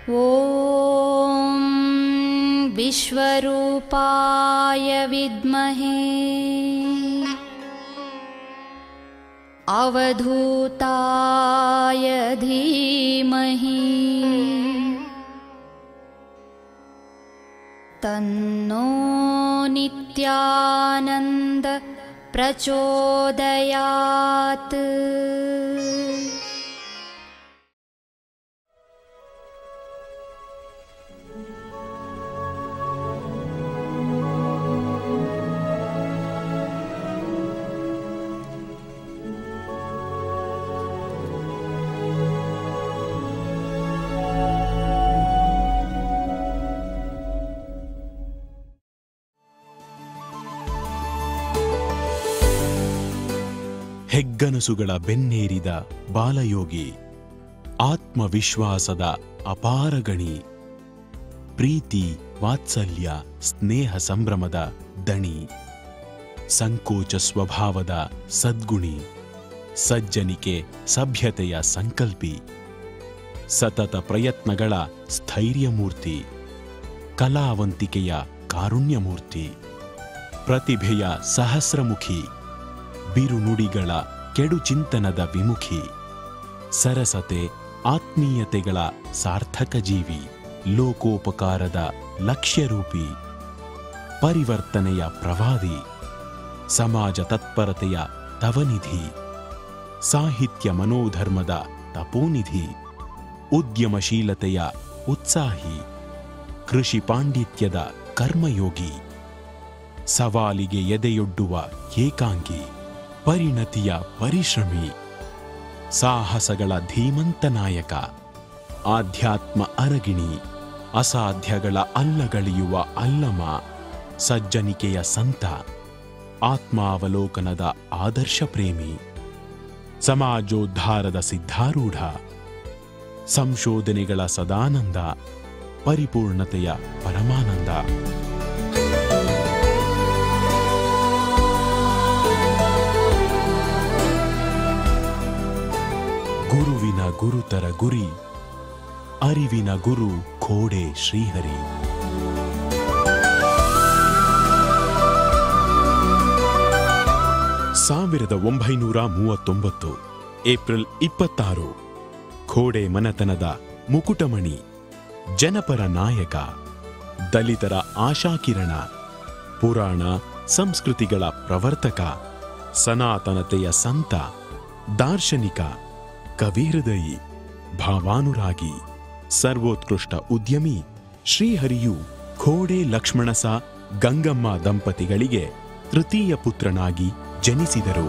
ॐ विश्वरूपाय विद्महे अवधूताय धीमहि तन्नो नित्यानन्द प्रचोदयात् ಹೆಗ್ಗನಸುಗಳ ಬೆನ್ನೇರಿದ ಬಾಲಯೋಗಿ ಆತ್ಮವಿಶ್ವಾಸದ ಅಪಾರಗಣಿ ಪ್ರೀತಿ ವಾತ್ಸಲ್ಯ ಸ್ನೇಹ ಸಂಭ್ರಮದ ದಣಿ ಸಂಕೋಚ ಸ್ವಭಾವದ ಸದ್ಗುಣಿ ಸಜ್ಜನಿಕೆ ಸಭ್ಯತೆಯ ಸಂಕಲ್ಪಿ ಸತತ ಪ್ರಯತ್ನಗಳ ಸ್ಥೈರ್ಯಮೂರ್ತಿ ಕಲಾವಂತಿಕೆಯ ಕಾರುಣ್ಯಮೂರ್ತಿ ಪ್ರತಿಭೆಯ ಸಹಸ್ರಮುಖಿ ಬಿರುನುಡಿಗಳ ಕೆಡುಚಿಂತನದ ವಿಮುಖಿ ಸರಸತೆ ಆತ್ಮೀಯತೆಗಳ ಸಾರ್ಥಕ ಜೀವಿ ಲೋಕೋಪಕಾರದ ಲಕ್ಷ್ಯರೂಪಿ ಪರಿವರ್ತನೆಯ ಪ್ರವಾದಿ ಸಮಾಜ ತತ್ಪರತೆಯ ತವನಿಧಿ ಸಾಹಿತ್ಯ ಮನೋಧರ್ಮದ ತಪೋನಿಧಿ ಉದ್ಯಮಶೀಲತೆಯ ಉತ್ಸಾಹಿ ಕೃಷಿ ಪಾಂಡಿತ್ಯದ ಕರ್ಮಯೋಗಿ ಸವಾಲಿಗೆ ಎದೆಯೊಡ್ಡುವ ಏಕಾಂಗಿ ಪರಿಣತಿಯ ಪರಿಶ್ರಮಿ ಸಾಹಸಗಳ ಧೀಮಂತ ನಾಯಕ ಆಧ್ಯಾತ್ಮ ಅರಗಿಣಿ ಅಸಾಧ್ಯಗಳ ಅಲ್ಲಗಳೆಯುವ ಅಲ್ಲಮ ಸಜ್ಜನಿಕೆಯ ಸಂತ ಆತ್ಮಾವಲೋಕನದ ಆದರ್ಶ ಪ್ರೇಮಿ ಸಮಾಜೋದ್ಧಾರದ ಸಿದ್ಧಾರೂಢ ಸಂಶೋಧನೆಗಳ ಸದಾನಂದ ಪರಿಪೂರ್ಣತೆಯ ಪರಮಾನಂದ ಗುರುವಿನ ಗುರುತರ ಗುರಿ ಅರಿವಿನ ಗುರು ಖೋಡೆ ಶ್ರೀಹರಿ ಸಾವಿರದ ಒಂಬೈನೂರ ಮೂವತ್ತೊಂಬತ್ತು ಏಪ್ರಿಲ್ ಇಪ್ಪತ್ತಾರು ಖೋಡೆ ಮನತನದ ಮುಕುಟಮಣಿ ಜನಪರ ನಾಯಕ ದಲಿತರ ಆಶಾಕಿರಣ ಪುರಾಣ ಸಂಸ್ಕೃತಿಗಳ ಪ್ರವರ್ತಕ ಸನಾತನತೆಯ ಸಂತ ದಾರ್ಶನಿಕ ಕವಿಹೃದಯಿ ಭಾವಾನುರಾಗಿ ಸರ್ವೋತ್ಕೃಷ್ಟ ಉದ್ಯಮಿ ಶ್ರೀಹರಿಯು ಖೋಡೆ ಲಕ್ಷ್ಮಣಸ ಗಂಗಮ್ಮ ದಂಪತಿಗಳಿಗೆ ತೃತೀಯ ಪುತ್ರನಾಗಿ ಜನಿಸಿದರು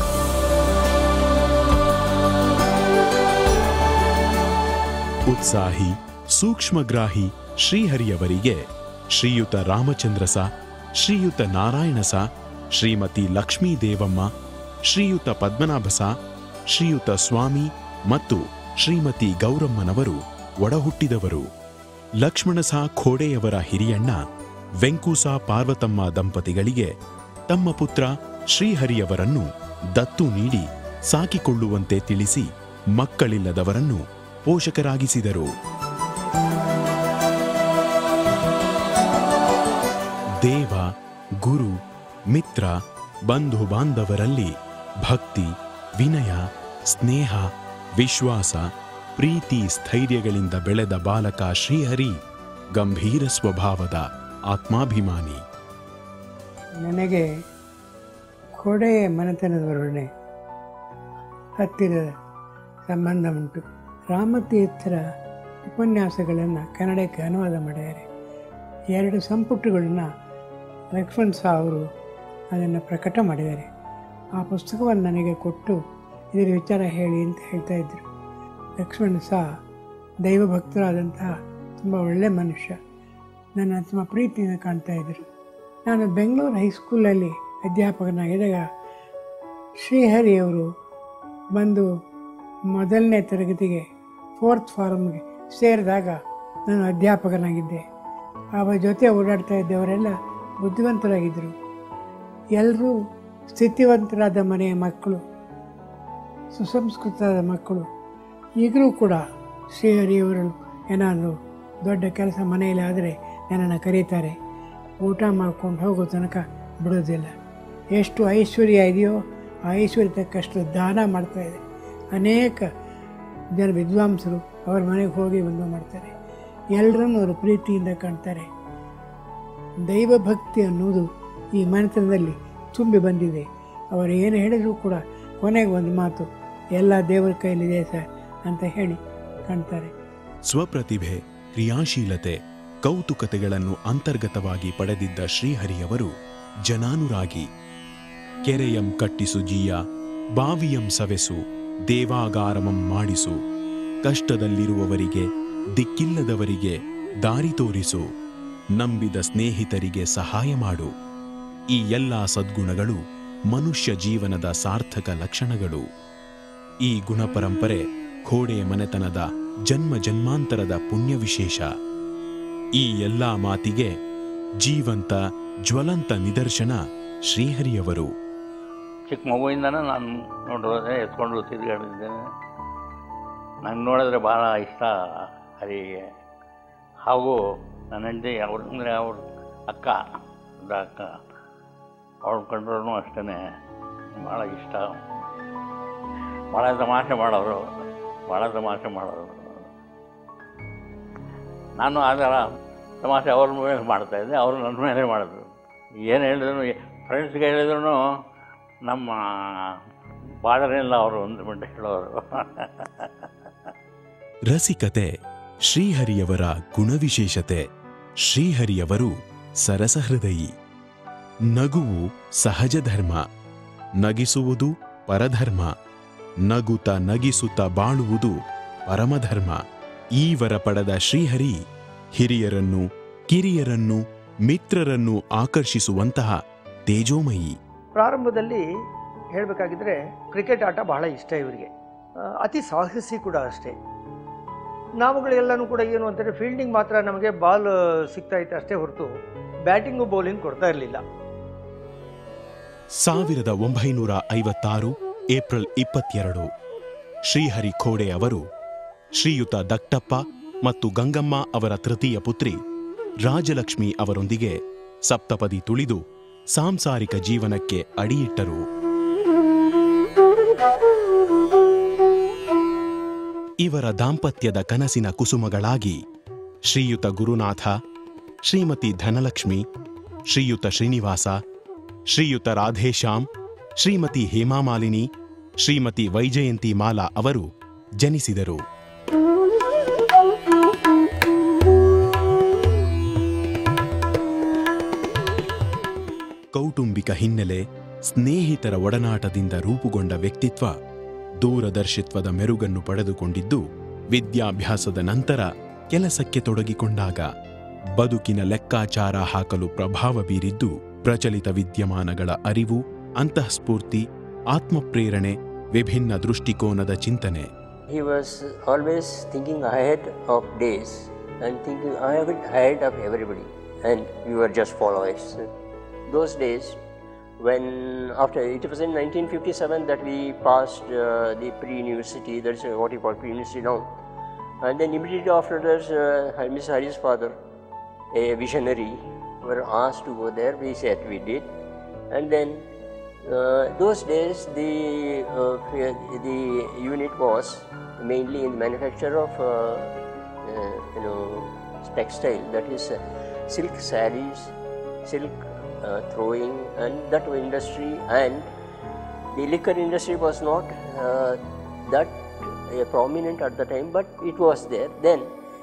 ಉತ್ಸಾಹಿ ಸೂಕ್ಷ್ಮಗ್ರಾಹಿ ಶ್ರೀಹರಿಯವರಿಗೆ ಶ್ರೀಯುತ ರಾಮಚಂದ್ರಸ ಶ್ರೀಯುತ ನಾರಾಯಣಸ ಶ್ರೀಮತಿ ಲಕ್ಷ್ಮೀ ದೇವಮ್ಮ ಶ್ರೀಯುತ ಪದ್ಮನಾಭಸ ಶ್ರೀಯುತ ಸ್ವಾಮಿ ಮತ್ತು ಶ್ರೀಮತಿ ಗೌರಮ್ಮನವರು ಒಡಹುಟ್ಟಿದವರು ಲಕ್ಷ್ಮಣಸ ಖೋಡೆಯವರ ಹಿರಿಯಣ್ಣ ವೆಂಕೂಸ ಪಾರ್ವತಮ್ಮ ದಂಪತಿಗಳಿಗೆ ತಮ್ಮ ಪುತ್ರ ಶ್ರೀಹರಿಯವರನ್ನು ದತ್ತು ನೀಡಿ ಸಾಕಿಕೊಳ್ಳುವಂತೆ ತಿಳಿಸಿ ಮಕ್ಕಳಿಲ್ಲದವರನ್ನು ಪೋಷಕರಾಗಿಸಿದರು ದೇವ ಗುರು ಮಿತ್ರ ಬಂಧು ಬಾಂಧವರಲ್ಲಿ ಭಕ್ತಿ ವಿನಯ ಸ್ನೇಹ ವಿಶ್ವಾಸ ಪ್ರೀತಿ ಸ್ಥೈರ್ಯಗಳಿಂದ ಬೆಳೆದ ಬಾಲಕ ಶ್ರೀಹರಿ ಗಂಭೀರ ಸ್ವಭಾವದ ಆತ್ಮಾಭಿಮಾನಿ ನನಗೆ ಕೊಡೆಯ ಮನೆತನದವರೊಡನೆ ಹತ್ತಿರದ ಸಂಬಂಧ ಉಂಟು ರಾಮತೀರ್ಥರ ಉಪನ್ಯಾಸಗಳನ್ನು ಕನ್ನಡಕ್ಕೆ ಅನುವಾದ ಮಾಡಿದ್ದಾರೆ ಎರಡು ಸಂಪುಟಗಳನ್ನು ಲಕ್ಷ್ಮಣ್ ಸಾ ಅವರು ಅದನ್ನು ಪ್ರಕಟ ಮಾಡಿದ್ದಾರೆ ಆ ಪುಸ್ತಕವನ್ನು ನನಗೆ ಕೊಟ್ಟು ಇದರ ವಿಚಾರ ಹೇಳಿ ಅಂತ ಹೇಳ್ತಾ ಇದ್ದರು ಲಕ್ಷ್ಮಣ್ ಸಾ ದೈವಭಕ್ತರಾದಂತಹ ತುಂಬ ಒಳ್ಳೆಯ ಮನುಷ್ಯ ನನ್ನ ತುಂಬ ಪ್ರೀತಿಯಿಂದ ಕಾಣ್ತಾ ಇದ್ದರು ನಾನು ಬೆಂಗಳೂರು ಹೈಸ್ಕೂಲಲ್ಲಿ ಅಧ್ಯಾಪಕನಾಗಿದ್ದಾಗ ಶ್ರೀಹರಿಯವರು ಬಂದು ಮೊದಲನೇ ತರಗತಿಗೆ ಫೋರ್ತ್ ಫಾರಮ್ಗೆ ಸೇರಿದಾಗ ನಾನು ಅಧ್ಯಾಪಕನಾಗಿದ್ದೆ ಅವರ ಜೊತೆ ಓಡಾಡ್ತಾ ಇದ್ದವರೆಲ್ಲ ಬುದ್ಧಿವಂತರಾಗಿದ್ದರು ಎಲ್ಲರೂ ಸ್ಥಿತಿವಂತರಾದ ಮನೆಯ ಮಕ್ಕಳು ಸುಸಂಸ್ಕೃತರಾದ ಮಕ್ಕಳು ಈಗಲೂ ಕೂಡ ಶ್ರೀಹರಿಯವರು ಏನಾದರೂ ದೊಡ್ಡ ಕೆಲಸ ಮನೆಯಲ್ಲಿ ಆದರೆ ನನ್ನನ್ನು ಕರೀತಾರೆ ಊಟ ಮಾಡ್ಕೊಂಡು ಹೋಗೋ ತನಕ ಬಿಡೋದಿಲ್ಲ ಎಷ್ಟು ಐಶ್ವರ್ಯ ಇದೆಯೋ ಆ ಐಶ್ವರ್ಯ ತಕ್ಕಷ್ಟು ದಾನ ಮಾಡ್ತಾಯಿದೆ ಅನೇಕ ಜನ ವಿದ್ವಾಂಸರು ಅವ್ರ ಮನೆಗೆ ಹೋಗಿ ಬಂದು ಮಾಡ್ತಾರೆ ಎಲ್ಲರನ್ನೂ ಅವರು ಪ್ರೀತಿಯಿಂದ ಕಾಣ್ತಾರೆ ದೈವ ಭಕ್ತಿ ಅನ್ನೋದು ಈ ಮನೆತನದಲ್ಲಿ ತುಂಬಿ ಬಂದಿದೆ ಅವರು ಏನು ಹೇಳಿದರೂ ಕೂಡ ಕೊನೆಗೆ ಒಂದು ಮಾತು ಎಲ್ಲ ದೇವರ ಕೈಲಿದೆ ಸರ್ ಅಂತ ಹೇಳಿ ಕಾಣ್ತಾರೆ ಸ್ವಪ್ರತಿಭೆ ಕ್ರಿಯಾಶೀಲತೆ ಕೌತುಕತೆಗಳನ್ನು ಅಂತರ್ಗತವಾಗಿ ಪಡೆದಿದ್ದ ಶ್ರೀಹರಿಯವರು ಜನಾನುರಾಗಿ ಕೆರೆಯಂ ಕಟ್ಟಿಸು ಜೀಯ ಬಾವಿಯಂ ಸವೆಸು ದೇವಾಗಾರಮಂ ಮಾಡಿಸು ಕಷ್ಟದಲ್ಲಿರುವವರಿಗೆ ದಿಕ್ಕಿಲ್ಲದವರಿಗೆ ದಾರಿ ತೋರಿಸು ನಂಬಿದ ಸ್ನೇಹಿತರಿಗೆ ಸಹಾಯ ಮಾಡು ಈ ಎಲ್ಲಾ ಸದ್ಗುಣಗಳು ಮನುಷ್ಯ ಜೀವನದ ಸಾರ್ಥಕ ಲಕ್ಷಣಗಳು ಈ ಗುಣಪರಂಪರೆ ಖೋಡೆ ಮನೆತನದ ಜನ್ಮ ಜನ್ಮಾಂತರದ ಪುಣ್ಯ ವಿಶೇಷ ಈ ಎಲ್ಲಾ ಮಾತಿಗೆ ಜೀವಂತ ಜ್ವಲಂತ ನಿದರ್ಶನ ಶ್ರೀಹರಿಯವರು ಚಿಕ್ಕ ಮಗುವಿಂದನೂ ನಾನು ನೋಡೋದೆ ಎತ್ಕೊಂಡು ತಿರುಗಾಡಿದ್ದೇನೆ ನಂಗೆ ನೋಡಿದ್ರೆ ಭಾಳ ಇಷ್ಟ ಹರಿಗೆ ಹಾಗೂ ನನ್ನ ಹೆಂಡತಿ ಅವ್ರ ಅಂದರೆ ಅವ್ರ ಅಕ್ಕ ದೊಡ್ಡ ಅಕ್ಕ ಅವ್ಳು ಕಂಡ್ರೂ ಅಷ್ಟೇ ಭಾಳ ಇಷ್ಟ ಭಾಳ ತಮಾಷೆ ಮಾಡೋರು ಭಾಳ ತಮಾಷೆ ಮಾಡೋರು ನಾನು ಆ ಥರ ತಮಾಷೆ ಅವ್ರ ಮೇಲೆ ಮಾಡ್ತಾಯಿದ್ದೆ ಅವರು ನನ್ನ ಮೇಲೆ ಮಾಡಿದ್ರು ಏನು ಹೇಳಿದ್ರು ಫ್ರೆಂಡ್ಸ್ಗೆ ಹೇಳಿದ್ರು ನಮ್ಮ ಬಾದರೆಲ್ಲ ಅವರು ಒಂದು ಬಿಟ್ಟು ಹೇಳೋರು ರಸಿಕತೆ ಶ್ರೀಹರಿಯವರ ಗುಣವಿಶೇಷತೆ ಶ್ರೀಹರಿಯವರು ಸರಸಹೃದಯಿ ನಗುವು ಸಹಜ ಧರ್ಮ ನಗಿಸುವುದು ಪರಧರ್ಮ ನಗುತ ನಗಿಸುತ್ತ ಬಾಳುವುದು ಪರಮಧರ್ಮ ಈವರ ಪಡೆದ ಶ್ರೀಹರಿ ಹಿರಿಯರನ್ನು ಕಿರಿಯರನ್ನು ಮಿತ್ರರನ್ನು ಆಕರ್ಷಿಸುವಂತಹ ತೇಜೋಮಯಿ ಪ್ರಾರಂಭದಲ್ಲಿ ಹೇಳಬೇಕಾಗಿದ್ರೆ ಕ್ರಿಕೆಟ್ ಆಟ ಬಹಳ ಇಷ್ಟ ಇವರಿಗೆ ಆ, ಅತಿ ಸಾಹಸಿ ಕೂಡ ಅಷ್ಟೇ ನಾವುಗಳೆಲ್ಲನೂ ಕೂಡ ಏನು ಅಂತಂದರೆ ಫೀಲ್ಡಿಂಗ್ ಮಾತ್ರ ನಮಗೆ ಬಾಲ್ ಸಿಗ್ತಾ ಇತ್ತು ಅಷ್ಟೇ ಹೊರತು ಬ್ಯಾಟಿಂಗು ಬೌಲಿಂಗ್ ಕೊಡ್ತಾ ಇರಲಿಲ್ಲ ಸಾವಿರದ ಒಂಬೈನೂರ ಐವತ್ತಾರು ಏಪ್ರಿಲ್ ಇಪ್ಪತ್ತೆರಡು ಶ್ರೀಹರಿ ಖೋಡೆ ಅವರು ಶ್ರೀಯುತ ದಟ್ಟಪ್ಪ ಮತ್ತು ಗಂಗಮ್ಮ ಅವರ ತೃತೀಯ ಪುತ್ರಿ ರಾಜಲಕ್ಷ್ಮಿ ಅವರೊಂದಿಗೆ ಸಪ್ತಪದಿ ತುಳಿದು ಸಾಂಸಾರಿಕ ಜೀವನಕ್ಕೆ ಅಡಿಯಿಟ್ಟರು ಇವರ ದಾಂಪತ್ಯದ ಕನಸಿನ ಕುಸುಮಗಳಾಗಿ ಶ್ರೀಯುತ ಗುರುನಾಥ ಶ್ರೀಮತಿ ಧನಲಕ್ಷ್ಮಿ ಶ್ರೀಯುತ ಶ್ರೀನಿವಾಸ ಶ್ರೀಯುತ ರಾಧೇಶ್ಯಾಮ್ ಶ್ರೀಮತಿ ಹೇಮಾಮಾಲಿನಿ ಶ್ರೀಮತಿ ವೈಜಯಂತಿ ಮಾಲಾ ಅವರು ಜನಿಸಿದರು ಕೌಟುಂಬಿಕ ಹಿನ್ನೆಲೆ ಸ್ನೇಹಿತರ ಒಡನಾಟದಿಂದ ರೂಪುಗೊಂಡ ವ್ಯಕ್ತಿತ್ವ ದೂರದರ್ಶಿತ್ವದ ಮೆರುಗನ್ನು ಪಡೆದುಕೊಂಡಿದ್ದು ವಿದ್ಯಾಭ್ಯಾಸದ ನಂತರ ಕೆಲಸಕ್ಕೆ ತೊಡಗಿಕೊಂಡಾಗ ಬದುಕಿನ ಲೆಕ್ಕಾಚಾರ ಹಾಕಲು ಪ್ರಭಾವ ಬೀರಿದ್ದು ಪ್ರಚಲಿತ ವಿದ್ಯಮಾನಗಳ ಅರಿವು ಅಂತಃಸ್ಫೂರ್ತಿ ಆತ್ಮಪ್ರೇರಣೆ ವಿಭಿನ್ನ ದೃಷ್ಟಿಕೋನದ ಚಿಂತನೆ He was always thinking ahead of days and thinking ahead ahead of everybody, and we were just followers. Those days, when after it was in 1957 that we passed uh, the pre-university, that's uh, what you call pre-university now, and then immediately after that, uh, Miss Hari's father, a visionary, were asked to go there. We said we did, and then uh, those days the uh, the unit was mainly in the manufacture of uh, uh, you know textile that is uh, silk sarees, silk uh, throwing, and that industry and the liquor industry was not uh, that uh, prominent at the time, but it was there then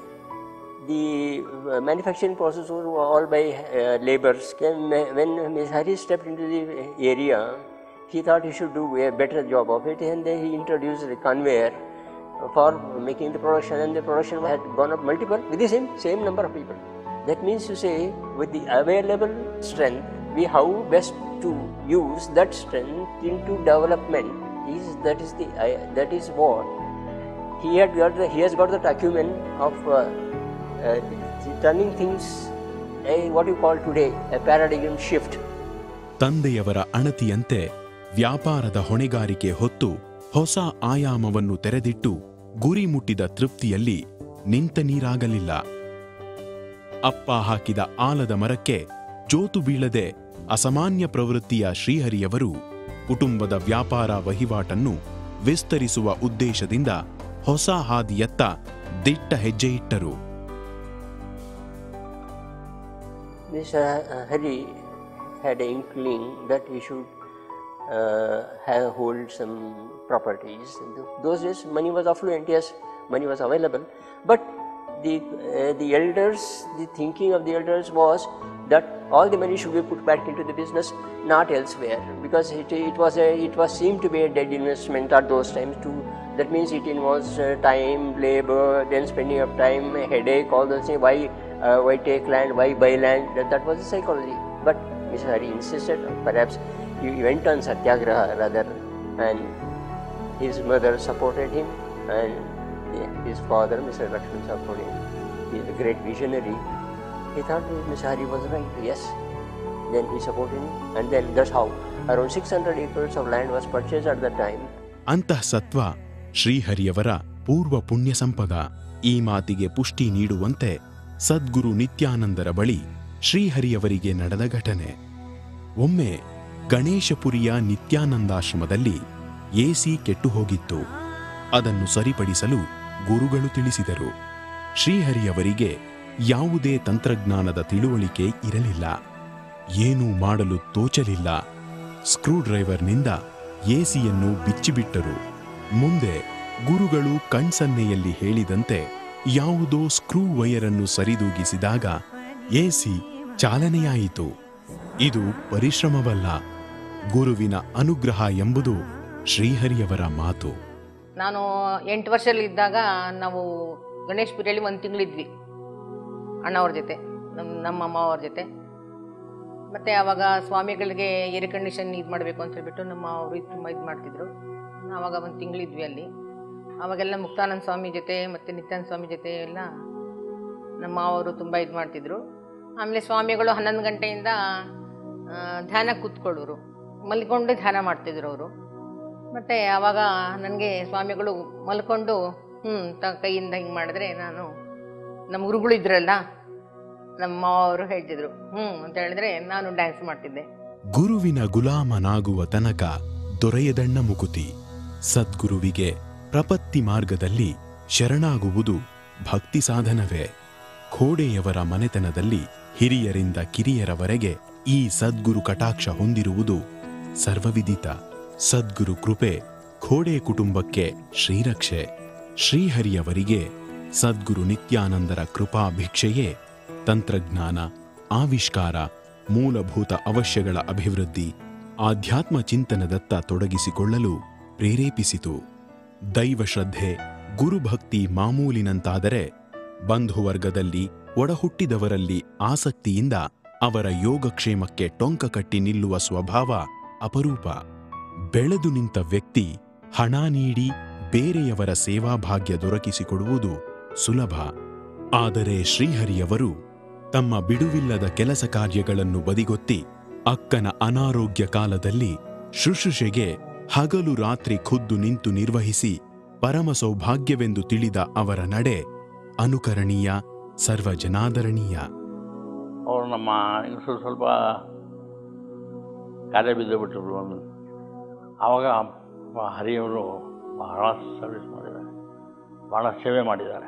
the uh, manufacturing process was all by uh, laborers. Can- When Ms. Harris stepped into the area, he thought he should do a better job of it, and then he introduced a conveyor for making the production, and the production had gone up multiple with the same same number of people. That means to say, with the available strength, we how best to use that strength into development is that is the I that is what he had got the, he has got that acumen of uh, uh, turning things a what you call today a paradigm shift ತಂದೆಯವರ ಅಣತಿಯಂತೆ ವ್ಯಾಪಾರದ ಹೊಣೆಗಾರಿಕೆ ಹೊತ್ತು ಹೊಸ ಆಯಾಮವನ್ನು ತೆರೆದಿಟ್ಟು ಗುರಿ ಮುಟ್ಟಿದ ತೃಪ್ತಿಯಲ್ಲಿ ನಿಂತ ನೀರಾಗಲಿಲ್ಲ ಅಪ್ಪ ಹಾಕಿದ ಆಲದ ಮರಕ್ಕೆ ಜೋತು ಬೀಳದೆ ಅಸಾಮಾನ್ಯ ಪ್ರವೃತ್ತಿಯ ಶ್ರೀಹರಿಯವರು ಕುಟುಂಬದ ವ್ಯಾಪಾರ ವಹಿವಾಟನ್ನು ವಿಸ್ತರಿಸುವ ಉದ್ದೇಶದಿಂದ ಹೊಸ ಹಾದಿಯತ್ತ ದಿಟ್ಟ ಹೆಜ್ಜೆ ಇಟ್ಟರು Mr. Hari had an inkling that he should uh, have hold some properties. In tho- those days, money was affluent. Yes, money was available, but the uh, the elders, the thinking of the elders was that all the money should be put back into the business, not elsewhere, because it, it was a it was seemed to be a dead investment at those times too. That means it involves uh, time, labor, then spending of time, headache, all those things. Why uh, why take land? Why buy land? That, that was the psychology. But Mr. Hari insisted. Perhaps he went on satyagraha rather, and his mother supported him, and yeah, his father, Mr. Lakshman, supported him. He is a great visionary. He thought Mr. Hari was right. Yes. Then he supported him, and then that's how around 600 acres of land was purchased at that time. ಅಂತಃಸತ್ವ ಶ್ರೀಹರಿಯವರ ಪೂರ್ವ ಪುಣ್ಯ ಸಂಪದ ಈ ಮಾತಿಗೆ ಪುಷ್ಟಿ ನೀಡುವಂತೆ ಸದ್ಗುರು ನಿತ್ಯಾನಂದರ ಬಳಿ ಶ್ರೀಹರಿಯವರಿಗೆ ನಡೆದ ಘಟನೆ ಒಮ್ಮೆ ಗಣೇಶಪುರಿಯ ನಿತ್ಯಾನಂದಾಶ್ರಮದಲ್ಲಿ ಎಸಿ ಕೆಟ್ಟು ಹೋಗಿತ್ತು ಅದನ್ನು ಸರಿಪಡಿಸಲು ಗುರುಗಳು ತಿಳಿಸಿದರು ಶ್ರೀಹರಿಯವರಿಗೆ ಯಾವುದೇ ತಂತ್ರಜ್ಞಾನದ ತಿಳುವಳಿಕೆ ಇರಲಿಲ್ಲ ಏನೂ ಮಾಡಲು ತೋಚಲಿಲ್ಲ ಸ್ಕ್ರೂ ಡ್ರೈವರ್ನಿಂದ ಎಸಿಯನ್ನು ಬಿಚ್ಚಿಬಿಟ್ಟರು ಮುಂದೆ ಗುರುಗಳು ಕಣ್ಸನ್ನೆಯಲ್ಲಿ ಹೇಳಿದಂತೆ ಯಾವುದೋ ಸ್ಕ್ರೂ ವೈರನ್ನು ಸರಿದೂಗಿಸಿದಾಗ ಎಸಿ ಚಾಲನೆಯಾಯಿತು ಇದು ಪರಿಶ್ರಮವಲ್ಲ ಗುರುವಿನ ಅನುಗ್ರಹ ಎಂಬುದು ಶ್ರೀಹರಿಯವರ ಮಾತು ನಾನು ಎಂಟು ವರ್ಷದಲ್ಲಿ ಇದ್ದಾಗ ನಾವು ಗಣೇಶ್ಪುರಿಯಲ್ಲಿ ಒಂದು ತಿಂಗಳಿದ್ವಿ ಅಣ್ಣವ್ರ ಜೊತೆ ನಮ್ಮ ನಮ್ಮ ಅಮ್ಮ ಅವ್ರ ಜೊತೆ ಮತ್ತು ಆವಾಗ ಸ್ವಾಮಿಗಳಿಗೆ ಏರ್ ಕಂಡೀಷನ್ ಇದು ಮಾಡಬೇಕು ಅಂತ ಹೇಳ್ಬಿಟ್ಟು ನಮ್ಮ ಅವರು ಇದು ತುಂಬ ಇದು ಮಾಡ್ತಿದ್ರು ಆವಾಗ ಒಂದು ತಿಂಗಳಿದ್ವಿ ಅಲ್ಲಿ ಆವಾಗೆಲ್ಲ ಮುಕ್ತಾನಂದ ಸ್ವಾಮಿ ಜೊತೆ ಮತ್ತು ನಿತ್ಯಾನಂದ ಸ್ವಾಮಿ ಜೊತೆ ಎಲ್ಲ ನಮ್ಮ ಅವರು ತುಂಬ ಇದು ಮಾಡ್ತಿದ್ರು ಆಮೇಲೆ ಸ್ವಾಮಿಗಳು ಹನ್ನೊಂದು ಗಂಟೆಯಿಂದ ಆ, ಧ್ಯಾನ ಕೂತ್ಕೊಳ್ಳೋರು ಮಲ್ಕೊಂಡು ಧ್ಯಾನ ಮಾಡ್ತಿದ್ರು ಅವರು ಮತ್ತು ಆವಾಗ ನನಗೆ ಸ್ವಾಮಿಗಳು ಮಲ್ಕೊಂಡು ಹ್ಞೂ ತ ಕೈಯಿಂದ ಹಿಂಗೆ ಮಾಡಿದ್ರೆ ನಾನು ನಮ್ಮ ಗುರುಗಳು ಇದ್ರಲ್ಲ ನಮ್ಮ ಅವರು ಹೇಳ್ತಿದ್ರು ಹ್ಞೂ ಅಂತ ಹೇಳಿದ್ರೆ ನಾನು ಡ್ಯಾನ್ಸ್ ಮಾಡ್ತಿದ್ದೆ ಗುರುವಿನ ಗುಲಾಮನಾಗುವ ತನಕ ದೊರೆಯದಣ್ಣ ಮುಕುತಿ ಸದ್ಗುರುವಿಗೆ ಪ್ರಪತ್ತಿ ಮಾರ್ಗದಲ್ಲಿ ಶರಣಾಗುವುದು ಭಕ್ತಿ ಸಾಧನವೇ ಖೋಡೆಯವರ ಮನೆತನದಲ್ಲಿ ಹಿರಿಯರಿಂದ ಕಿರಿಯರವರೆಗೆ ಈ ಸದ್ಗುರು ಕಟಾಕ್ಷ ಹೊಂದಿರುವುದು ಸರ್ವವಿದಿತ ಸದ್ಗುರು ಕೃಪೆ ಖೋಡೆ ಕುಟುಂಬಕ್ಕೆ ಶ್ರೀರಕ್ಷೆ ಶ್ರೀಹರಿಯವರಿಗೆ ಸದ್ಗುರು ನಿತ್ಯಾನಂದರ ಕೃಪಾ ಭಿಕ್ಷೆಯೇ ತಂತ್ರಜ್ಞಾನ ಆವಿಷ್ಕಾರ ಮೂಲಭೂತ ಅವಶ್ಯಗಳ ಅಭಿವೃದ್ಧಿ ಆಧ್ಯಾತ್ಮ ಚಿಂತನದತ್ತ ತೊಡಗಿಸಿಕೊಳ್ಳಲು ಪ್ರೇರೇಪಿಸಿತು ದೈವಶ್ರದ್ಧೆ ಗುರುಭಕ್ತಿ ಮಾಮೂಲಿನಂತಾದರೆ ಬಂಧುವರ್ಗದಲ್ಲಿ ಒಡಹುಟ್ಟಿದವರಲ್ಲಿ ಆಸಕ್ತಿಯಿಂದ ಅವರ ಯೋಗಕ್ಷೇಮಕ್ಕೆ ಟೊಂಕ ಕಟ್ಟಿ ನಿಲ್ಲುವ ಸ್ವಭಾವ ಅಪರೂಪ ಬೆಳೆದು ನಿಂತ ವ್ಯಕ್ತಿ ಹಣ ನೀಡಿ ಬೇರೆಯವರ ಸೇವಾಭಾಗ್ಯ ದೊರಕಿಸಿಕೊಡುವುದು ಸುಲಭ ಆದರೆ ಶ್ರೀಹರಿಯವರು ತಮ್ಮ ಬಿಡುವಿಲ್ಲದ ಕೆಲಸ ಕಾರ್ಯಗಳನ್ನು ಬದಿಗೊತ್ತಿ ಅಕ್ಕನ ಅನಾರೋಗ್ಯ ಕಾಲದಲ್ಲಿ ಶುಶ್ರೂಷೆಗೆ ಹಗಲು ರಾತ್ರಿ ಖುದ್ದು ನಿಂತು ನಿರ್ವಹಿಸಿ ಪರಮ ಸೌಭಾಗ್ಯವೆಂದು ತಿಳಿದ ಅವರ ನಡೆ ಅನುಕರಣೀಯ ಸರ್ವಜನಾದರಣೀಯ ಅವರು ನಮ್ಮ ಇನ್ನು ಸ್ವಲ್ಪ ಕಾಲೇ ಬಿದ್ದು ಬಿಟ್ಟರು ಒಂದು ಆವಾಗ ಹರಿಯವರು ಬಹಳ ಸರ್ವಿಸ್ ಮಾಡಿದ್ದಾರೆ ಭಾಳ ಸೇವೆ ಮಾಡಿದ್ದಾರೆ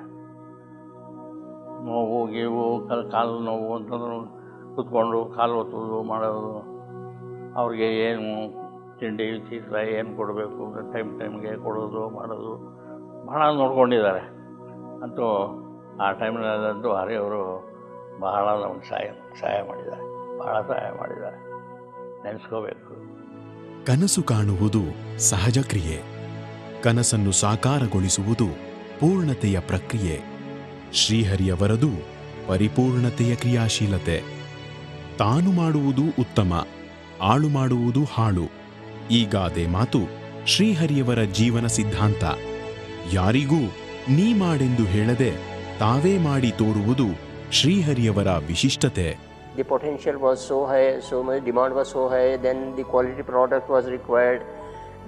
ನೋವು ಗೀವು ಕಾಲು ಕಾಲು ನೋವು ಅಂತಂದ್ರು ಕೂತ್ಕೊಂಡು ಕಾಲು ಒತ್ತೋದು ಮಾಡೋದು ಅವ್ರಿಗೆ ಏನು ತಿಂಡಿ ಚೀಲ ಏನು ಕೊಡಬೇಕು ಟೈಮ್ ಟೈಮ್ಗೆ ಕೊಡೋದು ಮಾಡೋದು ಭಾಳ ನೋಡ್ಕೊಂಡಿದ್ದಾರೆ ಅಂತೂ ಆ ಟೈಮ್ನಲ್ಲಂತೂ ಹರಿಯವರು ಬಹಳ ನಮಗೆ ಸಹಾಯ ಸಹಾಯ ಮಾಡಿದ್ದಾರೆ ಭಾಳ ಸಹಾಯ ಮಾಡಿದ್ದಾರೆ ನೆನೆಸ್ಕೋಬೇಕು ಕನಸು ಕಾಣುವುದು ಸಹಜ ಕ್ರಿಯೆ ಕನಸನ್ನು ಸಾಕಾರಗೊಳಿಸುವುದು ಪೂರ್ಣತೆಯ ಪ್ರಕ್ರಿಯೆ ಶ್ರೀಹರಿಯವರದು ಪರಿಪೂರ್ಣತೆಯ ಕ್ರಿಯಾಶೀಲತೆ ತಾನು ಮಾಡುವುದು ಉತ್ತಮ ಆಳು ಮಾಡುವುದು ಹಾಳು ಈ ಗಾದೆ ಮಾತು ಶ್ರೀಹರಿಯವರ ಜೀವನ ಸಿದ್ಧಾಂತ ಯಾರಿಗೂ ನೀ ಮಾಡೆಂದು ಹೇಳದೆ ತಾವೇ ಮಾಡಿ ತೋರುವುದು ಶ್ರೀಹರಿಯವರ ವಿಶಿಷ್ಟತೆ the potential was so high, so much demand was so high, then the quality product was required,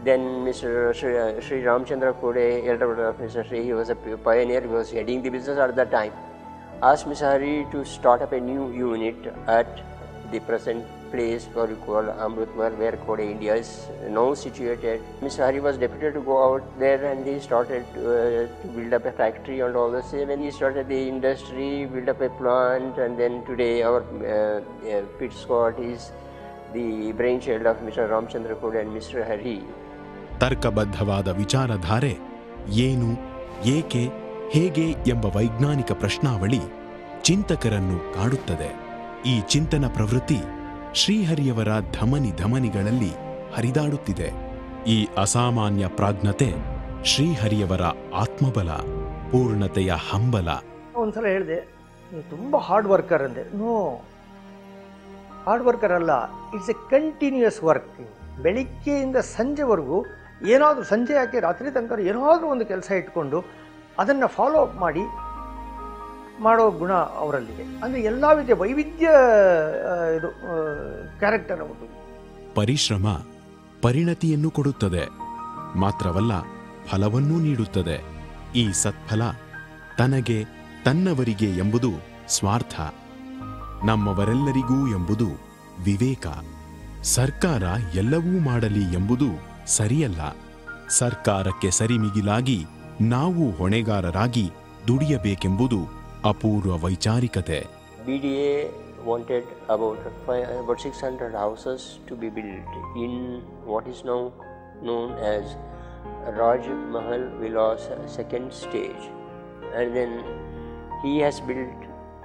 Then Mr. Sri, uh, Sri Ramchandra Kode, elder brother of Mr. Sri, he was a p- pioneer, he was heading the business at that time, asked Mr. Hari to start up a new unit at the present place what you call Amrutmal, where Kode India is now situated. Mr. Hari was deputed to go out there and he started uh, to build up a factory and all this. When he started the industry, built up a plant, and then today our uh, uh, pit squad is the brainchild of Mr. Ramchandra Kode and Mr. Hari. ತರ್ಕಬದ್ಧವಾದ ವಿಚಾರಧಾರೆ ಏನು ಏಕೆ ಹೇಗೆ ಎಂಬ ವೈಜ್ಞಾನಿಕ ಪ್ರಶ್ನಾವಳಿ ಚಿಂತಕರನ್ನು ಕಾಡುತ್ತದೆ ಈ ಚಿಂತನ ಪ್ರವೃತ್ತಿ ಶ್ರೀಹರಿಯವರ ಧಮನಿ ಧಮನಿಗಳಲ್ಲಿ ಹರಿದಾಡುತ್ತಿದೆ ಈ ಅಸಾಮಾನ್ಯ ಪ್ರಾಜ್ಞತೆ ಶ್ರೀಹರಿಯವರ ಆತ್ಮಬಲ ಪೂರ್ಣತೆಯ ಹಂಬಲ ಒಂದ್ಸಲ ಹೇಳಿದೆ ನೀವು ತುಂಬ ಹಾರ್ಡ್ ವರ್ಕರ್ ಅಂದೆ ನೋ ಹಾರ್ಡ್ ವರ್ಕರ್ ಅಲ್ಲ ಇಟ್ಸ್ ಎ ಕಂಟಿನ್ಯೂಯಸ್ ವರ್ಕ್ ಬೆಳಿಗ್ಗೆಯಿಂದ ಸಂಜೆವರೆಗೂ ಏನಾದರೂ ಸಂಜೆ ಯಾಕೆ ರಾತ್ರಿ ತನಕ ಏನಾದರೂ ಒಂದು ಕೆಲಸ ಇಟ್ಕೊಂಡು ಅದನ್ನು ಫಾಲೋ ಅಪ್ ಮಾಡಿ ಮಾಡೋ ಗುಣ ಅವರಲ್ಲಿದೆ ಅಂದರೆ ಎಲ್ಲ ವಿಧ ವೈವಿಧ್ಯ ಆ, ಇದು ಕ್ಯಾರೆಕ್ಟರ್ ಅವ್ರದ್ದು ಪರಿಶ್ರಮ ಪರಿಣತಿಯನ್ನು ಕೊಡುತ್ತದೆ ಮಾತ್ರವಲ್ಲ ಫಲವನ್ನೂ ನೀಡುತ್ತದೆ ಈ ಸತ್ಫಲ ತನಗೆ ತನ್ನವರಿಗೆ ಎಂಬುದು ಸ್ವಾರ್ಥ ನಮ್ಮವರೆಲ್ಲರಿಗೂ ಎಂಬುದು ವಿವೇಕ ಸರ್ಕಾರ ಎಲ್ಲವೂ ಮಾಡಲಿ ಎಂಬುದು ಸರಿಯಲ್ಲ ಸರ್ಕಾರಕ್ಕೆ ಸರಿಮಿಗಿಲಾಗಿ ನಾವು ಹೊಣೆಗಾರರಾಗಿ ದುಡಿಯಬೇಕೆಂಬುದು ಅಪೂರ್ವ ವೈಚಾರಿಕತೆ BDA wanted about five, about 600 houses to be built in what is now known as Raj Mahal Vilas second stage, and then he has built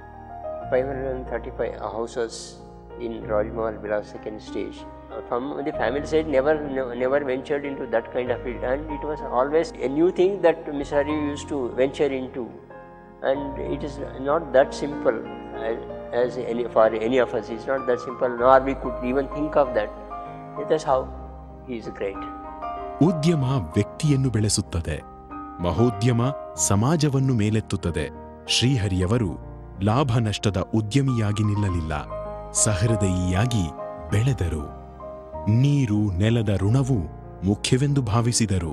535 houses in Raj Mahal Vilas second stage. Uh, From the family side, never no- never ventured into that kind of field, and it was always a new thing that Misari used to venture into and it is not that simple as, as any for any of us it's not that simple nor we could even think of that that's how he is great ಉದ್ಯಮ ವ್ಯಕ್ತಿಯನ್ನು ಬೆಳೆಸುತ್ತದೆ ಮಹೋದ್ಯಮ ಸಮಾಜವನ್ನು ಮೇಲೆತ್ತುತ್ತದೆ ಶ್ರೀಹರಿಯವರು ಲಾಭ ನಷ್ಟದ ಉದ್ಯಮಿಯಾಗಿ ನಿಲ್ಲಲಿಲ್ಲ ಸಹೃದಯಿಯಾಗಿ ಬೆಳೆದರು ನೀರು ನೆಲದ ಋಣವು ಮುಖ್ಯವೆಂದು ಭಾವಿಸಿದರು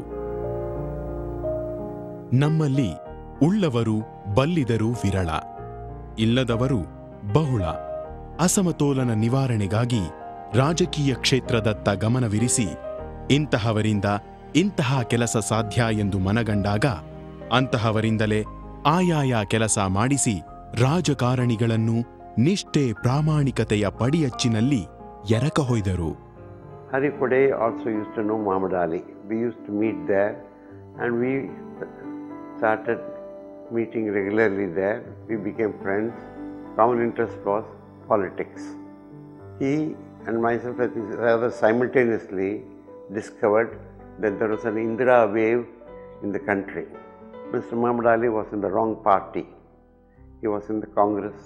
ನಮ್ಮಲ್ಲಿ ಉಳ್ಳವರು ಬಲ್ಲಿದರು ವಿರಳ ಇಲ್ಲದವರು ಬಹುಳ ಅಸಮತೋಲನ ನಿವಾರಣೆಗಾಗಿ ರಾಜಕೀಯ ಕ್ಷೇತ್ರದತ್ತ ಗಮನವಿರಿಸಿ ಇಂತಹವರಿಂದ ಇಂತಹ ಕೆಲಸ ಸಾಧ್ಯ ಎಂದು ಮನಗಂಡಾಗ ಅಂತಹವರಿಂದಲೇ ಆಯಾಯ ಕೆಲಸ ಮಾಡಿಸಿ ರಾಜಕಾರಣಿಗಳನ್ನು ನಿಷ್ಠೆ ಪ್ರಾಮಾಣಿಕತೆಯ ಪಡಿಯಚ್ಚಿನಲ್ಲಿ ಎರಕ ಹೊಯ್ದರು Hari Kode also used to know Muhammad Ali. We used to meet there and we started meeting regularly there. We became friends. Common interest was politics. He and myself I think, rather simultaneously discovered that there was an Indira wave in the country. Mr. Muhammad Ali was in the wrong party. He was in the Congress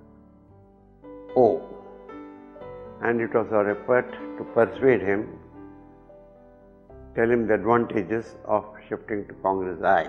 O and it was our effort to persuade him, tell him the advantages of shifting to Congress I.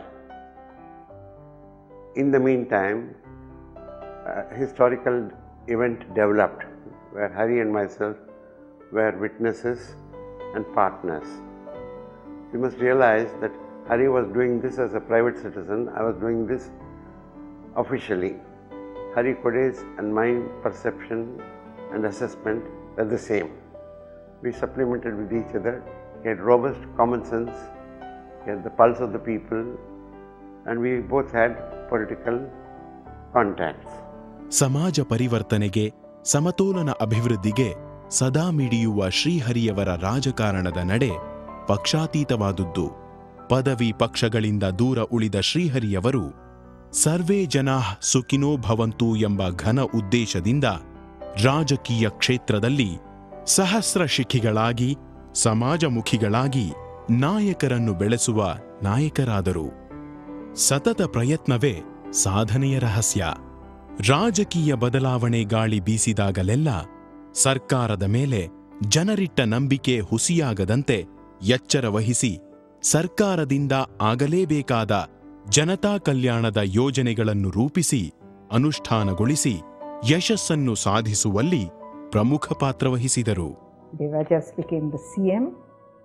In the meantime, a historical event developed where Hari and myself were witnesses and partners. You must realize that Hari was doing this as a private citizen, I was doing this officially. Hari Kode's and my perception and assessment were the same. We supplemented with each other. He had robust common sense, he had the pulse of the people, and we both had political contacts. ಸಮಾಜ ಪರಿವರ್ತನೆಗೆ ಸಮತೋಲನ ಅಭಿವೃದ್ಧಿಗೆ ಸದಾ ಮಿಡಿಯುವ ಶ್ರೀಹರಿಯವರ ರಾಜಕಾರಣದ ನಡೆ ಪಕ್ಷಾತೀತವಾದುದು ಪದವಿ ಪಕ್ಷಗಳಿಂದ ದೂರ ಉಳಿದ ಶ್ರೀಹರಿಯವರು ಸರ್ವೇ ಜನಾ ಸುಖಿನೋ ಭವಂತು ಎಂಬ ಘನ ಉದ್ದೇಶದಿಂದ ರಾಜಕೀಯ ಕ್ಷೇತ್ರದಲ್ಲಿ ಸಹಸ್ರ ಶಿಖಿಗಳಾಗಿ ಸಮಾಜಮುಖಿಗಳಾಗಿ ನಾಯಕರನ್ನು ಬೆಳೆಸುವ ನಾಯಕರಾದರು ಸತತ ಪ್ರಯತ್ನವೇ ಸಾಧನೆಯ ರಹಸ್ಯ ರಾಜಕೀಯ ಬದಲಾವಣೆ ಗಾಳಿ ಬೀಸಿದಾಗಲೆಲ್ಲ ಸರ್ಕಾರದ ಮೇಲೆ ಜನರಿಟ್ಟ ನಂಬಿಕೆ ಹುಸಿಯಾಗದಂತೆ ಎಚ್ಚರ ವಹಿಸಿ ಸರ್ಕಾರದಿಂದ ಆಗಲೇಬೇಕಾದ ಜನತಾ ಕಲ್ಯಾಣದ ಯೋಜನೆಗಳನ್ನು ರೂಪಿಸಿ ಅನುಷ್ಠಾನಗೊಳಿಸಿ ಯಶಸ್ಸನ್ನು ಸಾಧಿಸುವಲ್ಲಿ ಪ್ರಮುಖ ಪಾತ್ರ ವಹಿಸಿದರು Devajas became the CM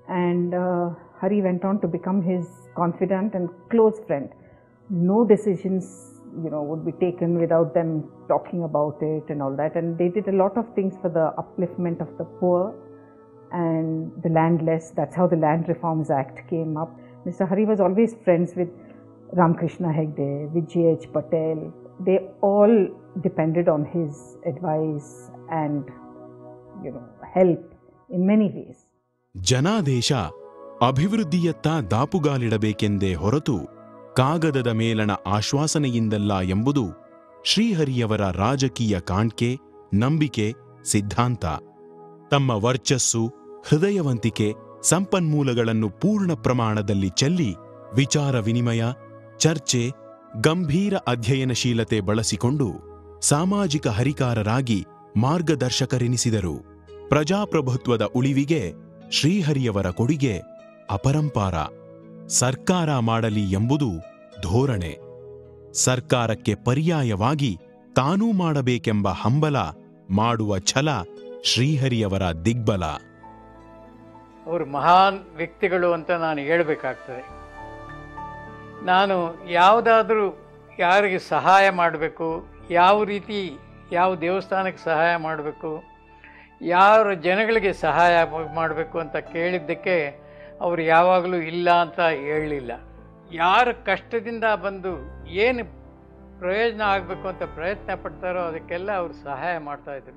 And uh, Hari went on to become his confidant and close friend. No decisions, you know, would be taken without them talking about it and all that. And they did a lot of things for the upliftment of the poor and the landless. That's how the Land Reforms Act came up. Mr. Hari was always friends with Ramakrishna Hegde, with J.H. Patel. They all depended on his advice and, you know, help in many ways. ಜನಾದೇಶ ಅಭಿವೃದ್ಧಿಯತ್ತ ದಾಪುಗಾಲಿಡಬೇಕೆಂದೇ ಹೊರತು ಕಾಗದದ ಮೇಲಣ ಆಶ್ವಾಸನೆಯಿಂದಲ್ಲ ಎಂಬುದು ಶ್ರೀಹರಿಯವರ ರಾಜಕೀಯ ಕಾಣ್ಕೆ ನಂಬಿಕೆ ಸಿದ್ಧಾಂತ ತಮ್ಮ ವರ್ಚಸ್ಸು ಹೃದಯವಂತಿಕೆ ಸಂಪನ್ಮೂಲಗಳನ್ನು ಪೂರ್ಣ ಪ್ರಮಾಣದಲ್ಲಿ ಚೆಲ್ಲಿ ವಿಚಾರ ವಿನಿಮಯ ಚರ್ಚೆ ಗಂಭೀರ ಅಧ್ಯಯನಶೀಲತೆ ಬಳಸಿಕೊಂಡು ಸಾಮಾಜಿಕ ಹರಿಕಾರರಾಗಿ ಮಾರ್ಗದರ್ಶಕರೆನಿಸಿದರು ಪ್ರಜಾಪ್ರಭುತ್ವದ ಉಳಿವಿಗೆ ಶ್ರೀಹರಿಯವರ ಕೊಡುಗೆ ಅಪರಂಪಾರ ಸರ್ಕಾರ ಮಾಡಲಿ ಎಂಬುದು ಧೋರಣೆ ಸರ್ಕಾರಕ್ಕೆ ಪರ್ಯಾಯವಾಗಿ ತಾನೂ ಮಾಡಬೇಕೆಂಬ ಹಂಬಲ ಮಾಡುವ ಛಲ ಶ್ರೀಹರಿಯವರ ದಿಗ್ಬಲ ಅವರು ಮಹಾನ್ ವ್ಯಕ್ತಿಗಳು ಅಂತ ನಾನು ಹೇಳಬೇಕಾಗ್ತದೆ ನಾನು ಯಾವುದಾದ್ರೂ ಯಾರಿಗೆ ಸಹಾಯ ಮಾಡಬೇಕು ಯಾವ ರೀತಿ ಯಾವ ದೇವಸ್ಥಾನಕ್ಕೆ ಸಹಾಯ ಮಾಡಬೇಕು ಯಾರ ಜನಗಳಿಗೆ ಸಹಾಯ ಮಾಡಬೇಕು ಅಂತ ಕೇಳಿದ್ದಕ್ಕೆ ಅವರು ಯಾವಾಗಲೂ ಇಲ್ಲ ಅಂತ ಹೇಳಲಿಲ್ಲ ಯಾರ ಕಷ್ಟದಿಂದ ಬಂದು ಏನು ಪ್ರಯೋಜನ ಆಗಬೇಕು ಅಂತ ಪ್ರಯತ್ನ ಪಡ್ತಾರೋ ಅದಕ್ಕೆಲ್ಲ ಅವರು ಸಹಾಯ ಮಾಡ್ತಾಯಿದ್ರು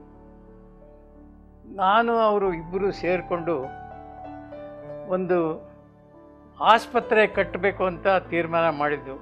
ನಾನು ಅವರು ಇಬ್ಬರು ಸೇರಿಕೊಂಡು ಒಂದು ಆಸ್ಪತ್ರೆ ಕಟ್ಟಬೇಕು ಅಂತ ತೀರ್ಮಾನ ಮಾಡಿದ್ದು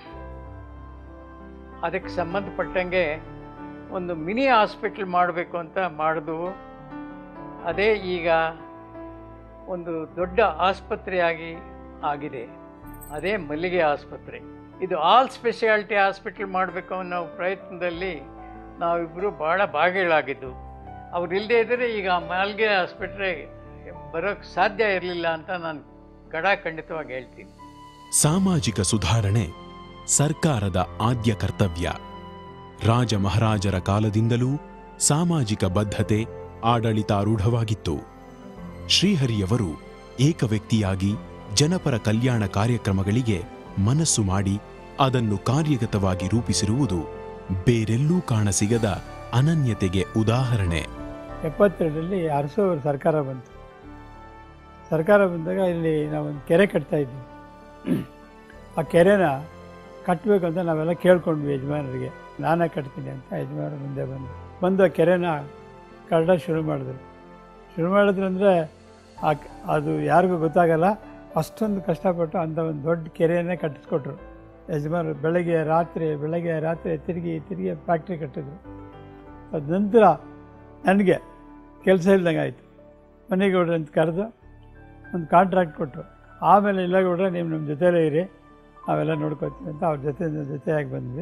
ಅದಕ್ಕೆ ಸಂಬಂಧಪಟ್ಟಂಗೆ ಒಂದು ಮಿನಿ ಹಾಸ್ಪಿಟ್ಲ್ ಮಾಡಬೇಕು ಅಂತ ಮಾಡಿದ್ವು ಅದೇ ಈಗ ಒಂದು ದೊಡ್ಡ ಆಸ್ಪತ್ರೆಯಾಗಿ ಆಗಿದೆ ಅದೇ ಮಲ್ಲಿಗೆ ಆಸ್ಪತ್ರೆ ಇದು ಆಲ್ ಸ್ಪೆಷಾಲಿಟಿ ಹಾಸ್ಪಿಟ್ಲ್ ಮಾಡಬೇಕು ಅನ್ನೋ ಪ್ರಯತ್ನದಲ್ಲಿ ನಾವಿಬ್ಬರು ಭಾಳ ಭಾಗಿಗಳಾಗಿದ್ದು ಅವ್ರು ಇಲ್ಲದೇ ಇದ್ದರೆ ಈಗ ಮಲ್ಲಿಗೆ ಆಸ್ಪತ್ರೆ ಬರೋಕ್ಕೆ ಸಾಧ್ಯ ಇರಲಿಲ್ಲ ಅಂತ ನಾನು ಖಂಡಿತವಾಗಿ ಹೇಳ್ತೀನಿ ಸಾಮಾಜಿಕ ಸುಧಾರಣೆ ಸರ್ಕಾರದ ಆದ್ಯ ಕರ್ತವ್ಯ ರಾಜ ಮಹಾರಾಜರ ಕಾಲದಿಂದಲೂ ಸಾಮಾಜಿಕ ಬದ್ಧತೆ ಆಡಳಿತಾರೂಢವಾಗಿತ್ತು ಶ್ರೀಹರಿಯವರು ಏಕವ್ಯಕ್ತಿಯಾಗಿ ಜನಪರ ಕಲ್ಯಾಣ ಕಾರ್ಯಕ್ರಮಗಳಿಗೆ ಮನಸ್ಸು ಮಾಡಿ ಅದನ್ನು ಕಾರ್ಯಗತವಾಗಿ ರೂಪಿಸಿರುವುದು ಬೇರೆಲ್ಲೂ ಕಾಣಸಿಗದ ಅನನ್ಯತೆಗೆ ಉದಾಹರಣೆ ಎಪ್ಪತ್ತೆರಡರಲ್ಲಿ ಅರಸೋರು ಸರ್ಕಾರ ಬಂತು ಸರ್ಕಾರ ಬಂದಾಗ ಇಲ್ಲಿ ನಾವೊಂದು ಕೆರೆ ಕಟ್ತಾ ಇದ್ವಿ ಆ ಕೆರೆನ ಕಟ್ಟಬೇಕು ಅಂತ ನಾವೆಲ್ಲ ಕೇಳ್ಕೊಂಡ್ವಿ ಯಜಮಾನರಿಗೆ ನಾನೇ ಕಟ್ತೀನಿ ಅಂತ ಯಜಮಾನ ಮುಂದೆ ಬಂದು ಬಂದು ಆ ಕೆರೆನ ಕಟ್ಟ ಶುರು ಮಾಡಿದ್ರು ಶುರು ಮಾಡಿದ್ರಂದರೆ ಆ ಅದು ಯಾರಿಗೂ ಗೊತ್ತಾಗಲ್ಲ ಅಷ್ಟೊಂದು ಕಷ್ಟಪಟ್ಟು ಅಂಥ ಒಂದು ದೊಡ್ಡ ಕೆರೆಯನ್ನೇ ಕಟ್ಟಿಸ್ಕೊಟ್ರು ಯಜಮಾನರು ಬೆಳಗ್ಗೆ ರಾತ್ರಿ ಬೆಳಗ್ಗೆ ರಾತ್ರಿ ತಿರುಗಿ ತಿರುಗಿ ಫ್ಯಾಕ್ಟ್ರಿ ಕಟ್ಟಿದ್ರು ಅದ ನಂತರ ನನಗೆ ಕೆಲಸ ಇಲ್ದಂಗೆ ಆಯಿತು ಮನೆಗೌಡ್ರು ಅಂತ ಕರೆದು ಒಂದು ಕಾಂಟ್ರಾಕ್ಟ್ ಕೊಟ್ಟರು ಆಮೇಲೆ ಇಲ್ಲ ಗೌಡ್ರೆ ನೀವು ನಮ್ಮ ಜೊತೆಲೇ ಇರಿ ನಾವೆಲ್ಲ ನೋಡ್ಕೋತೀವಿ ಅಂತ ಅವ್ರ ಜೊತೆ ಜೊತೆಯಾಗಿ ಬಂದ್ವಿ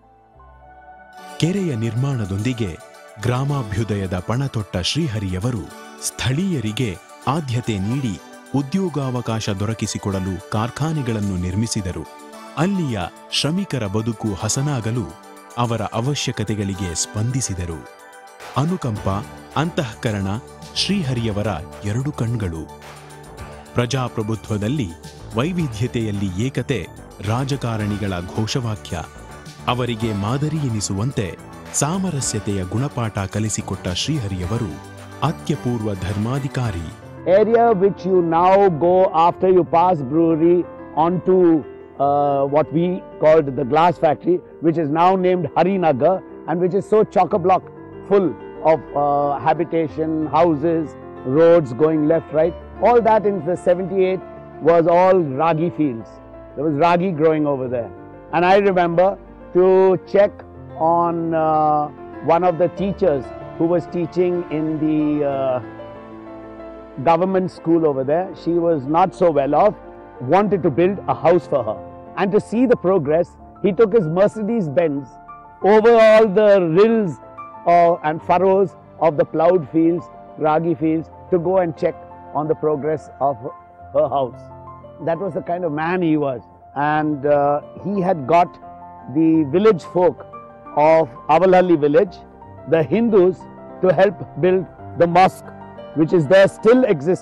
ಕೆರೆಯ ನಿರ್ಮಾಣದೊಂದಿಗೆ ಗ್ರಾಮಾಭ್ಯುದಯದ ಪಣತೊಟ್ಟ ಶ್ರೀಹರಿಯವರು ಸ್ಥಳೀಯರಿಗೆ ಆದ್ಯತೆ ನೀಡಿ ಉದ್ಯೋಗಾವಕಾಶ ದೊರಕಿಸಿಕೊಡಲು ಕಾರ್ಖಾನೆಗಳನ್ನು ನಿರ್ಮಿಸಿದರು ಅಲ್ಲಿಯ ಶ್ರಮಿಕರ ಬದುಕು ಹಸನಾಗಲು ಅವರ ಅವಶ್ಯಕತೆಗಳಿಗೆ ಸ್ಪಂದಿಸಿದರು ಅನುಕಂಪ ಅಂತಃಕರಣ ಶ್ರೀಹರಿಯವರ ಎರಡು ಕಣ್ಗಳು ಪ್ರಜಾಪ್ರಭುತ್ವದಲ್ಲಿ ವೈವಿಧ್ಯತೆಯಲ್ಲಿ ಏಕತೆ ರಾಜಕಾರಣಿಗಳ ಘೋಷವಾಕ್ಯ ಅವರಿಗೆ ಮಾದರಿ ಎನಿಸುವಂತೆ ಸಾಮರಸ್ಯತೆಯ ಗುಣಪಾಠ ಕಲಿಸಿಕೊಟ್ಟ ಶ್ರೀಹರಿಯವರು ಅತ್ಯಪೂರ್ವ ಧರ್ಮಾಧಿಕಾರಿ area which you now go after you pass brewery onto uh, what we called the glass factory, which is now named Harinagar and which is so chock-a-block full of uh, habitation, houses, roads going left, right. All that in the 78 was all ragi fields. There was ragi growing over there. And I remember to check on uh, one of the teachers who was teaching in the uh, government school over there. She was not so well off, wanted to build a house for her. And to see the progress, he took his Mercedes Benz over all the rills uh, and furrows of the ploughed fields, ragi fields, to go and check on the progress of her house. That was the kind of man he was. And uh, he had got the village folk of Avalalli village, the Hindus, to help build the mosque which is there still existing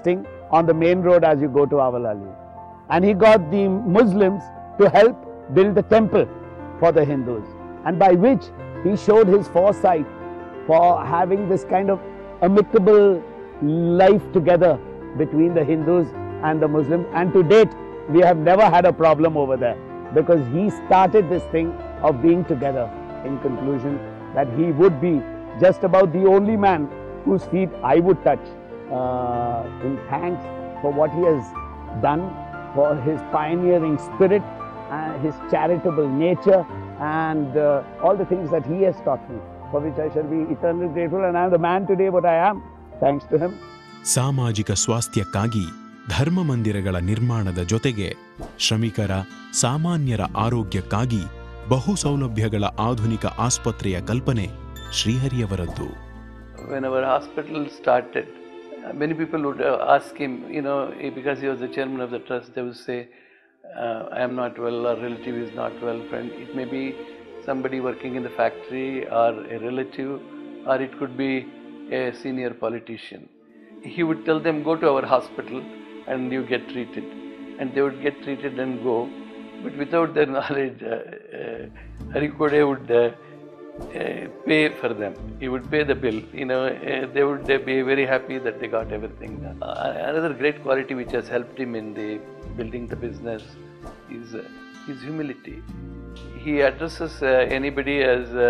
on the main road as you go to Avalali. And he got the Muslims to help build the temple for the Hindus, and by which he showed his foresight for having this kind of amicable life together between the Hindus and the Muslims. And to date, we have never had a problem over there because he started this thing of being together. In conclusion, that he would be just about the only man whose feet I would touch uh, in thanks for what he has done, for his pioneering spirit, and his charitable nature, and uh, all the things that he has taught me, for which I shall be eternally grateful. And I am the man today what I am, thanks to him. ಸಾಮಾಜಿಕ ಸ್ವಾಸ್ಥ್ಯಕ್ಕಾಗಿ ಧರ್ಮ ಮಂದಿರಗಳ ನಿರ್ಮಾಣದ ಜೊತೆಗೆ ಶ್ರಮಿಕರ ಸಾಮಾನ್ಯರ ಆರೋಗ್ಯಕ್ಕಾಗಿ ಬಹು ಸೌಲಭ್ಯಗಳ ಆಧುನಿಕ ಆಸ್ಪತ್ರೆಯ ಕಲ್ಪನೆ ಶ್ರೀಹರಿಯವರದ್ದು when our hospital started, uh, many people would uh, ask him, you know, eh, because he was the chairman of the trust, they would say, uh, I am not well, or relative is not well, friend. It may be somebody working in the factory, or a relative, or it could be a senior politician. He would tell them, go to our hospital and you get treated. And they would get treated and go. But without their knowledge, uh, uh, Harikode would uh, uh, pay for them. He would pay the bill. You know, uh, they would uh, be very happy that they got everything done. Uh, another great quality which has helped him in the building the business is uh, his humility. He addresses uh, anybody as uh,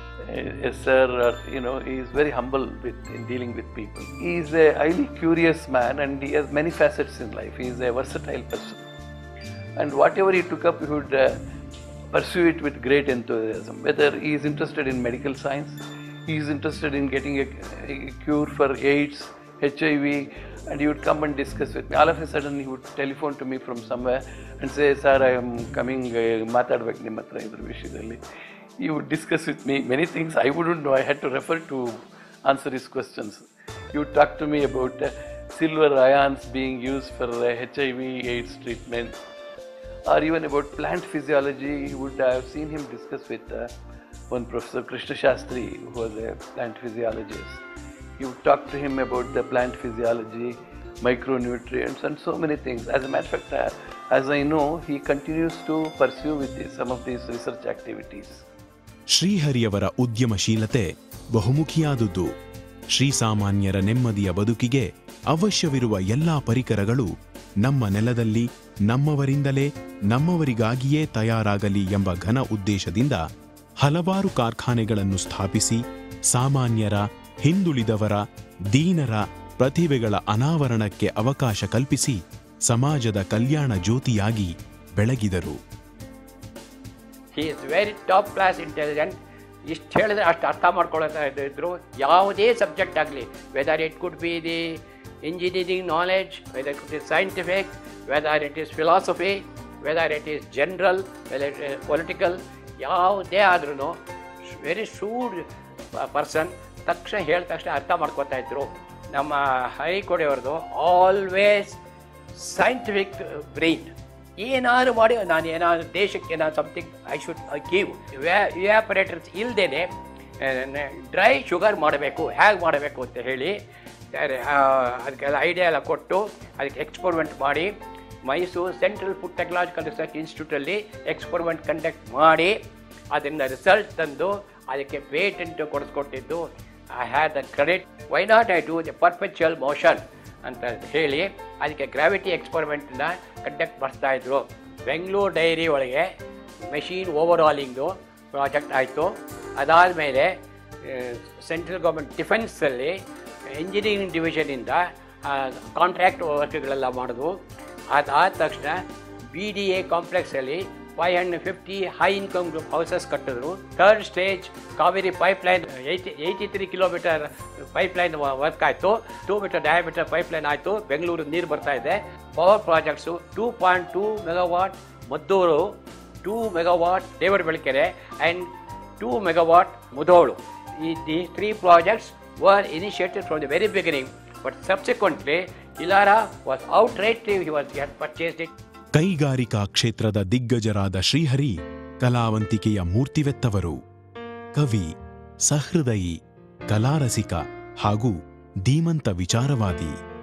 a sir, or you know, he is very humble with in dealing with people. He is a highly curious man, and he has many facets in life. He is a versatile person, and whatever he took up, he would. Uh, pursue it with great enthusiasm. Whether he is interested in medical science, he is interested in getting a, a cure for AIDS, HIV, and he would come and discuss with me. All of a sudden, he would telephone to me from somewhere and say, Sir, I am coming, ಮಾತಾಡ್ಬೇಕು ನಿಮ್ಮ ಹತ್ರ ಇದ್ರ ವಿಷಯದಲ್ಲಿ He would discuss with me many things I wouldn't know. I had to refer to answer his questions. He would talk to me about uh, silver ions being used for uh, HIV AIDS treatment or even about plant physiology. You would have seen him discuss with uh, one Professor Krishna Shastri, who was a plant physiologist. He would talk to him about the plant physiology, micronutrients, and so many things. As a matter of fact, uh, as I know, he continues to pursue with this, some of these research activities. ಶ್ರೀಹರಿಯವರ ಉದ್ಯಮಶೀಲತೆ ಬಹುಮುಖಿಯಾದುದು ಶ್ರೀಸಾಮಾನ್ಯರ ನೆಮ್ಮದಿಯ ಬದುಕಿಗೆ ಅವಶ್ಯವಿರುವ ಎಲ್ಲಾ ಪರಿಕರಗಳು ನಮ್ಮ ನೆಲದಲ್ಲಿ ನಮ್ಮವರಿಂದಲೇ ನಮ್ಮವರಿಗಾಗಿಯೇ ತಯಾರಾಗಲಿ ಎಂಬ ಘನ ಉದ್ದೇಶದಿಂದ ಹಲವಾರು ಕಾರ್ಖಾನೆಗಳನ್ನು ಸ್ಥಾಪಿಸಿ ಸಾಮಾನ್ಯರ ಹಿಂದುಳಿದವರ ದೀನರ ಪ್ರತಿಭೆಗಳ ಅನಾವರಣಕ್ಕೆ ಅವಕಾಶ ಕಲ್ಪಿಸಿ ಸಮಾಜದ ಕಲ್ಯಾಣ ಜ್ಯೋತಿಯಾಗಿ ಬೆಳಗಿದರು he is very top class intelligent ಇಷ್ಟು ಹೇಳಿದ್ರೆ ಅಷ್ಟು ಅರ್ಥ ಮಾಡ್ಕೊಳ್ತಾ ಇದ್ರು ಯಾವುದೇ ಸಬ್ಜೆಕ್ಟ್ ಆಗಲಿ whether it could be the engineering knowledge whether it is scientific whether it is philosophy whether it is general whether it is political ಯಾವುದೇ ಆದ್ರೂ ವೆರಿ ಶೂಡ್ ಪರ್ಸನ್ ತಕ್ಷಣ ಹೇಳಿದ ತಕ್ಷಣ ಅರ್ಥ ಮಾಡ್ಕೋತಾ ಇದ್ರು ನಮ್ಮ ಹೈಕೋಡೆಯವ್ರದ್ದು ಆಲ್ವೇಸ್ ಸೈಂಟಿಫಿಕ್ ಬ್ರೈನ್ ಏನಾದ್ರು ಮಾಡಿ ನಾನು ಏನಾದ್ರು ದೇಶಕ್ಕೆ ನಾನು something I should give evaporators ಇಲ್ಲದೇನೆ ಡ್ರೈ ಶುಗರ್ ಮಾಡಬೇಕು ಹೇಗೆ ಮಾಡಬೇಕು ಅಂತ ಹೇಳಿ ಅದಕ್ಕೆಲ್ಲ ಐಡಿಯಾ ಎಲ್ಲ ಕೊಟ್ಟು ಅದಕ್ಕೆ ಎಕ್ಸ್ಪರಿಮೆಂಟ್ ಮಾಡಿ Mysuru central food technological research ಇನ್ಸ್ಟಿಟ್ಯೂಟಲ್ಲಿ ಎಕ್ಸ್ಪರಿಮೆಂಟ್ ಕಂಡಕ್ಟ್ ಮಾಡಿ ಅದರಿಂದ ರಿಸಲ್ಟ್ ತಂದು ಅದಕ್ಕೆ ಪೇಟೆಂಟ್ ಕೊಡಿಸ್ಕೊಟ್ಟಿದ್ದು I had the credit why not I do the perpetual motion ಅಂತ ಹೇಳಿ ಅದಕ್ಕೆ ಗ್ರಾವಿಟಿ ಎಕ್ಸ್ಪರಿಮೆಂಟನ್ನ ಕಂಡಕ್ಟ್ ಮಾಡಿಸ್ತಾಯಿದ್ರು ಬೆಂಗಳೂರು ಡೈರಿ ಒಳಗೆ ಮೆಷಿನ್ ಓವರಾಲಿಂಗು ಪ್ರಾಜೆಕ್ಟ್ ಆಯಿತು ಅದಾದಮೇಲೆ ಸೆಂಟ್ರಲ್ ಗೌರ್ಮೆಂಟ್ ಡಿಫೆನ್ಸಲ್ಲಿ ಇಂಜಿನಿಯರಿಂಗ್ ಡಿವಿಷನಿಂದ ಕಾಂಟ್ರಾಕ್ಟ್ ವರ್ಕ್ಗಳೆಲ್ಲ ಮಾಡಿದ್ವು ಅದಾದ ತಕ್ಷಣ ಬಿ ಡಿ ಎ ಕಾಂಪ್ಲೆಕ್ಸಲ್ಲಿ five hundred fifty high income group houses ಕಟ್ಟಿದ್ರು third stage Kaveri pipeline eighty eighty three kilometre pipeline work ಆಯಿತು ಟೂ ಮೀಟರ್ ಡಯಾಮೀಟರ್ ಪೈಪ್ಲೈನ್ ಆಯಿತು ಬೆಂಗಳೂರು ನೀರು ಬರ್ತಾ ಇದೆ power projects two point two megawatt Maddur two megawatt Devara Belakere and two megawatt Mudhol ಈ the three projects were initiated from the very beginning, but subsequently, Ilara was outright, he was he had purchased it. ಕೈಗಾರಿಕಾ ಕ್ಷೇತ್ರದ ದಿಗ್ಗಜರಾದ ಶ್ರೀಹರಿ ಕಲಾವಂತಿಕೆಯ ಮೂರ್ತಿವೆತ್ತವರು ಕವಿ ಸಹೃದಯಿ ಕಲಾರಸಿಕ ಹಾಗೂ ಧೀಮಂತ ವಿಚಾರವಾದಿ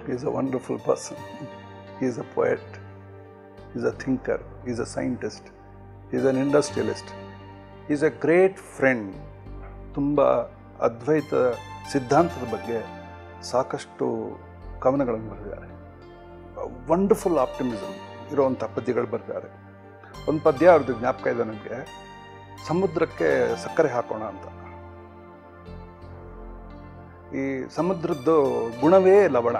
He's a wonderful person. He's a poet. He's a thinker. He's a scientist. He's an industrialist. He's a great friend. ತುಂಬ ಅದ್ವೈತ ಸಿದ್ಧಾಂತದ ಬಗ್ಗೆ ಸಾಕಷ್ಟು ಕವನಗಳನ್ನು ಬರೆದಿದ್ದಾರೆ ವಂಡರ್ಫುಲ್ ಆಪ್ಟಿಮಿಸಮ್ ಇರುವಂಥ ಪದ್ಯಗಳು ಬರೆದಿದ್ದಾರೆ ಒಂದು ಪದ್ಯ ಅವ್ರದ್ದು ಜ್ಞಾಪಕ ಇದೆ ನನಗೆ ಸಮುದ್ರಕ್ಕೆ ಸಕ್ಕರೆ ಹಾಕೋಣ ಅಂತ ಈ ಸಮುದ್ರದ್ದು ಗುಣವೇ ಲವಣ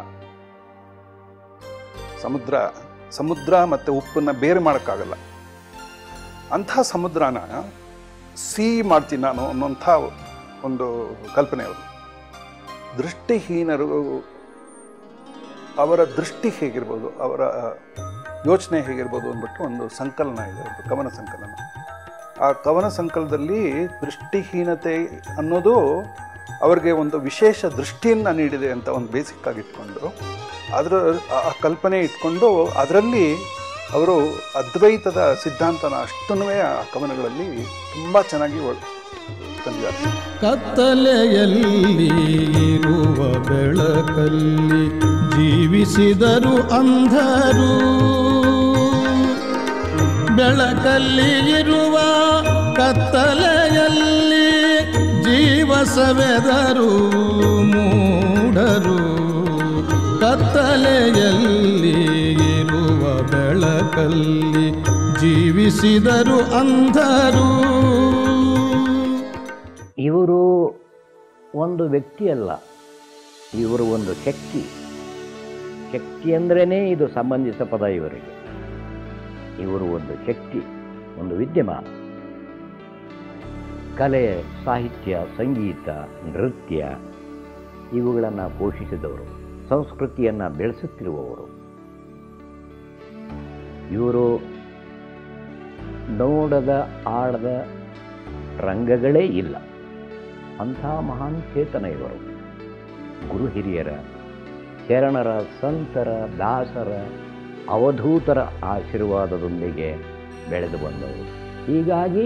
ಸಮುದ್ರ ಸಮುದ್ರ ಮತ್ತು ಉಪ್ಪನ್ನ ಬೇರೆ ಮಾಡೋಕ್ಕಾಗಲ್ಲ ಅಂಥ ಸಮುದ್ರನ ಸಿಹಿ ಮಾಡ್ತೀನಿ ನಾನು ಅನ್ನೋಂಥ ಒಂದು ಕಲ್ಪನೆ ಅವರು ದೃಷ್ಟಿಹೀನರು ಅವರ ದೃಷ್ಟಿ ಹೇಗಿರ್ಬೋದು ಅವರ ಯೋಚನೆ ಹೇಗಿರ್ಬೋದು ಅಂದ್ಬಿಟ್ಟು ಒಂದು ಸಂಕಲನ ಇದೆ ಒಂದು ಕವನ ಸಂಕಲನ ಆ ಕವನ ಸಂಕಲನದಲ್ಲಿ ದೃಷ್ಟಿಹೀನತೆ ಅನ್ನೋದು ಅವರಿಗೆ ಒಂದು ವಿಶೇಷ ದೃಷ್ಟಿಯನ್ನು ನೀಡಿದೆ ಅಂತ ಒಂದು ಬೇಸಿಕ್ ಆಗಿ ಇಟ್ಕೊಂಡು ಅದರ ಆ ಕಲ್ಪನೆ ಇಟ್ಕೊಂಡು ಅದರಲ್ಲಿ ಅವರು ಅದ್ವೈತದ ಸಿದ್ಧಾಂತನ ಅಷ್ಟನ್ನೂ ಆ ಕವನಗಳಲ್ಲಿ ತುಂಬ ಚೆನ್ನಾಗಿ ಒಳ್- ತಂದಿದ್ದಾರೆ ಕತ್ತಲೆಯಲ್ಲಿ ಇರುವ ಬೆಳಕಲ್ಲಿ ಜೀವಿಸಿದರು ಅಂಧರು ಬೆಳಕಲ್ಲಿ ಇರುವ ಕತ್ತಲೆಯಲ್ಲಿ ಜೀವಸವೆದರು ಮೂಢರು ಕತ್ತಲೆಯಲ್ಲಿ ಇರುವ ಬೆಳಕಲ್ಲಿ ಜೀವಿಸಿದರು ಅಂಧರು ಇವರು ಒಂದು ವ್ಯಕ್ತಿ ಅಲ್ಲ ಇವರು ಒಂದು ಶಕ್ತಿ ಶಕ್ತಿ ಅಂದ್ರೇ ಇದು ಸಂಬಂಧಿತ ಪದ ಇವರಿಗೆ ಇವರು ಒಂದು ಶಕ್ತಿ ಒಂದು ವಿದ್ಯಮಾನ ಕಲೆ ಸಾಹಿತ್ಯ ಸಂಗೀತ ನೃತ್ಯ ಇವುಗಳನ್ನು ಪೋಷಿಸಿದವರು ಸಂಸ್ಕೃತಿಯನ್ನು ಬೆಳೆಸುತ್ತಿರುವವರು ಇವರು ನೋಡದ ಆಡದ ರಂಗಗಳೇ ಇಲ್ಲ ಅಂಥ ಮಹಾನ್ ಚೇತನ ಇವರು ಗುರು ಹಿರಿಯರ ಶರಣರ ಸಂತರ ದಾಸರ ಅವಧೂತರ ಆಶೀರ್ವಾದದೊಂದಿಗೆ ಬೆಳೆದು ಬಂದವರು ಹೀಗಾಗಿ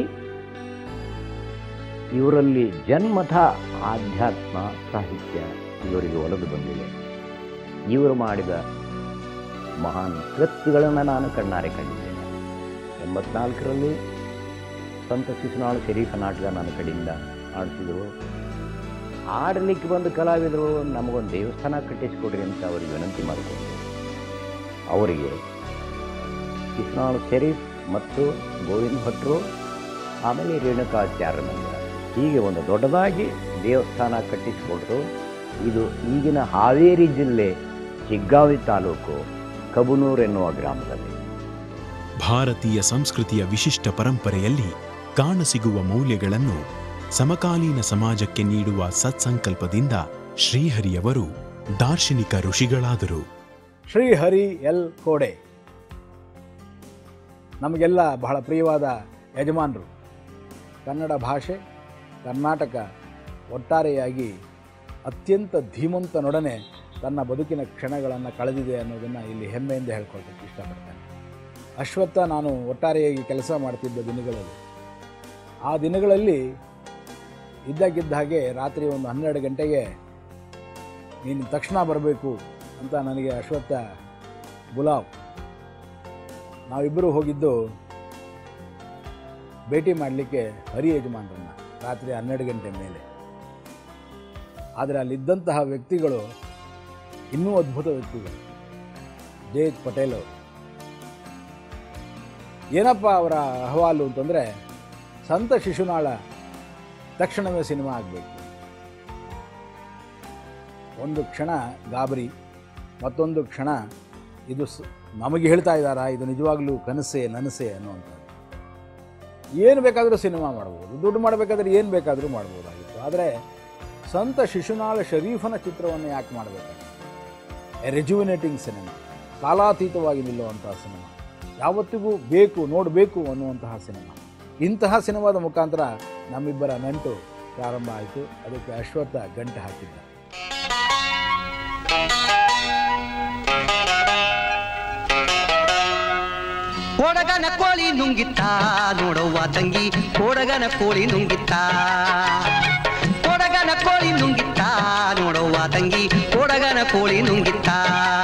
ಇವರಲ್ಲಿ ಜನ್ಮಥ ಆಧ್ಯಾತ್ಮ ಸಾಹಿತ್ಯ ಇವರಿಗೆ ಒಲದು ಬಂದಿದೆ ಇವರು ಮಾಡಿದ ಮಹಾನ್ ಕೃತ್ಯಗಳನ್ನು ನಾನು ಕಣ್ಣಾರೆ ಕಂಡಿದ್ದೇನೆ ಎಂಬತ್ನಾಲ್ಕರಲ್ಲಿ ಸಂತ ಶಿಶುನಾಳು ಶರೀಫ ನಾಟಕ ನನ್ನ ಕಡೆಯಿಂದ ಆಡಿಸಿದರು ಆಡಲಿಕ್ಕೆ ಬಂದ ಕಲಾವಿದರು ನಮಗೊಂದು ದೇವಸ್ಥಾನ ಕಟ್ಟಿಸಿಕೊಡ್ರಿ ಅಂತ ಅವರಿಗೆ ವಿನಂತಿ ಮಾಡಿಕೊಂಡೆ ಅವರಿಗೆ ಶಿಶುನಾಳು ಶರೀಫ್ ಮತ್ತು ಗೋವಿಂದ ಭಟ್ರು ಆಮೇಲೆ ರೇಣುಕಾಚಾರ್ಯ ಮಂದಿರ ಹೀಗೆ ಒಂದು ದೊಡ್ಡದಾಗಿ ದೇವಸ್ಥಾನ ಕಟ್ಟಿಸಿಕೊಟ್ರು ಇದು ಈಗಿನ ಹಾವೇರಿ ಜಿಲ್ಲೆ ಚಿಗ್ಗಾವಿ ತಾಲೂಕು ಕಬುನೂರು ಎನ್ನುವ ಗ್ರಾಮದಲ್ಲಿ ಭಾರತೀಯ ಸಂಸ್ಕೃತಿಯ ವಿಶಿಷ್ಟ ಪರಂಪರೆಯಲ್ಲಿ ಕಾಣಸಿಗುವ ಮೌಲ್ಯಗಳನ್ನು ಸಮಕಾಲೀನ ಸಮಾಜಕ್ಕೆ ನೀಡುವ ಸತ್ಸಂಕಲ್ಪದಿಂದ ಶ್ರೀಹರಿಯವರು ದಾರ್ಶನಿಕ ಋಷಿಗಳಾದರು ಶ್ರೀಹರಿ ಎಲ್ ಕೋಡೆ ನಮಗೆಲ್ಲ ಬಹಳ ಪ್ರಿಯವಾದ ಯಜಮಾನರು ಕನ್ನಡ ಭಾಷೆ ಕರ್ನಾಟಕ ಒಟ್ಟಾರೆಯಾಗಿ ಅತ್ಯಂತ ಧೀಮಂತನೊಡನೆ ತನ್ನ ಬದುಕಿನ ಕ್ಷಣಗಳನ್ನು ಕಳೆದಿದೆ ಅನ್ನೋದನ್ನು ಇಲ್ಲಿ ಹೆಮ್ಮೆಯಿಂದ ಹೇಳ್ಕೊಳ್ಬೇಕು ಇಷ್ಟಪಡ್ತೇನೆ ಅಶ್ವತ್ಥ ನಾನು ಒಟ್ಟಾರೆಯಾಗಿ ಕೆಲಸ ಮಾಡ್ತಿದ್ದ ದಿನಗಳಲ್ಲಿ ಆ ದಿನಗಳಲ್ಲಿ ಇದ್ದಕ್ಕಿದ್ದ ಹಾಗೆ ರಾತ್ರಿ ಒಂದು ಹನ್ನೆರಡು ಗಂಟೆಗೆ ನೀನು ತಕ್ಷಣ ಬರಬೇಕು ಅಂತ ನನಗೆ ಅಶ್ವತ್ಥ ಗುಲಾಬ್ ನಾವಿಬ್ಬರು ಹೋಗಿದ್ದು ಭೇಟಿ ಮಾಡಲಿಕ್ಕೆ ಹರಿ ಯಜಮಾನರನ್ನ ರಾತ್ರಿ ಹನ್ನೆರಡು ಗಂಟೆ ಮೇಲೆ ಆದರೆ ಅಲ್ಲಿದ್ದಂತಹ ವ್ಯಕ್ತಿಗಳು ಇನ್ನೂ ಅದ್ಭುತ ವ್ಯಕ್ತಿಗಳು ಜೆ ಎಚ್ ಪಟೇಲ್ ಅವರು ಏನಪ್ಪ ಅವರ ಅಹವಾಲು ಅಂತಂದರೆ ಸಂತ ಶಿಶುನಾಳ ತಕ್ಷಣವೇ ಸಿನಿಮಾ ಆಗಬೇಕು ಒಂದು ಕ್ಷಣ ಗಾಬರಿ ಮತ್ತೊಂದು ಕ್ಷಣ ಇದು ಸ್ ನಮಗೆ ಹೇಳ್ತಾ ಇದ್ದಾರಾ ಇದು ನಿಜವಾಗ್ಲೂ ಕನಸೆ ನನಸೆ ಅನ್ನುವಂಥದ್ದು ಏನು ಬೇಕಾದರೂ ಸಿನಿಮಾ ಮಾಡ್ಬೋದು ದುಡ್ಡು ಮಾಡಬೇಕಾದ್ರೆ ಏನು ಬೇಕಾದರೂ ಮಾಡ್ಬೋದಾಗಿತ್ತು ಆದರೆ ಸಂತ ಶಿಶುನಾಳ ಶರೀಫನ ಚಿತ್ರವನ್ನು ಯಾಕೆ ಮಾಡಬೇಕು ರೆಜ್ಯುವಿನೇಟಿಂಗ್ ಸಿನಿಮಾ ಕಾಲಾತೀತವಾಗಿ ನಿಲ್ಲುವಂತಹ ಸಿನಿಮಾ ಯಾವತ್ತಿಗೂ ಬೇಕು ನೋಡಬೇಕು ಅನ್ನುವಂತಹ ಸಿನಿಮಾ ಇಂತಹ ಸಿನಿಮಾದ ಮುಖಾಂತರ ನಮ್ಮಿಬ್ಬರ ನಂಟು ಪ್ರಾರಂಭ ಆಯಿತು ಅದಕ್ಕೆ ಅಶ್ವತ್ಥ ಗಂಟೆ ಹಾಕಿದ್ದ ಕೋಡಗನ ಕೋಳಿ ನುಂಗಿತ್ತ ನೋಡವ್ವ ತಂಗಿ ಕೋಡಗನ ಕೋಳಿ ನುಂಗಿತ್ತ ಕೋಡಗನ ಕೋಳಿ ನುಂಗಿತ್ತ ನೋಡವ್ವ ತಂಗಿ ಕೋಡಗನ ಕೋಳಿ ನುಂಗಿತ್ತ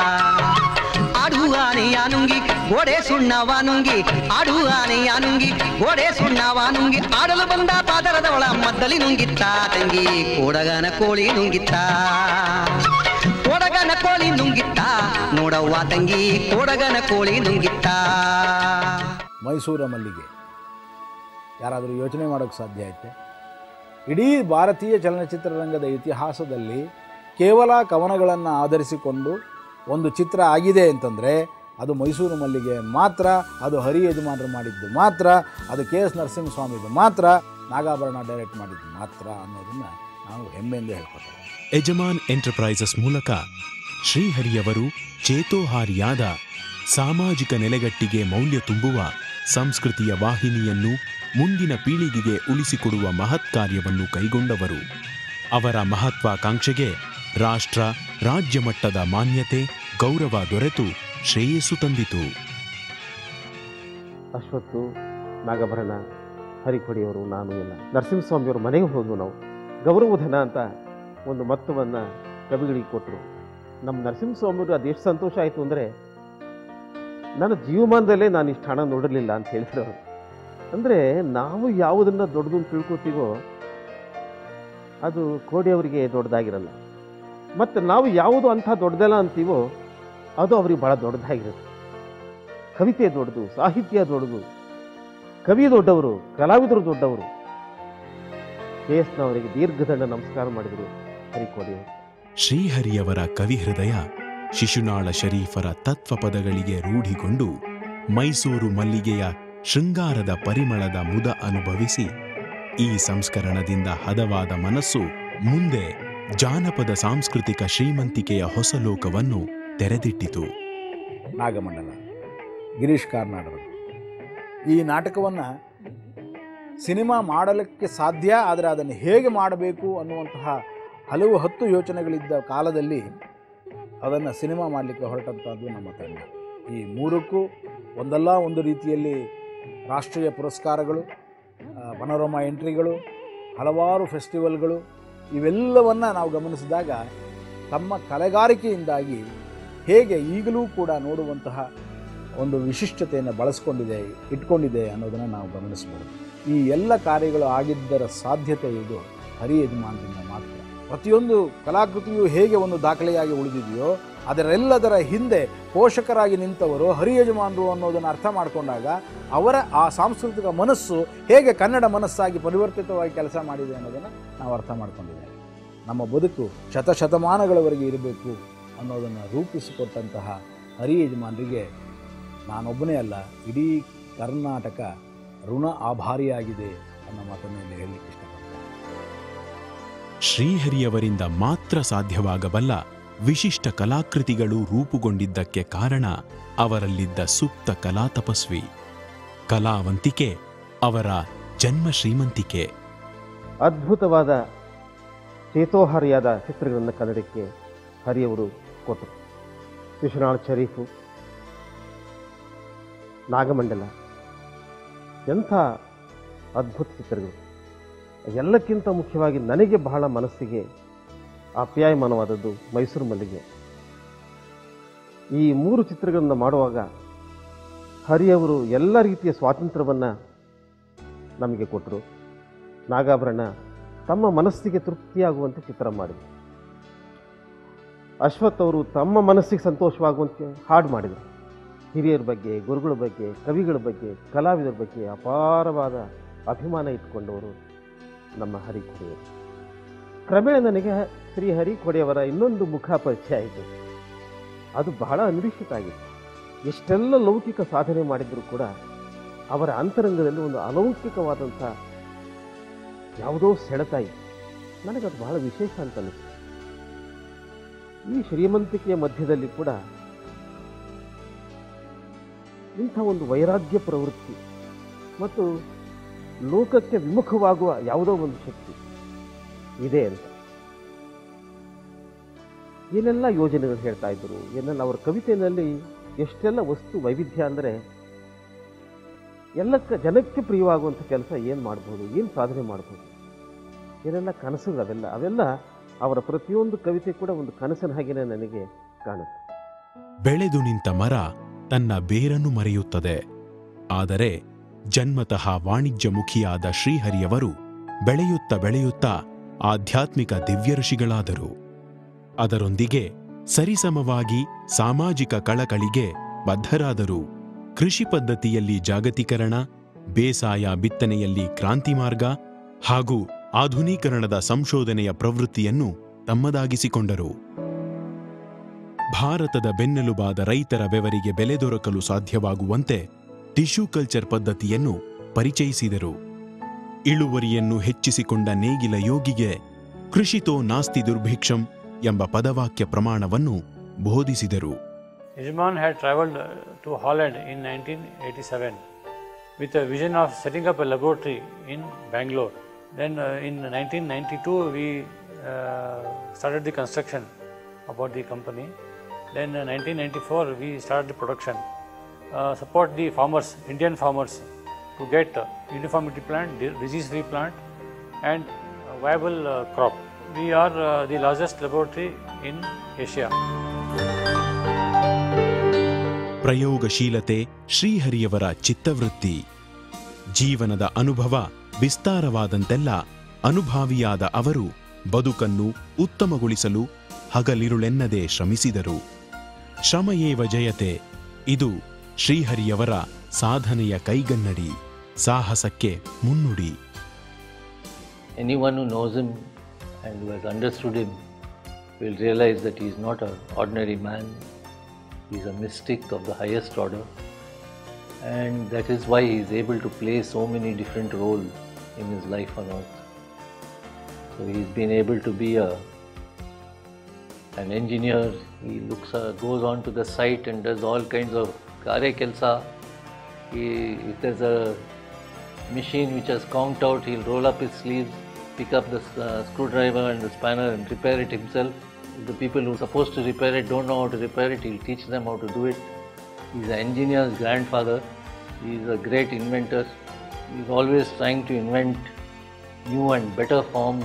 ಸುಣ್ಣವ ನುಂಗಿ ಆಡು ಆನೆಯ ನುಂಗಿ ಗೋಡೆ ಸುಣ್ಣವ ನುಂಗಿ ಆಡಲು ಬಂದ ಪಾದರದವಳ ಮದ್ದಲಿ ನುಂಗಿತ್ತ ತಂಗಿ ಕೋಡಗನ ಕೋಳಿ ನುಂಗಿತ್ತ ಕೋಡಗನ ಕೋಳಿ ನುಂಗಿತ್ತ ನೋಡವ್ವ ತಂಗಿ ಕೋಡಗನ ಕೋಳಿ ನುಂಗಿತ್ತ ಮೈಸೂರ ಮಲ್ಲಿಗೆ ಯಾರಾದರೂ ಯೋಚನೆ ಮಾಡೋಕ್ಕೆ ಸಾಧ್ಯ ಐತೆ ಇಡೀ ಭಾರತೀಯ ಚಲನಚಿತ್ರರಂಗದ ಇತಿಹಾಸದಲ್ಲಿ ಕೇವಲ ಕವನಗಳನ್ನು ಆಧರಿಸಿಕೊಂಡು ಒಂದು ಚಿತ್ರ ಆಗಿದೆ ಅಂತಂದರೆ ಅದು ಮೈಸೂರು ಮಲ್ಲಿಗೆ ಮಾತ್ರ ಅದು ಹರಿ ಯಜಮಾನರು ಮಾಡಿದ್ದು ಮಾತ್ರ ಅದು ಕೆ ಎಸ್ ನರಸಿಂಹಸ್ವಾಮಿದು ಮಾತ್ರ ನಾಗಾಭರಣ ಡೈರೆಕ್ಟ್ ಮಾಡಿದ್ದು ಮಾತ್ರ ಅನ್ನೋದನ್ನು ನಾವು ಹೆಮ್ಮೆಯಿಂದ ಹೇಳ್ಕೊತೇವೆ ಯಜಮಾನ್ ಎಂಟರ್ಪ್ರೈಸಸ್ ಮೂಲಕ ಶ್ರೀಹರಿಯವರು ಚೇತೋಹಾರಿಯಾದ ಸಾಮಾಜಿಕ ನೆಲೆಗಟ್ಟಿಗೆ ಮೌಲ್ಯ ತುಂಬುವ ಸಂಸ್ಕೃತಿಯ ವಾಹಿನಿಯನ್ನು ಮುಂದಿನ ಪೀಳಿಗೆಗೆ ಉಳಿಸಿಕೊಡುವ ಮಹತ್ ಕಾರ್ಯವನ್ನು ಕೈಗೊಂಡವರು ಅವರ ಮಹತ್ವಾಕಾಂಕ್ಷೆಗೆ ರಾಷ್ಟ್ರ ರಾಜ್ಯ ಮಟ್ಟದ ಮಾನ್ಯತೆ ಗೌರವ ದೊರೆತು ಶ್ರೇಯಸ್ಸು ತಂದಿತು ಅಶ್ವತ್ತು ನಾಗಭರಣ ಹರಿಕೊಡಿಯವರು ನಾನು ಎಲ್ಲ ನರಸಿಂಹಸ್ವಾಮಿಯವ್ರ ಮನೆಗೆ ಹೋದ್ವು ನಾವು ಗೌರವಧನ ಅಂತ ಒಂದು ಮೊತ್ತವನ್ನು ಕವಿಗಳಿಗೆ ಕೊಟ್ಟರು ನಮ್ಮ ನರಸಿಂಹಸ್ವಾಮಿಯವರು ಅದು ಎಷ್ಟು ಸಂತೋಷ ಆಯಿತು ಅಂದರೆ ನನ್ನ ಜೀವಮಾನದಲ್ಲೇ ನಾನು ಇಷ್ಟು ಹಣ ನೋಡಿರಲಿಲ್ಲ ಅಂತ ಹೇಳಿದ್ರು ಅವರು ಅಂದರೆ ನಾವು ಯಾವುದನ್ನು ದೊಡ್ಡದು ಅಂತ ತಿಳ್ಕೊತೀವೋ ಅದು ಕೋಡಿಯವರಿಗೆ ದೊಡ್ಡದಾಗಿರಲ್ಲ ಮತ್ತು ನಾವು ಯಾವುದು ಅಂಥ ದೊಡ್ಡದಲ್ಲ ಅಂತೀವೋ ಅದು ಅವ್ರಿಗೆ ಭಾಳ ದೊಡ್ಡದಾಗಿರುತ್ತೆ ಕವಿತೆ ದೊಡ್ಡದು ಸಾಹಿತ್ಯ ದೊಡ್ಡದು ಕವಿ ದೊಡ್ಡವರು ಕಲಾವಿದರು ದೊಡ್ಡವರು ಕೆ ಎಸ್ನವರಿಗೆ ದೀರ್ಘದಂಡ ನಮಸ್ಕಾರ ಮಾಡಿದರು ಹರಿಕೋಡಿಯವರು ಶ್ರೀಹರಿಯವರ ಕವಿಹೃದಯ ಶಿಶುನಾಳ ಶರೀಫರ ತತ್ವಪದಗಳಿಗೆ ರೂಢಿಗೊಂಡು ಮೈಸೂರು ಮಲ್ಲಿಗೆಯ ಶೃಂಗಾರದ ಪರಿಮಳದ ಮುದ ಅನುಭವಿಸಿ ಈ ಸಂಸ್ಕರಣದಿಂದ ಹದವಾದ ಮನಸ್ಸು ಮುಂದೆ ಜಾನಪದ ಸಾಂಸ್ಕೃತಿಕ ಶ್ರೀಮಂತಿಕೆಯ ಹೊಸ ಲೋಕವನ್ನು ತೆರೆದಿಟ್ಟಿತು ನಾಗಮಂಡಲ ಗಿರೀಶ್ ಕಾರ್ನಾಡರು ಈ ನಾಟಕವನ್ನು ಸಿನಿಮಾ ಮಾಡಲಿಕ್ಕೆ ಸಾಧ್ಯ ಆದರೆ ಅದನ್ನು ಹೇಗೆ ಮಾಡಬೇಕು ಅನ್ನುವಂತಹ ಹಲವು ಹತ್ತು ಯೋಚನೆಗಳಿದ್ದ ಕಾಲದಲ್ಲಿ ಅದನ್ನು ಸಿನಿಮಾ ಮಾಡಲಿಕ್ಕೆ ಹೊರಟಂಥದ್ದು ನಮ್ಮ ತಂಡ ಈ ಮೂರಕ್ಕೂ ಒಂದಲ್ಲ ಒಂದು ರೀತಿಯಲ್ಲಿ ರಾಷ್ಟ್ರೀಯ ಪುರಸ್ಕಾರಗಳು ಆ, ಪನೋರಮಾ ಎಂಟ್ರಿಗಳು ಹಲವಾರು ಫೆಸ್ಟಿವಲ್ಗಳು ಇವೆಲ್ಲವನ್ನು ನಾವು ಗಮನಿಸಿದಾಗ ತಮ್ಮ ಕಲೆಗಾರಿಕೆಯಿಂದಾಗಿ ಹೇಗೆ ಈಗಲೂ ಕೂಡ ನೋಡುವಂತಹ ಒಂದು ವಿಶಿಷ್ಟತೆಯನ್ನು ಬಳಸ್ಕೊಂಡಿದೆ ಇಟ್ಕೊಂಡಿದೆ ಅನ್ನೋದನ್ನು ನಾವು ಗಮನಿಸ್ಬೋದು ಈ ಎಲ್ಲ ಕಾರ್ಯಗಳು ಆಗಿದ್ದರ ಸಾಧ್ಯತೆ ಇದು ಹರಿ ಯಜಮಾನರಿಂದ ಮಾತ್ರ ಪ್ರತಿಯೊಂದು ಕಲಾಕೃತಿಯು ಹೇಗೆ ಒಂದು ದಾಖಲೆಯಾಗಿ ಉಳಿದಿದೆಯೋ ಅದರೆಲ್ಲದರ ಹಿಂದೆ ಪೋಷಕರಾಗಿ ನಿಂತವರು ಹರಿ ಯಜಮಾನರು ಅನ್ನೋದನ್ನು ಅರ್ಥ ಮಾಡಿಕೊಂಡಾಗ ಅವರ ಆ ಸಾಂಸ್ಕೃತಿಕ ಮನಸ್ಸು ಹೇಗೆ ಕನ್ನಡ ಮನಸ್ಸಾಗಿ ಪರಿವರ್ತಿತವಾಗಿ ಕೆಲಸ ಮಾಡಿದೆ ಅನ್ನೋದನ್ನು ನಾವು ಅರ್ಥ ಮಾಡ್ಕೊಂಡಿದ್ದೇವೆ ನಮ್ಮ ಬದುಕು ಶತಶತಮಾನಗಳವರೆಗೆ ಇರಬೇಕು ಅನ್ನೋದನ್ನು ರೂಪಿಸಿಕೊಟ್ಟಂತಹ ಹರಿ ಯಜಮಾನರಿಗೆ ನಾನೊಬ್ಬನೇ ಅಲ್ಲ ಇಡೀ ಕರ್ನಾಟಕ ಋಣ ಆಭಾರಿಯಾಗಿದೆ ಅನ್ನೋ ಮಾತನ್ನು ಇಲ್ಲಿ ಹೇಳಲಿಕ್ಕೆ ಇಷ್ಟಪಡ್ತೀನಿ ಶ್ರೀಹರಿಯವರಿಂದ ಮಾತ್ರ ಸಾಧ್ಯವಾಗಬಲ್ಲ ವಿಶಿಷ್ಟ ಕಲಾಕೃತಿಗಳು ರೂಪುಗೊಂಡಿದ್ದಕ್ಕೆ ಕಾರಣ ಅವರಲ್ಲಿದ್ದ ಸುಪ್ತ ಕಲಾ ತಪಸ್ವಿ ಕಲಾವಂತಿಕೆ ಅವರ ಜನ್ಮ ಶ್ರೀಮಂತಿಕೆ ಅದ್ಭುತವಾದ ಚೇತೋಹಾರಿಯಾದ ಚಿತ್ರಗಳನ್ನು ಕನ್ನಡಕ್ಕೆ ಹರಿಯವರು ಕೊಟ್ಟರು ವಿಶ್ವನಾಥ್ ಶರೀಫು ನಾಗಮಂಡಲ ಎಂಥ ಅದ್ಭುತ ಚಿತ್ರಗಳು ಎಲ್ಲಕ್ಕಿಂತ ಮುಖ್ಯವಾಗಿ ನನಗೆ ಬಹಳ ಮನಸ್ಸಿಗೆ ಆಪ್ಯಾಯಮಾನವಾದದ್ದು ಮೈಸೂರು ಮಲ್ಲಿಗೆ ಈ ಮೂರು ಚಿತ್ರಗಳನ್ನು ಮಾಡುವಾಗ ಹರಿಯವರು ಎಲ್ಲ ರೀತಿಯ ಸ್ವಾತಂತ್ರ್ಯವನ್ನು ನಮಗೆ ಕೊಟ್ಟರು ನಾಗಾಭರಣ ತಮ್ಮ ಮನಸ್ಸಿಗೆ ತೃಪ್ತಿಯಾಗುವಂತೆ ಚಿತ್ರ ಮಾಡಿದರು ಅಶ್ವಥ್ ಅವರು ತಮ್ಮ ಮನಸ್ಸಿಗೆ ಸಂತೋಷವಾಗುವಂತೆ ಹಾಡು ಮಾಡಿದರು ಹಿರಿಯರ ಬಗ್ಗೆ ಗುರುಗಳ ಬಗ್ಗೆ ಕವಿಗಳ ಬಗ್ಗೆ ಕಲಾವಿದರ ಬಗ್ಗೆ ಅಪಾರವಾದ ಅಭಿಮಾನ ಇಟ್ಕೊಂಡವರು ನಮ್ಮ ಹರಿ ಕೊಡೆಯವರು ಕ್ರಮೇಣ ನನಗೆ ಶ್ರೀ ಹರಿ ಕೊಡೆಯವರ ಇನ್ನೊಂದು ಮುಖ ಪರಿಚಯ ಆಯಿತು ಅದು ಬಹಳ ಅನಿರೀಕ್ಷಿತ ಆಗಿತ್ತು ಎಷ್ಟೆಲ್ಲ ಲೌಕಿಕ ಸಾಧನೆ ಮಾಡಿದರೂ ಕೂಡ ಅವರ ಅಂತರಂಗದಲ್ಲಿ ಒಂದು ಅಲೌಕಿಕವಾದಂಥ ಯಾವುದೋ ಸೆಳೆತ ಇತ್ತು ನನಗದು ಬಹಳ ವಿಶೇಷ ಅಂತ ಅನಿಸ್ತು ಈ ಶ್ರೀಮಂತಿಕೆಯ ಮಧ್ಯದಲ್ಲಿ ಕೂಡ ಇಂಥ ಒಂದು ವೈರಾಗ್ಯ ಪ್ರವೃತ್ತಿ ಮತ್ತು ಲೋಕಕ್ಕೆ ವಿಮುಖವಾಗುವ ಯಾವುದೋ ಒಂದು ಶಕ್ತಿ ಇದೆ ಅಂತ ಏನೆಲ್ಲ ಯೋಜನೆಗಳು ಹೇಳ್ತಾ ಇದ್ದರು ಏನೆಲ್ಲ ಅವರ ಕವಿತೆಯಲ್ಲಿ ಎಷ್ಟೆಲ್ಲ ವಸ್ತು ವೈವಿಧ್ಯ ಅಂದರೆ ಎಲ್ಲಕ್ಕ ಜನಕ್ಕೆ ಪ್ರಿಯವಾಗುವಂಥ ಕೆಲಸ ಏನು ಮಾಡ್ಬೋದು ಏನು ಸಾಧನೆ ಮಾಡ್ಬೋದು ಏನೆಲ್ಲ ಕನಸುಗಳು ಅವೆಲ್ಲ ಅವೆಲ್ಲ ಅವರ ಪ್ರತಿಯೊಂದು ಕವಿತೆ ಕೂಡ ಒಂದು ಕನಸಿನ ಹಾಗೆಯೇ ನನಗೆ ಕಾಣುತ್ತೆ ಬೆಳೆದು ನಿಂತ ಮರ ತನ್ನ ಬೇರನ್ನು ಮರೆಯುತ್ತದೆ ಆದರೆ ಜನ್ಮತಃ ವಾಣಿಜ್ಯಮುಖಿಯಾದ ಶ್ರೀಹರಿಯವರು ಬೆಳೆಯುತ್ತ ಬೆಳೆಯುತ್ತಾ ಆಧ್ಯಾತ್ಮಿಕ ದಿವ್ಯ ಋಷಿಗಳಾದರು ಅದರೊಂದಿಗೆ ಸರಿಸಮವಾಗಿ ಸಾಮಾಜಿಕ ಕಳಕಳಿಗೆ ಬದ್ಧರಾದರು ಕೃಷಿ ಪದ್ಧತಿಯಲ್ಲಿ ಜಾಗತೀಕರಣ ಬೇಸಾಯ ಬಿತ್ತನೆಯಲ್ಲಿ ಕ್ರಾಂತಿ ಮಾರ್ಗ ಹಾಗೂ ಆಧುನೀಕರಣದ ಸಂಶೋಧನೆಯ ಪ್ರವೃತ್ತಿಯನ್ನು ತಮ್ಮದಾಗಿಸಿಕೊಂಡರು ಭಾರತದ ಬೆನ್ನೆಲುಬಾದ ರೈತರ ಬೆವರಿಗೆ ಬೆಲೆ ದೊರಕಲು ಸಾಧ್ಯವಾಗುವಂತೆ ಟಿಶ್ಯೂ ಕಲ್ಚರ್ ಪದ್ಧತಿಯನ್ನು ಪರಿಚಯಿಸಿದರು ಇಳುವರಿಯನ್ನು ಹೆಚ್ಚಿಸಿಕೊಂಡ ನೇಗಿಲ ಯೋಗಿಗೆ ಕೃಷಿತೋ ನಾಸ್ತಿ ದುರ್ಭಿಕ್ಷಂ ಎಂಬ ಪದವಾಕ್ಯ ಪ್ರಮಾಣವನ್ನು ಬೋಧಿಸಿದರು Yajman had traveled uh, to Holland in 1987 with a vision of setting up a laboratory in Bangalore. Then uh, in 1992 we uh, started the construction about the company. Then uh, 1994 we started the production. Uh, support the farmers, Indian farmers, to get uh, uniformity plant, di- disease-free plant, and a viable uh, crop. We are uh, the largest laboratory in Asia. ಪ್ರಯೋಗಶೀಲತೆ ಶ್ರೀಹರಿಯವರ ಚಿತ್ತವೃತ್ತಿ ಜೀವನದ ಅನುಭವ ವಿಸ್ತಾರವಾದಂತೆಲ್ಲ ಅನುಭಾವಿಯಾದ ಅವರು ಬದುಕನ್ನು ಉತ್ತಮಗೊಳಿಸಲು ಹಗಲಿರುಳೆನ್ನದೆ ಶ್ರಮಿಸಿದರು ಶ್ರಮಯೇವ ಜಯತೆ ಇದು ಶ್ರೀಹರಿಯವರ ಸಾಧನೆಯ ಕೈಗನ್ನಡಿ ಸಾಹಸಕ್ಕೆ ಮುನ್ನುಡಿ Anyone who knows him and who has understood him will realize that he is not an ordinary man. He is a mystic of the highest order. And that is why he is able to play so many different roles in his life on earth. So he's been able to be a an engineer. He looks uh, goes on to the site and does all kinds of kare kelsa. He, if there's a machine which has conked out, he'll roll up his sleeves, pick up the uh, screwdriver and the spanner and repair it himself. If the people who are supposed to repair it don't know how to repair it, he'll teach them how to do it. He's an engineer's grandfather. He's a great inventor. He's always trying to invent new and better forms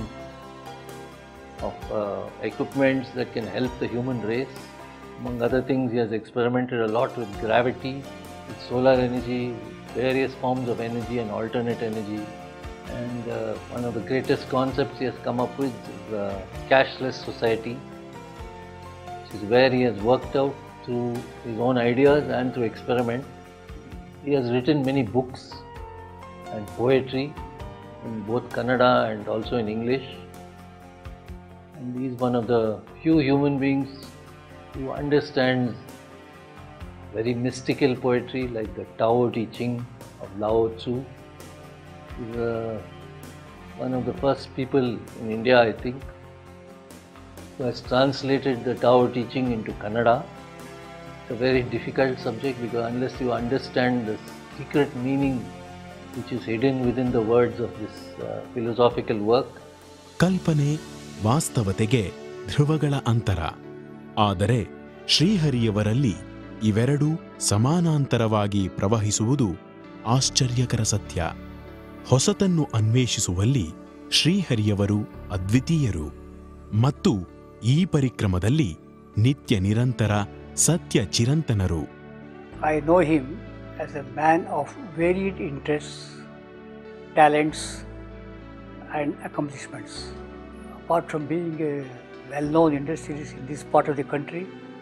of uh, equipments that can help the human race. Among other things, he has experimented a lot with gravity, with solar energy, various forms of energy and alternate energy. And uh, one of the greatest concepts he has come up with is the cashless society, which is where he has worked out through his own ideas and through experiment. He has written many books and poetry in both Kannada and also in English. And he is one of the few human beings who understands very mystical poetry like the Tao Te Ching of Lao Tzu. He's uh, one of the first people in India, I think, who has translated the Tao Te Ching into Kannada. It's a very difficult subject because unless you understand the secret meaning which is hidden within the words of this uh, philosophical work, ಕಲ್ಪನೆ ವಾಸ್ತವತೆಗೆ ಧ್ರುವಗಳ ಅಂತರ ಆದರೆ ಶ್ರೀಹರಿಯವರಲ್ಲಿ ಇವೆರಡೂ ಸಮಾನಾಂತರವಾಗಿ ಪ್ರವಹಿಸುವುದು ಆಶ್ಚರ್ಯಕರ ಸತ್ಯ ಹೊಸತನ್ನು ಅನ್ವೇಷಿಸುವಲ್ಲಿ ಶ್ರೀಹರಿಯವರು ಅದ್ವಿತೀಯರು ಮತ್ತು ಈ ಪರಿಕ್ರಮದಲ್ಲಿ ನಿತ್ಯ ನಿರಂತರ ಸತ್ಯ ಚಿರಂತನರು I know him as a man of varied interests, talents, and accomplishments. Apart from being a well known industrialist in this part of the country,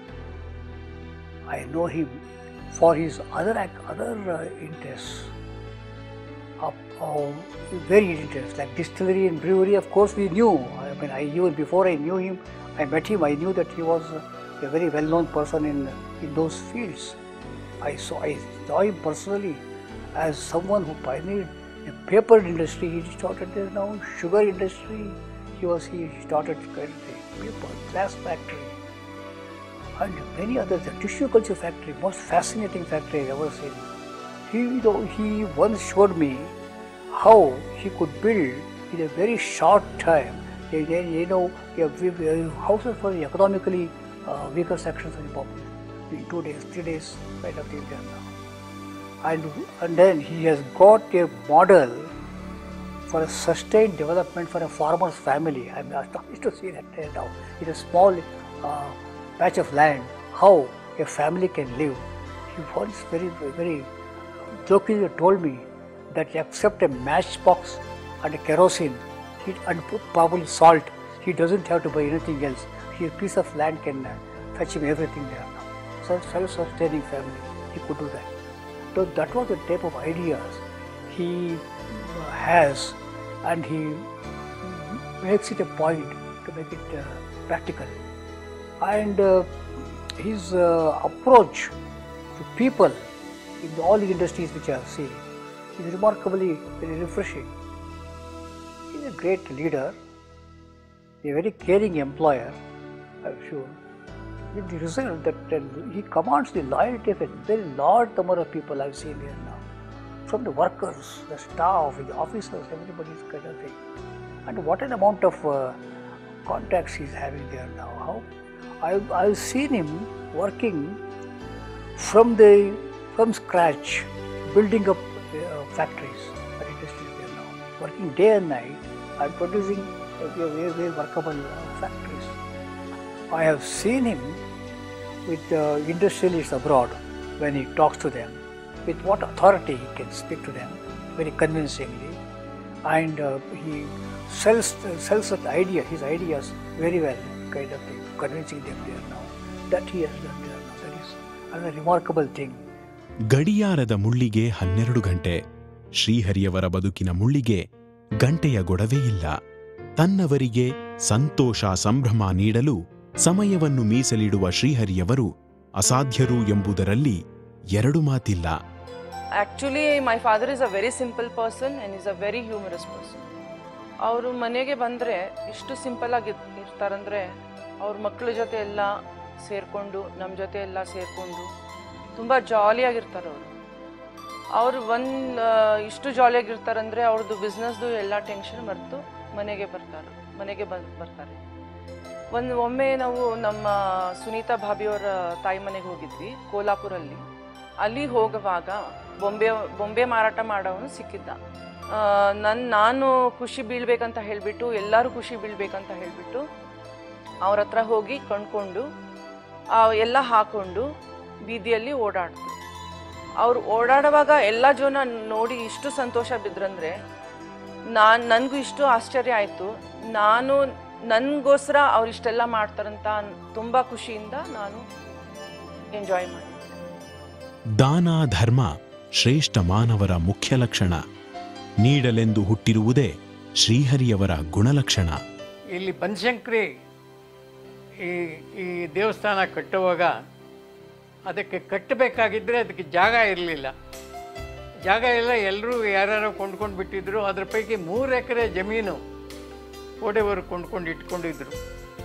I know him for his other, ac- other uh, interests. Of, of varied interests like distillery and brewery, of course, we knew. I mean, I knew before I knew him, I met him, I knew that he was a very well known person in, in those fields. I saw, I saw him personally as someone who pioneered the paper industry. He started the now sugar industry. He was he started the paper glass factory and many others. The tissue culture factory, most fascinating factory I've ever seen. He, you know, he once showed me how he could build in a very short time. You know, you know, you have- you have houses for the economically uh, weaker sections of the population in two days, three days, kind of thing there now. And, and then he has got a model for a sustained development for a farmer's family. I'm astonished to see that there now. In a small uh, patch of land, how a family can live. he once very, very jokingly told me that except a matchbox and a kerosene he, and put probably salt, he doesn't have to buy anything else. His piece of land can uh, fetch him everything there now. So self-sustaining family, he could do that. So that was the type of ideas he uh, has, and he makes it a point to make it uh, practical. And uh, his uh, approach to people in all the industries which I have seen is remarkably very refreshing. He's a great leader, a very caring employer, I'm sure. With the result that uh, he commands the loyalty of a very large number of people I've seen here now. From the workers, the staff, the officers, everybody's kind of thing. And what an amount of uh, contacts he's having there now. How I've, I've seen him working from the from scratch, building up uh, factories and industries there now, working day and night and producing uh, very, very workable uh, factories. I have seen him with uh, industrialists abroad when he talks to them, with what authority he can speak to them very convincingly, and uh, he sells sells that idea, his ideas very well, kind of thing, convincing them there now. That he has done there now. That is another remarkable thing. ಗಡಿಯಾರದ ಮುಳ್ಳಿಗೆ ಹನ್ನೆರಡು ಗಂಟೆ ಶ್ರೀಹರಿಯವರ ಬದುಕಿನ ಮುಳ್ಳಿಗೆ ಗಂಟೆಯ ಗೊಡವೆ ಇಲ್ಲ ತನ್ನವರಿಗೆ ಸಂತೋಷ ಸಂಭ್ರಮ ನೀಡಲು ಸಮಯವನ್ನು ಮೀಸಲಿಡುವ ಶ್ರೀಹರಿಯವರು ಅಸಾಧ್ಯರು ಎಂಬುದರಲ್ಲಿ ಎರಡು ಮಾತಿಲ್ಲ actually my father is a very simple person and is a very humorous person ಅವರು ಮನೆಗೆ ಬಂದರೆ ಇಷ್ಟು ಸಿಂಪಲ್ಲಾಗಿ ಇರ್ತಾರಂದರೆ ಅವ್ರ ಮಕ್ಕಳ ಜೊತೆ ಎಲ್ಲ ಸೇರಿಕೊಂಡು ನಮ್ಮ ಜೊತೆ ಎಲ್ಲ ಸೇರಿಕೊಂಡು ತುಂಬ ಜಾಲಿಯಾಗಿರ್ತಾರೆ ಅವರು ಅವರು ಒಂದು ಇಷ್ಟು ಜಾಲಿಯಾಗಿರ್ತಾರಂದರೆ ಅವ್ರದ್ದು ಬಿಸ್ನೆಸ್ದು ಎಲ್ಲ ಟೆನ್ಷನ್ ಮರೆತು ಮನೆಗೆ ಬರ್ತಾರೆ ಮನೆಗೆ ಬಂದು ಬರ್ತಾರೆ ಒಂದು ಒಮ್ಮೆ ನಾವು ನಮ್ಮ ಸುನೀತಾ ಭಾಬಿಯವರ ತಾಯಿ ಮನೆಗೆ ಹೋಗಿದ್ವಿ ಕೋಲ್ಹಾಪುರಲ್ಲಿ ಅಲ್ಲಿ ಹೋಗುವಾಗ ಬೊಂಬೆ ಬೊಂಬೆ ಮಾರಾಟ ಮಾಡೋನು ಸಿಕ್ಕಿದ್ದ ನನ್ನ ನಾನು ಖುಷಿ ಬೀಳ್ಬೇಕಂತ ಹೇಳಿಬಿಟ್ಟು ಎಲ್ಲರೂ ಖುಷಿ ಬೀಳ್ಬೇಕಂತ ಹೇಳಿಬಿಟ್ಟು ಅವ್ರ ಹತ್ರ ಹೋಗಿ ಕೊಂಡ್ಕೊಂಡು ಆ ಎಲ್ಲ ಹಾಕೊಂಡು ಬೀದಿಯಲ್ಲಿ ಓಡಾಡಿದ್ರು ಅವ್ರು ಓಡಾಡುವಾಗ ಎಲ್ಲ ಜನ ನೋಡಿ ಇಷ್ಟು ಸಂತೋಷ ಬಿದ್ರಂದ್ರೆ ನಾನು ನನಗೂ ಇಷ್ಟು ಆಶ್ಚರ್ಯ ಆಯಿತು ನಾನು ನನಗೋಸ್ಕರ ಅವ್ರು ಇಷ್ಟೆಲ್ಲ ಮಾಡ್ತಾರಂತ ತುಂಬ ಖುಷಿಯಿಂದ ನಾನು ಎಂಜಾಯ್ ಮಾಡಿ ದಾನ ಧರ್ಮ ಶ್ರೇಷ್ಠ ಮಾನವರ ಮುಖ್ಯ ಲಕ್ಷಣ ನೀಡಲೆಂದು ಹುಟ್ಟಿರುವುದೇ ಶ್ರೀಹರಿಯವರ ಗುಣಲಕ್ಷಣ ಇಲ್ಲಿ ಬನಶಂಕರಿ ಈ ಈ ದೇವಸ್ಥಾನ ಕಟ್ಟುವಾಗ ಅದಕ್ಕೆ ಕಟ್ಟಬೇಕಾಗಿದ್ದರೆ ಅದಕ್ಕೆ ಜಾಗ ಇರಲಿಲ್ಲ ಜಾಗ ಎಲ್ಲ ಎಲ್ಲರೂ ಯಾರ್ಯಾರೋ ಕೊಂಡ್ಕೊಂಡು ಬಿಟ್ಟಿದ್ರು ಅದ್ರ ಪೈಕಿ ಮೂರು ಎಕರೆ ಜಮೀನು ಕೋಡೆವರು ಕೊಂಡ್ಕೊಂಡು ಇಟ್ಕೊಂಡಿದ್ರು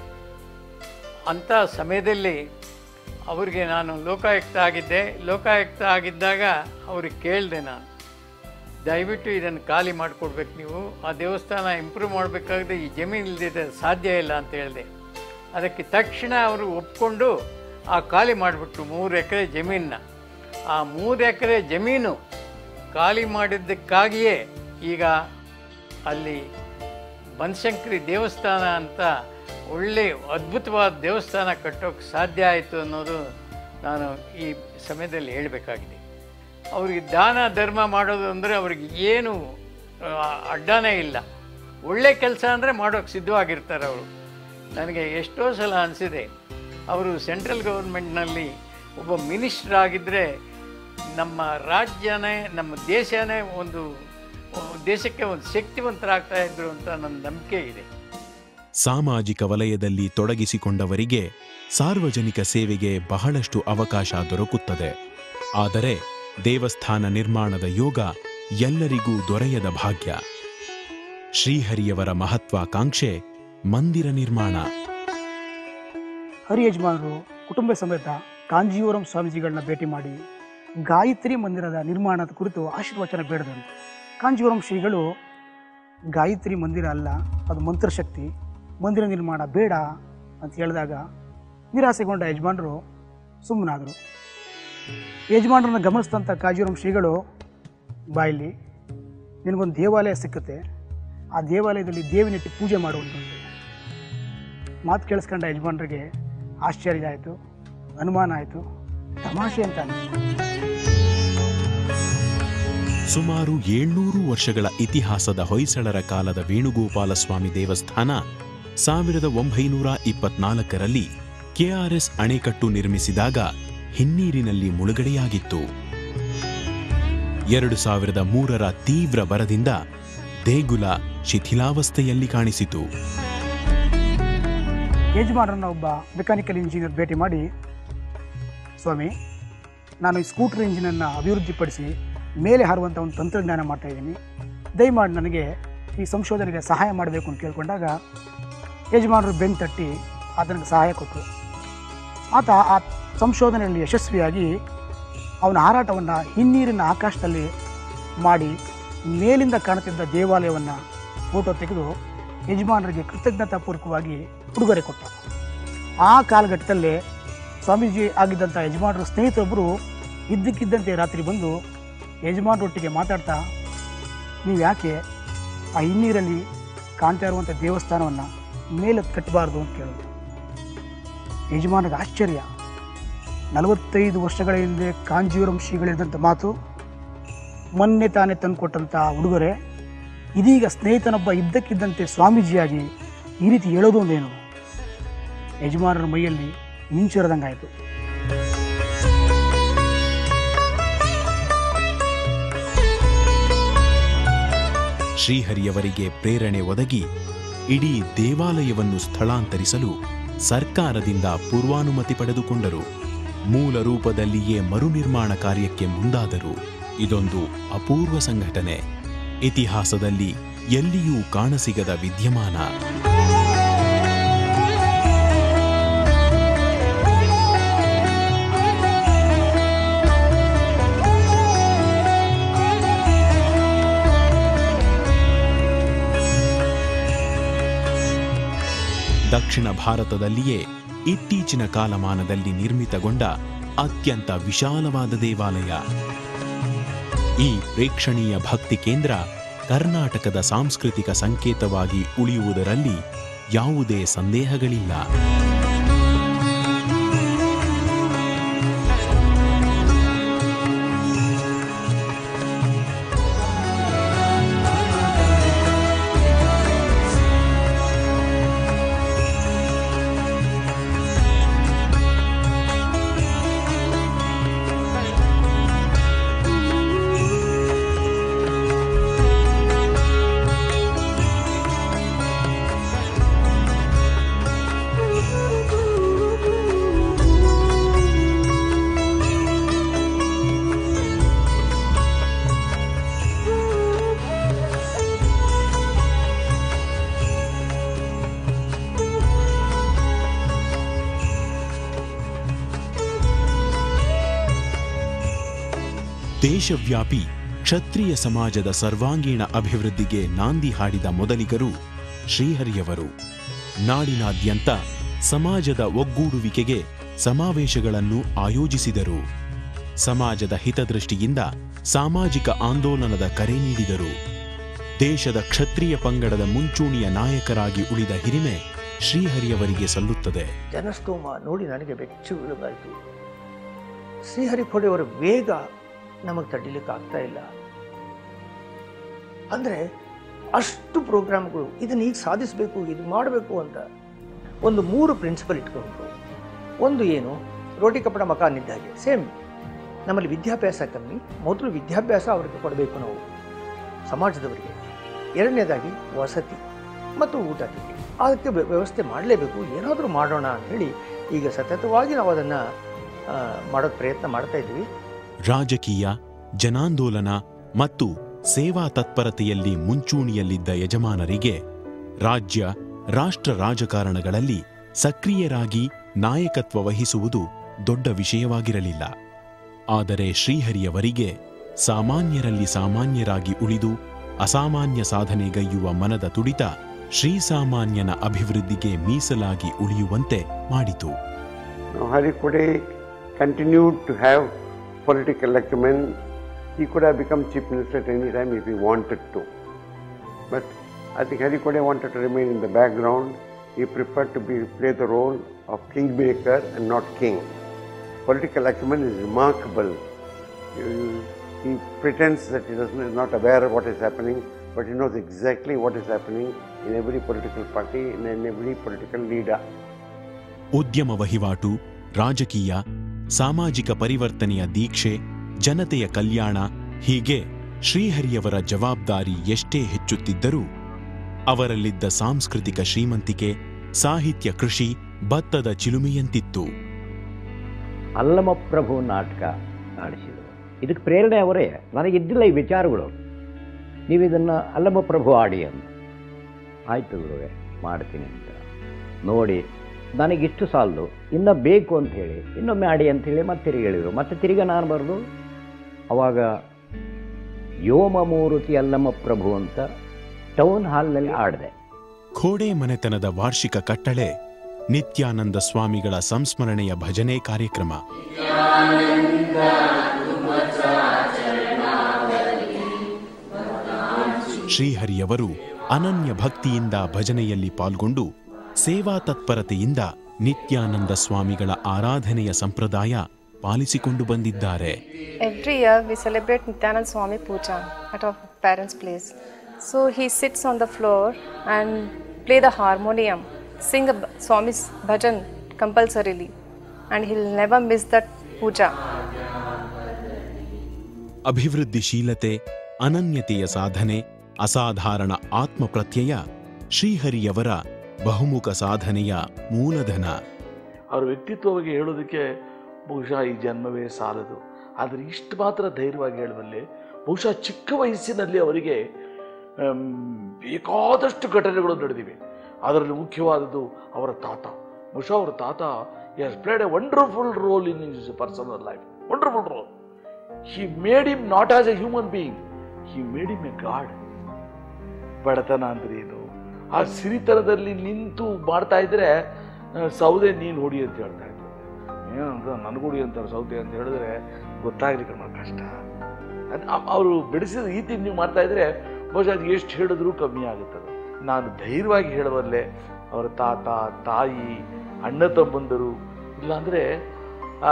ಅಂಥ ಸಮಯದಲ್ಲಿ ಅವರಿಗೆ ನಾನು ಲೋಕಾಯುಕ್ತ ಆಗಿದ್ದೆ ಲೋಕಾಯುಕ್ತ ಆಗಿದ್ದಾಗ ಅವ್ರಿಗೆ ಕೇಳಿದೆ ನಾನು ದಯವಿಟ್ಟು ಇದನ್ನು ಖಾಲಿ ಮಾಡಿಕೊಡ್ಬೇಕು ನೀವು ಆ ದೇವಸ್ಥಾನ ಇಂಪ್ರೂವ್ ಮಾಡಬೇಕಾದ್ರೆ ಈ ಜಮೀನು ಇಲ್ಲದಿದ್ದರೆ ಸಾಧ್ಯ ಇಲ್ಲ ಅಂತ ಹೇಳಿದೆ ಅದಕ್ಕೆ ತಕ್ಷಣ ಅವರು ಒಪ್ಕೊಂಡು ಆ ಖಾಲಿ ಮಾಡಿಬಿಟ್ರು ಮೂರು ಎಕರೆ ಜಮೀನನ್ನ ಆ ಮೂರು ಎಕರೆ ಜಮೀನು ಖಾಲಿ ಮಾಡಿದ್ದಕ್ಕಾಗಿಯೇ ಈಗ ಅಲ್ಲಿ ಬನಶಂಕರಿ ದೇವಸ್ಥಾನ ಅಂತ ಒಳ್ಳೆ ಅದ್ಭುತವಾದ ದೇವಸ್ಥಾನ ಕಟ್ಟೋಕ್ಕೆ ಸಾಧ್ಯ ಆಯಿತು ಅನ್ನೋದು ನಾನು ಈ ಸಮಯದಲ್ಲಿ ಹೇಳಬೇಕಾಗಿದೆ ಅವರಿಗೆ ದಾನ ಧರ್ಮ ಮಾಡೋದು ಅಂದರೆ ಅವ್ರಿಗೆ ಏನು ಆ, ಅಡ್ಡನೇ ಇಲ್ಲ ಒಳ್ಳೆ ಕೆಲಸ ಅಂದರೆ ಮಾಡೋಕ್ಕೆ ಸಿದ್ಧವಾಗಿರ್ತಾರೆ ಅವರು ನನಗೆ ಎಷ್ಟೋ ಸಲ ಅನಿಸಿದೆ ಅವರು ಸೆಂಟ್ರಲ್ ಗೌರ್ಮೆಂಟ್ನಲ್ಲಿ ಒಬ್ಬ ಮಿನಿಸ್ಟರ್ ಆಗಿದ್ದರೆ ನಮ್ಮ ರಾಜ್ಯನೇ ನಮ್ಮ ದೇಶನೇ ಒಂದು ದೇಶಕ್ಕೆ ಒಂದು ಶಕ್ತಿವಂತರಾಗ್ತಾ ಇದ್ರು ಅಂತ ನನ್ನ ನಂಬಿಕೆ ಇದೆ ಸಾಮಾಜಿಕ ವಲಯದಲ್ಲಿ ತೊಡಗಿಸಿಕೊಂಡವರಿಗೆ ಸಾರ್ವಜನಿಕ ಸೇವೆಗೆ ಬಹಳಷ್ಟು ಅವಕಾಶ ದೊರಕುತ್ತದೆ ಆದರೆ ದೇವಸ್ಥಾನ ನಿರ್ಮಾಣದ ಯೋಗ ಎಲ್ಲರಿಗೂ ದೊರೆಯದ ಭಾಗ್ಯ ಶ್ರೀಹರಿಯವರ ಮಹತ್ವಾಕಾಂಕ್ಷೆ ಮಂದಿರ ನಿರ್ಮಾಣ ಹರಿ ಯಜಮಾನರು ಕುಟುಂಬ ಸಮೇತ ಕಾಂಜೀವರಂ ಸ್ವಾಮೀಜಿಗಳನ್ನ ಭೇಟಿ ಮಾಡಿ ಗಾಯತ್ರಿ ಮಂದಿರದ ನಿರ್ಮಾಣದ ಕುರಿತು ಆಶೀರ್ವಚನ ಬೇಡದಂತೆ ಕಾಂಜೀವರಂ ಶ್ರೀಗಳು ಗಾಯತ್ರಿ ಮಂದಿರ ಅಲ್ಲ ಅದು ಮಂತ್ರಶಕ್ತಿ ಮಂದಿರ ನಿರ್ಮಾಣ ಬೇಡ ಅಂತ ಹೇಳಿದಾಗ ನಿರಾಸೆಗೊಂಡ ಯಜಮಾನರು ಸುಮ್ಮನಾದರು ಯಜಮಾನರನ್ನ ಗಮನಿಸಿದಂಥ ಕಾಂಜೀವರಂ ಶ್ರೀಗಳು ಬಾಯಲ್ಲಿ ನಿನಗೊಂದು ದೇವಾಲಯ ಸಿಕ್ಕುತ್ತೆ ಆ ದೇವಾಲಯದಲ್ಲಿ ದೇವಿನಿಟ್ಟು ಪೂಜೆ ಮಾಡುವಂಥದ್ದು ಮಾತು ಕೇಳಿಸ್ಕೊಂಡ ಯಜಮಾನರಿಗೆ ಆಶ್ಚರ್ಯ ಆಯಿತು ಅನುಮಾನ ಆಯಿತು ತಮಾಷೆ ಅಂತ ಅನಿಸ್ತು ಸುಮಾರು ಏಳ್ನೂರು ವರ್ಷಗಳ ಇತಿಹಾಸದ ಹೊಯ್ಸಳರ ಕಾಲದ ವೇಣುಗೋಪಾಲ ಸ್ವಾಮಿ ದೇವಸ್ಥಾನ ಸಾವಿರದ ಒಂಬೈನೂರ ಇಪ್ಪತ್ನಾಲ್ಕರಲ್ಲಿ ಕೆಆರ್ಎಸ್ ಅಣೆಕಟ್ಟು ನಿರ್ಮಿಸಿದಾಗ ಹಿನ್ನೀರಿನಲ್ಲಿ ಮುಳುಗಡೆಯಾಗಿತ್ತು ಎರಡು ಸಾವಿರದ ಮೂರರ ತೀವ್ರ ಬರದಿಂದ ದೇಗುಲ ಶಿಥಿಲಾವಸ್ಥೆಯಲ್ಲಿ ಕಾಣಿಸಿತು ಯಜಮಾನರನ್ನ ಒಬ್ಬ ಮೆಕ್ಯಾನಿಕಲ್ ಇಂಜಿನಿಯರ್ ಭೇಟಿ ಮಾಡಿ ಸ್ವಾಮಿ ನಾನು ಈ ಸ್ಕೂಟರ್ ಇಂಜಿನನ್ನು ಅಭಿವೃದ್ಧಿಪಡಿಸಿ ಮೇಲೆ ಹಾರುವಂಥ ಒಂದು ತಂತ್ರಜ್ಞಾನ ಮಾಡ್ತಾ ಇದ್ದೀನಿ ದಯಮಾಡಿ ನನಗೆ ಈ ಸಂಶೋಧನೆಗೆ ಸಹಾಯ ಮಾಡಬೇಕು ಅಂತ ಕೇಳ್ಕೊಂಡಾಗ ಯಜಮಾನರು ಬೆನ್ನು ತಟ್ಟಿ ಆತನಿಗೆ ಸಹಾಯ ಕೊಟ್ಟರು ಆತ ಆ ಸಂಶೋಧನೆಯಲ್ಲಿ ಯಶಸ್ವಿಯಾಗಿ ಅವನ ಹಾರಾಟವನ್ನು ಹಿನ್ನೀರಿನ ಆಕಾಶದಲ್ಲಿ ಮಾಡಿ ಮೇಲಿಂದ ಕಾಣುತ್ತಿದ್ದ ದೇವಾಲಯವನ್ನು ಫೋಟೋ ತೆಗೆದು ಯಜಮಾನರಿಗೆ ಕೃತಜ್ಞತಾಪೂರ್ವಕವಾಗಿ ಉಡುಗೊರೆ ಕೊಟ್ಟ ಆ ಕಾಲಘಟ್ಟದಲ್ಲೇ ಸ್ವಾಮೀಜಿ ಆಗಿದ್ದಂಥ ಯಜಮಾನರ ಸ್ನೇಹಿತರೊಬ್ಬರು ಇದ್ದಕ್ಕಿದ್ದಂತೆ ರಾತ್ರಿ ಬಂದು ಯಜಮಾನರೊಟ್ಟಿಗೆ ಮಾತಾಡ್ತಾ ನೀವು ಯಾಕೆ ಆ ಹಿನ್ನೀರಲ್ಲಿ ಕಾಣ್ತಾ ಇರುವಂಥ ದೇವಸ್ಥಾನವನ್ನು ಮೇಲಕ್ಕೆ ಕಟ್ಟಬಾರ್ದು ಅಂತ ಕೇಳಿದ್ರು ಯಜಮಾನಿಗೆ ಆಶ್ಚರ್ಯ ನಲವತ್ತೈದು ವರ್ಷಗಳ ಹಿಂದೆ ಕಾಂಜೀವರಂ ಶ್ರೀಗಳಿದಂಥ ಮಾತು ಮೊನ್ನೆ ತಾನೇ ತಂದುಕೊಟ್ಟಂಥ ಉಡುಗೊರೆ ಇದೀಗ ಸ್ನೇಹಿತನೊಬ್ಬ ಇದ್ದಕ್ಕಿದ್ದಂತೆ ಸ್ವಾಮೀಜಿಯಾಗಿ ಈ ರೀತಿ ಹೇಳೋದು ಒಂದೇನು ಯಜಮಾನರ ಮೈಯಲ್ಲಿ ಮಿಂಚಿರದಂಗಾಯಿತು ಶ್ರೀಹರಿಯವರಿಗೆ ಪ್ರೇರಣೆ ಒದಗಿ ಇಡೀ ದೇವಾಲಯವನ್ನು ಸ್ಥಳಾಂತರಿಸಲು ಸರ್ಕಾರದಿಂದ ಪೂರ್ವಾನುಮತಿ ಪಡೆದುಕೊಂಡರು ಮೂಲ ರೂಪದಲ್ಲಿಯೇ ಮರುನಿರ್ಮಾಣ ಕಾರ್ಯಕ್ಕೆ ಮುಂದಾದರು ಇದೊಂದು ಅಪೂರ್ವ ಸಂಘಟನೆ ಇತಿಹಾಸದಲ್ಲಿ ಎಲ್ಲಿಯೂ ಕಾಣಸಿಗದ ವಿದ್ಯಮಾನ ದಕ್ಷಿಣ ಭಾರತದಲ್ಲಿಯೇ ಇತ್ತೀಚಿನ ಕಾಲಮಾನದಲ್ಲಿ ನಿರ್ಮಿತಗೊಂಡ ಅತ್ಯಂತ ವಿಶಾಲವಾದ ದೇವಾಲಯ ಈ ಪ್ರೇಕ್ಷಣೀಯ ಭಕ್ತಿ ಕೇಂದ್ರ ಕರ್ನಾಟಕದ ಸಾಂಸ್ಕೃತಿಕ ಸಂಕೇತವಾಗಿ ಉಳಿಯುವುದರಲ್ಲಿ ಯಾವುದೇ ಸಂದೇಹಗಳಿಲ್ಲ ದೇಶವ್ಯಾಪಿ ಕ್ಷತ್ರಿಯ ಸಮಾಜದ ಸರ್ವಾಂಗೀಣ ಅಭಿವೃದ್ಧಿಗೆ ನಾಂದಿ ಹಾಡಿದ ಮೊದಲಿಗರು ಶ್ರೀಹರಿಯವರು ನಾಡಿನಾದ್ಯಂತ ಸಮಾಜದ ಒಗ್ಗೂಡುವಿಕೆಗೆ ಸಮಾವೇಶಗಳನ್ನು ಆಯೋಜಿಸಿದರು ಸಮಾಜದ ಹಿತದೃಷ್ಟಿಯಿಂದ ಸಾಮಾಜಿಕ ಆಂದೋಲನದ ಕರೆ ನೀಡಿದರು ದೇಶದ ಕ್ಷತ್ರಿಯ ಪಂಗಡದ ಮುಂಚೂಣಿಯ ನಾಯಕರಾಗಿ ಉಳಿದ ಹಿರಿಮೆ ಶ್ರೀಹರಿಯವರಿಗೆ ಸಲ್ಲುತ್ತದೆ ಜನಸ್ತೋಮ ನೋಡಿ ನನಗೆ ಬೆಚ್ಚು ಬೀಳಬಾಯಿತು ಶ್ರೀಹರಿಖೋಡೆಯವರ ವೇಗ ನಮಗೆ ತಡಿಲಿಕ್ಕೆ ಆಗ್ತಾ ಇಲ್ಲ ಅಂದರೆ ಅಷ್ಟು ಪ್ರೋಗ್ರಾಮ್ಗಳು ಇದನ್ನ ಈಗ ಸಾಧಿಸಬೇಕು ಇದು ಮಾಡಬೇಕು ಅಂತ ಒಂದು ಮೂರು ಪ್ರಿನ್ಸಿಪಲ್ ಇಟ್ಕೊಂಡ್ರು ಒಂದು ಏನು ರೋಟಿ ಕಪಡ ಮಕಾನ್ ಇದ್ದ ಹಾಗೆ ಸೇಮ್ ನಮ್ಮಲ್ಲಿ ವಿದ್ಯಾಭ್ಯಾಸ ಕಮ್ಮಿ ಮೊದಲು ವಿದ್ಯಾಭ್ಯಾಸ ಅವರಿಗೆ ಕೊಡಬೇಕು ನಾವು ಸಮಾಜದವರಿಗೆ ಎರಡನೇದಾಗಿ ವಸತಿ ಮತ್ತು ಊಟ ತಿಂಡಿ ಅದಕ್ಕೆ ವ್ಯ- ವ್ಯವಸ್ಥೆ ಮಾಡಲೇಬೇಕು ಏನಾದರೂ ಮಾಡೋಣ ಅಂಥೇಳಿ ಈಗ ಸತತವಾಗಿ ನಾವು ಅದನ್ನು ಮಾಡೋದು ಪ್ರಯತ್ನ ಮಾಡ್ತಾ ಇದ್ದೀವಿ ರಾಜಕೀಯ ಜನಾಂದೋಲನ ಮತ್ತು ಸೇವಾ ತತ್ಪರತೆಯಲ್ಲಿ ಮುಂಚೂಣಿಯಲ್ಲಿದ್ದ ಯಜಮಾನರಿಗೆ ರಾಜ್ಯ ರಾಷ್ಟ್ರ ರಾಜಕಾರಣಗಳಲ್ಲಿ ಸಕ್ರಿಯರಾಗಿ ನಾಯಕತ್ವ ವಹಿಸುವುದು ದೊಡ್ಡ ವಿಷಯವಾಗಿರಲಿಲ್ಲ ಆದರೆ ಶ್ರೀಹರಿಯವರಿಗೆ ಸಾಮಾನ್ಯರಲ್ಲಿ ಸಾಮಾನ್ಯರಾಗಿ ಉಳಿದು ಅಸಾಮಾನ್ಯ ಸಾಧನೆಗೈಯುವ ಮನದ ತುಡಿತ ಶ್ರೀಸಾಮಾನ್ಯನ ಅಭಿವೃದ್ಧಿಗೆ ಮೀಸಲಾಗಿ ಉಳಿಯುವಂತೆ ಮಾಡಿತು Now, Hari Kode continued to have political acumen. He could have become chief minister at any time if he wanted to. But I think Hari Kode wanted to remain in the background. He preferred to be, play the role of kingmaker and not king. political acumen is remarkable. You- He pretends that he doesn't, is not aware of what is happening, but he knows exactly what is happening in every political party and in every political leader. ಉದ್ಯಮ ವಹಿವಾಟು ರಾಜಕೀಯ ಸಾಮಾಜಿಕ ಪರಿವರ್ತನೆಯ ದೀಕ್ಷೆ ಜನತೆಯ ಕಲ್ಯಾಣ ಹೀಗೆ ಶ್ರೀಹರಿಯವರ ಜವಾಬ್ದಾರಿ ಎಷ್ಟೇ ಹೆಚ್ಚುತ್ತಿದ್ದರೂ ಅವರಲ್ಲಿದ್ದ ಸಾಂಸ್ಕೃತಿಕ ಶ್ರೀಮಂತಿಕೆ ಸಾಹಿತ್ಯ ಕೃಷಿ ಭತ್ತದ ಚಿಲುಮೆಯಂತಿತ್ತು ಅಲ್ಲಮಪ್ರಭು ನಾಟಕ ಆಡಿಸಿದರು ಇದಕ್ಕೆ ಪ್ರೇರಣೆ ಅವರೇ ನನಗಿದ್ದಿಲ್ಲ ಈ ವಿಚಾರಗಳು ನೀವು ಇದನ್ನು ಅಲ್ಲಮಪ್ರಭು ಆಡಿ ಅಂತ ಆಯಿತು ಗುರುವೆ ಮಾಡ್ತೀನಿ ಅಂತ ನೋಡಿ ನನಗಿಷ್ಟು ಸಾಲದು ಇನ್ನೂ ಬೇಕು ಅಂತ ಹೇಳಿ ಇನ್ನೊಮ್ಮೆ ಆಡಿ ಅಂಥೇಳಿ ಮತ್ತೆ ತಿರುಗಿ ಹೇಳಿದರು ಮತ್ತೆ ತಿರುಗಿ ನಾನು ಬರೆದು ಅವಾಗ ಯೋಮಮೂರುತಿ ಅಲ್ಲಮ್ಮ ಪ್ರಭು ಅಂತ ಟೌನ್ ಹಾಲ್ನಲ್ಲಿ ಆಡಿದೆ ಖೋಡೆ ಮನೆತನದ ವಾರ್ಷಿಕ ಕಟ್ಟಳೆ ನಿತ್ಯಾನಂದ ಸ್ವಾಮಿಗಳ ಸಂಸ್ಮರಣೆಯ ಭಜನೆ ಕಾರ್ಯಕ್ರಮ ಶ್ರೀಹರಿಯವರು ಅನನ್ಯ ಭಕ್ತಿಯಿಂದ ಭಜನೆಯಲ್ಲಿ ಪಾಲ್ಗೊಂಡು ಸೇವಾ ತತ್ಪರತೆಯಿಂದ ನಿತ್ಯಾನಂದ ಸ್ವಾಮಿಗಳ ಆರಾಧನೆಯ ಸಂಪ್ರದಾಯ ಪಾಲಿಸಿಕೊಂಡು ಬಂದಿದ್ದಾರೆ Every year we celebrate Nityanand Swami Puja at our parents' place. So he sits on the floor and play the harmonium, sing a b- Swami's bhajan compulsorily, and he'll never miss that puja. ಅಭಿವೃದ್ಧಿಶೀಲತೆ ಅನನ್ಯತೆಯ ಸಾಧನೆ ಅಸಾಧಾರಣ ಆತ್ಮಪ್ರತ್ಯಯ ಶ್ರೀಹರಿಯವರ ಬಹುಮುಖ ಸಾಧನೆಯ ಮೂಲಧನ ಅವರ ವ್ಯಕ್ತಿತ್ವ ಬಗ್ಗೆ ಹೇಳೋದಕ್ಕೆ ಬಹುಶಃ ಈ ಜನ್ಮವೇ ಸಾಲದು ಆದರೆ ಇಷ್ಟು ಮಾತ್ರ ಧೈರ್ಯವಾಗಿ ಹೇಳುವಲ್ಲಿ ಬಹುಶಃ ಚಿಕ್ಕ ವಯಸ್ಸಿನಲ್ಲಿ ಅವರಿಗೆ ಆಮ್, ಬೇಕಾದಷ್ಟು ಘಟನೆಗಳು ನಡೆದಿವೆ ಅದರಲ್ಲಿ ಮುಖ್ಯವಾದದ್ದು ಅವರ ತಾತ ಬಹುಶಃ ಅವರ ತಾತ has played a wonderful role in his personal life wonderful role he made him not as a human being he made him a god ಬಡತನ ಅಂದ್ರೆ ಏನು ಆ ಸಿರಿತನದಲ್ಲಿ ನಿಂತು ಮಾಡ್ತಾ ಇದ್ರೆ ಆ, ಸೌದೆ ನೀನು ಹೊಡಿ ಅಂತ ಹೇಳ್ತಾ ಇದ್ರು ಏನಂತ ನನಗೆ ಹೊಡಿ ಅಂತಾರೆ ಸೌದೆ ಅಂತ ಹೇಳಿದ್ರೆ ಗೊತ್ತಾಗ್ಲಿಕ್ಕೆ ಕಣ ಕಷ್ಟ ಅವರು ಬೆಳೆಸಿದ ರೀತಿ ನೀವು ಮಾಡ್ತಾ ಇದ್ರೆ ಬಹುಶಃ ಅದು ಎಷ್ಟು ಹೇಳಿದ್ರೂ ಕಮ್ಮಿ ಆಗುತ್ತದೆ ನಾನು ಧೈರ್ಯವಾಗಿ ಹೇಳುವಲ್ಲೇ ಅವರ ತಾತ ತಾಯಿ ಅಣ್ಣ ತಮ್ಮಂದರು ಇಲ್ಲಾಂದ್ರೆ ಆ,